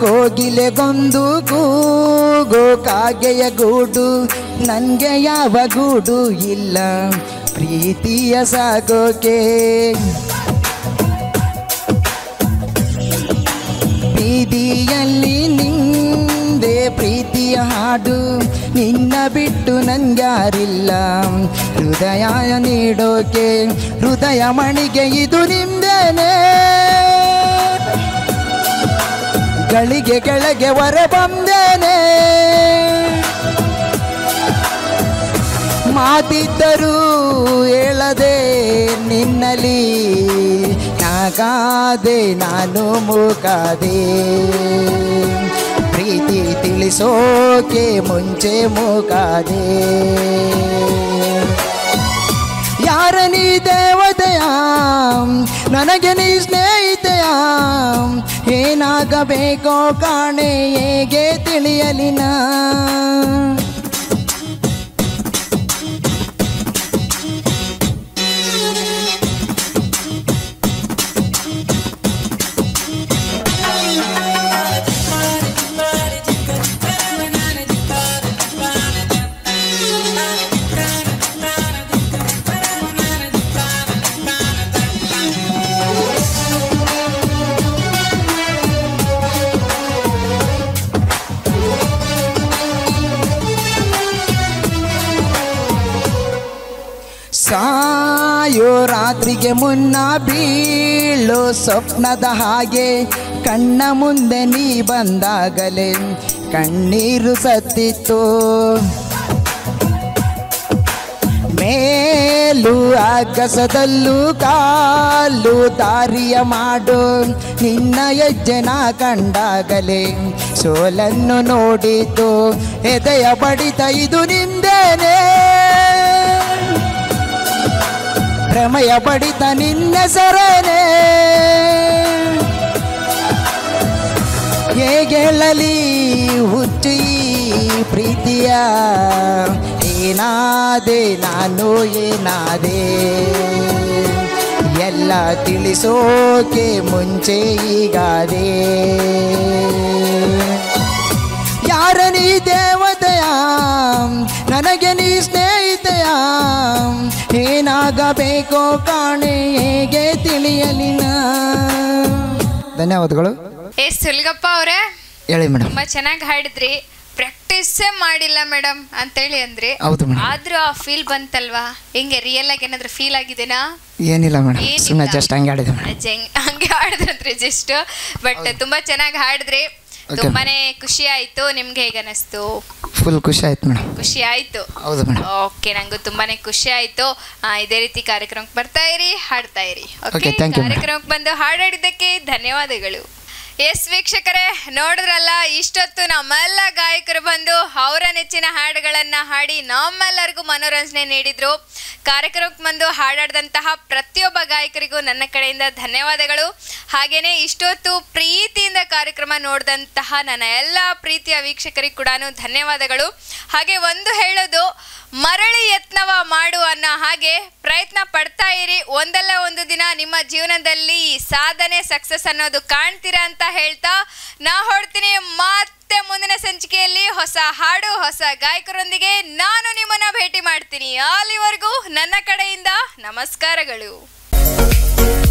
ಕೋಗಿಲೆಗೊಂದು ಕೂಗೋ ಕಾಗೆಯ ಗೂಡು ನನಗೆ ಯಾವ ಗೂಡು ಇಲ್ಲ ಪ್ರೀತಿಯ ಸಾಗೋಕೆ ಬೀದಿಯಲ್ಲಿ ನಿಂದೆ ಪ್ರೀತಿಯ ಹಾಡು ನಿನ್ನ ಬಿಟ್ಟು ನನ್ಗ್ಯಾರಿಲ್ಲ ಹೃದಯ ನೀಡೋಕೆ ಹೃದಯ ಮಣಿಗೆ ಇದು ನಿಂದೇನೆ ಗಳಿಗೆ ಕೆಳಗೆ ಹೊರ ಬಂದೇನೆ ಮಾತಿದ್ದರೂ ಹೇಳದೆ ನಿನ್ನಲಿ ನಾಗಾದೆ ನಾನು ಮೂಕಾದೆ ಪ್ರೀತಿ ತಿಳಿಸೋಕೆ ಮುಂಚೆ ಮೂಕಾದೆ ಯಾರ ನೀ ದೇವತೆಯ ನನಗೆ ನೀ ಸ್ನೇಹಿತೆಯ ಏನಾಗಬೇಕೋ ಕಾಣೆ ಹೇಗೆ ತಿಳಿಯಲಿನ ಸಾಯೋ ರಾತ್ರಿಗೆ ಮುನ್ನ ಬೀಳೋ ಸ್ವಪ್ನದ ಹಾಗೆ ಕಣ್ಣ ಮುಂದೆ ನೀ ಬಂದಾಗಲೇ ಕಣ್ಣೀರು ಸತ್ತಿತ್ತು ಮೇಲು ಆಗಸದಲ್ಲೂ ಕಾಲು ದಾರಿಯ ಮಾಡು ನಿನ್ನ ಹೆಜ್ಜೆನ ಕಂಡಾಗಲೇ ಸೋಲನ್ನು ನೋಡಿತು ಎದೆಯ ಬಡಿತ ಇದು ನಿಂದೇನೆ ಭ್ರಮೆಯ ಬಡಿತ ನಿನ್ನ ಸರನೆ ಹೇಗೆಳಲಿ ಹುಚ್ಚು ಈ ಪ್ರೀತಿಯ ಏನಾದೆ ನಾನು ಏನಾದೆ ಎಲ್ಲ ತಿಳಿಸೋಕೆ ಮುಂಚೆ ಈಗಾದೆ ಯಾರ ನೀ ದೇವತೆಯ ನನಗೆ ನೀ ಸ್ನೇಹಿತೆಯ ಏನಾಗಬೇಕೋ ಕಾಣೆ ಹೇಗೆ ತಿಳಿಯಲಿನ ಧನ್ಯವಾದಗಳು ಏ ಸುಲ್ಗಪ್ಪ ಅವರೇ ಹೇಳಿ ಮೇಡಮ್ ತುಂಬಾ ಚೆನ್ನಾಗಿ ಹಾಡಿದ್ರಿ ಪ್ರಾಕ್ಟೀಸೇ ಮಾಡಿಲ್ಲ ಮೇಡಮ್ ಅಂತೇಳಿ ಅಂದ್ರಿ ಹೌದು ಮೇಡಮ್ ಆದ್ರೂ ಆ ಫೀಲ್ ಬಂತಲ್ವಾ ಹಿಂಗೆ ರಿಯಲ್ ಆಗಿ ಏನಾದ್ರು ಫೀಲ್ ಆಗಿದೆನಾ ಏನಿಲ್ಲ ಮೇಡಮ್ ಏನಿಲ್ಲ. ಸುಮ್ಮನೆ ಜಸ್ಟ್ ಹಂಗೆ ಆಡಿದೆ ಮೇಡಮ್ ಜಂಗ್ ಹಂಗೆ ಹಾಡಿದ್ರಂತ್ರಿ ಜಸ್ಟ್ ಬಟ್ ತುಂಬಾ ಚೆನ್ನಾಗಿ ಹಾಡಿದ್ರಿ Okay. ತುಂಬಾನೇ ಖುಷಿ ಆಯ್ತು ನಿಮ್ಗೆ ಹೇಗೆ ಅನಿಸ್ತು ಫುಲ್ ಖುಷಿ ಆಯ್ತು ಮೇಡಮ್ ಖುಷಿ ಆಯ್ತು ಹೌದು ಮೇಡಮ್ ಓಕೆ ನಂಗೂ ತುಂಬಾನೇ ಖುಷಿ ಆಯ್ತು ಆ, ಇದೇ ರೀತಿ ಕಾರ್ಯಕ್ರಮಕ್ಕೆ ಬರ್ತಾ ಇರಿ ಹಾಡ್ತಾ ಇರಿ okay Okay, thank you, madam. ಕಾರ್ಯಕ್ರಮಕ್ಕೆ ಬಂದು ಹಾಡಾಡಿದ್ದಕ್ಕೆ ಧನ್ಯವಾದಗಳು ಎಸ್ ವೀಕ್ಷಕರೇ ನೋಡಿದ್ರಲ್ಲ ಇಷ್ಟೊತ್ತು ನಮ್ಮೆಲ್ಲ ಗಾಯಕರು ಬಂದು ಅವರ ನೆಚ್ಚಿನ ಹಾಡುಗಳನ್ನ ಹಾಡಿ ನಮ್ಮೆಲ್ಲರಿಗೂ ಮನೋರಂಜನೆ ನೀಡಿದ್ರು ಕಾರ್ಯಕ್ರಮಕ್ಕೆ ಬಂದು ಹಾಡಾಡಿದಂತಹ ಪ್ರತಿಯೊಬ್ಬ ಗಾಯಕರಿಗೂ ನನ್ನ ಕಡೆಯಿಂದ ಧನ್ಯವಾದಗಳು ಹಾಗೇನೆ ಇಷ್ಟೊತ್ತು ಪ್ರೀತಿಯಿಂದ ಕಾರ್ಯಕ್ರಮ ನೋಡಿದಂತಹ ನನ್ನ ಎಲ್ಲ ಪ್ರೀತಿಯ ವೀಕ್ಷಕರಿಗೂ ಕೂಡ ಧನ್ಯವಾದಗಳು ಹಾಗೆ ಒಂದು ಹೇಳೋದು ಮರಳಿ ಯತ್ನವ ಮಾಡು ಅನ್ನೋ ಹಾಗೆ ಪ್ರಯತ್ನ ಪಡ್ತಾ ಇರಿ ಒಂದಲ್ಲ ಒಂದು ದಿನ ನಿಮ್ಮ ಜೀವನದಲ್ಲಿ ಸಾಧನೆ ಸಕ್ಸಸ್ ಅನ್ನೋದು ಕಾಣ್ತೀರಾ ಅಂತ ಹೇಳ್ತಾ ನಾ ಹೊಡ್ತೀನಿ ಮತ್ತೆ ಮುಂದಿನ ಸಂಚಿಕೆಯಲ್ಲಿ ಹೊಸ ಹಾಡು ಹೊಸ ಗಾಯಕರೊಂದಿಗೆ ನಾನು ನಿಮ್ಮನ್ನ ಭೇಟಿ ಮಾಡ್ತೀನಿ ಅಲ್ಲಿವರೆಗೂ ನನ್ನ ಕಡೆಯಿಂದ ನಮಸ್ಕಾರಗಳು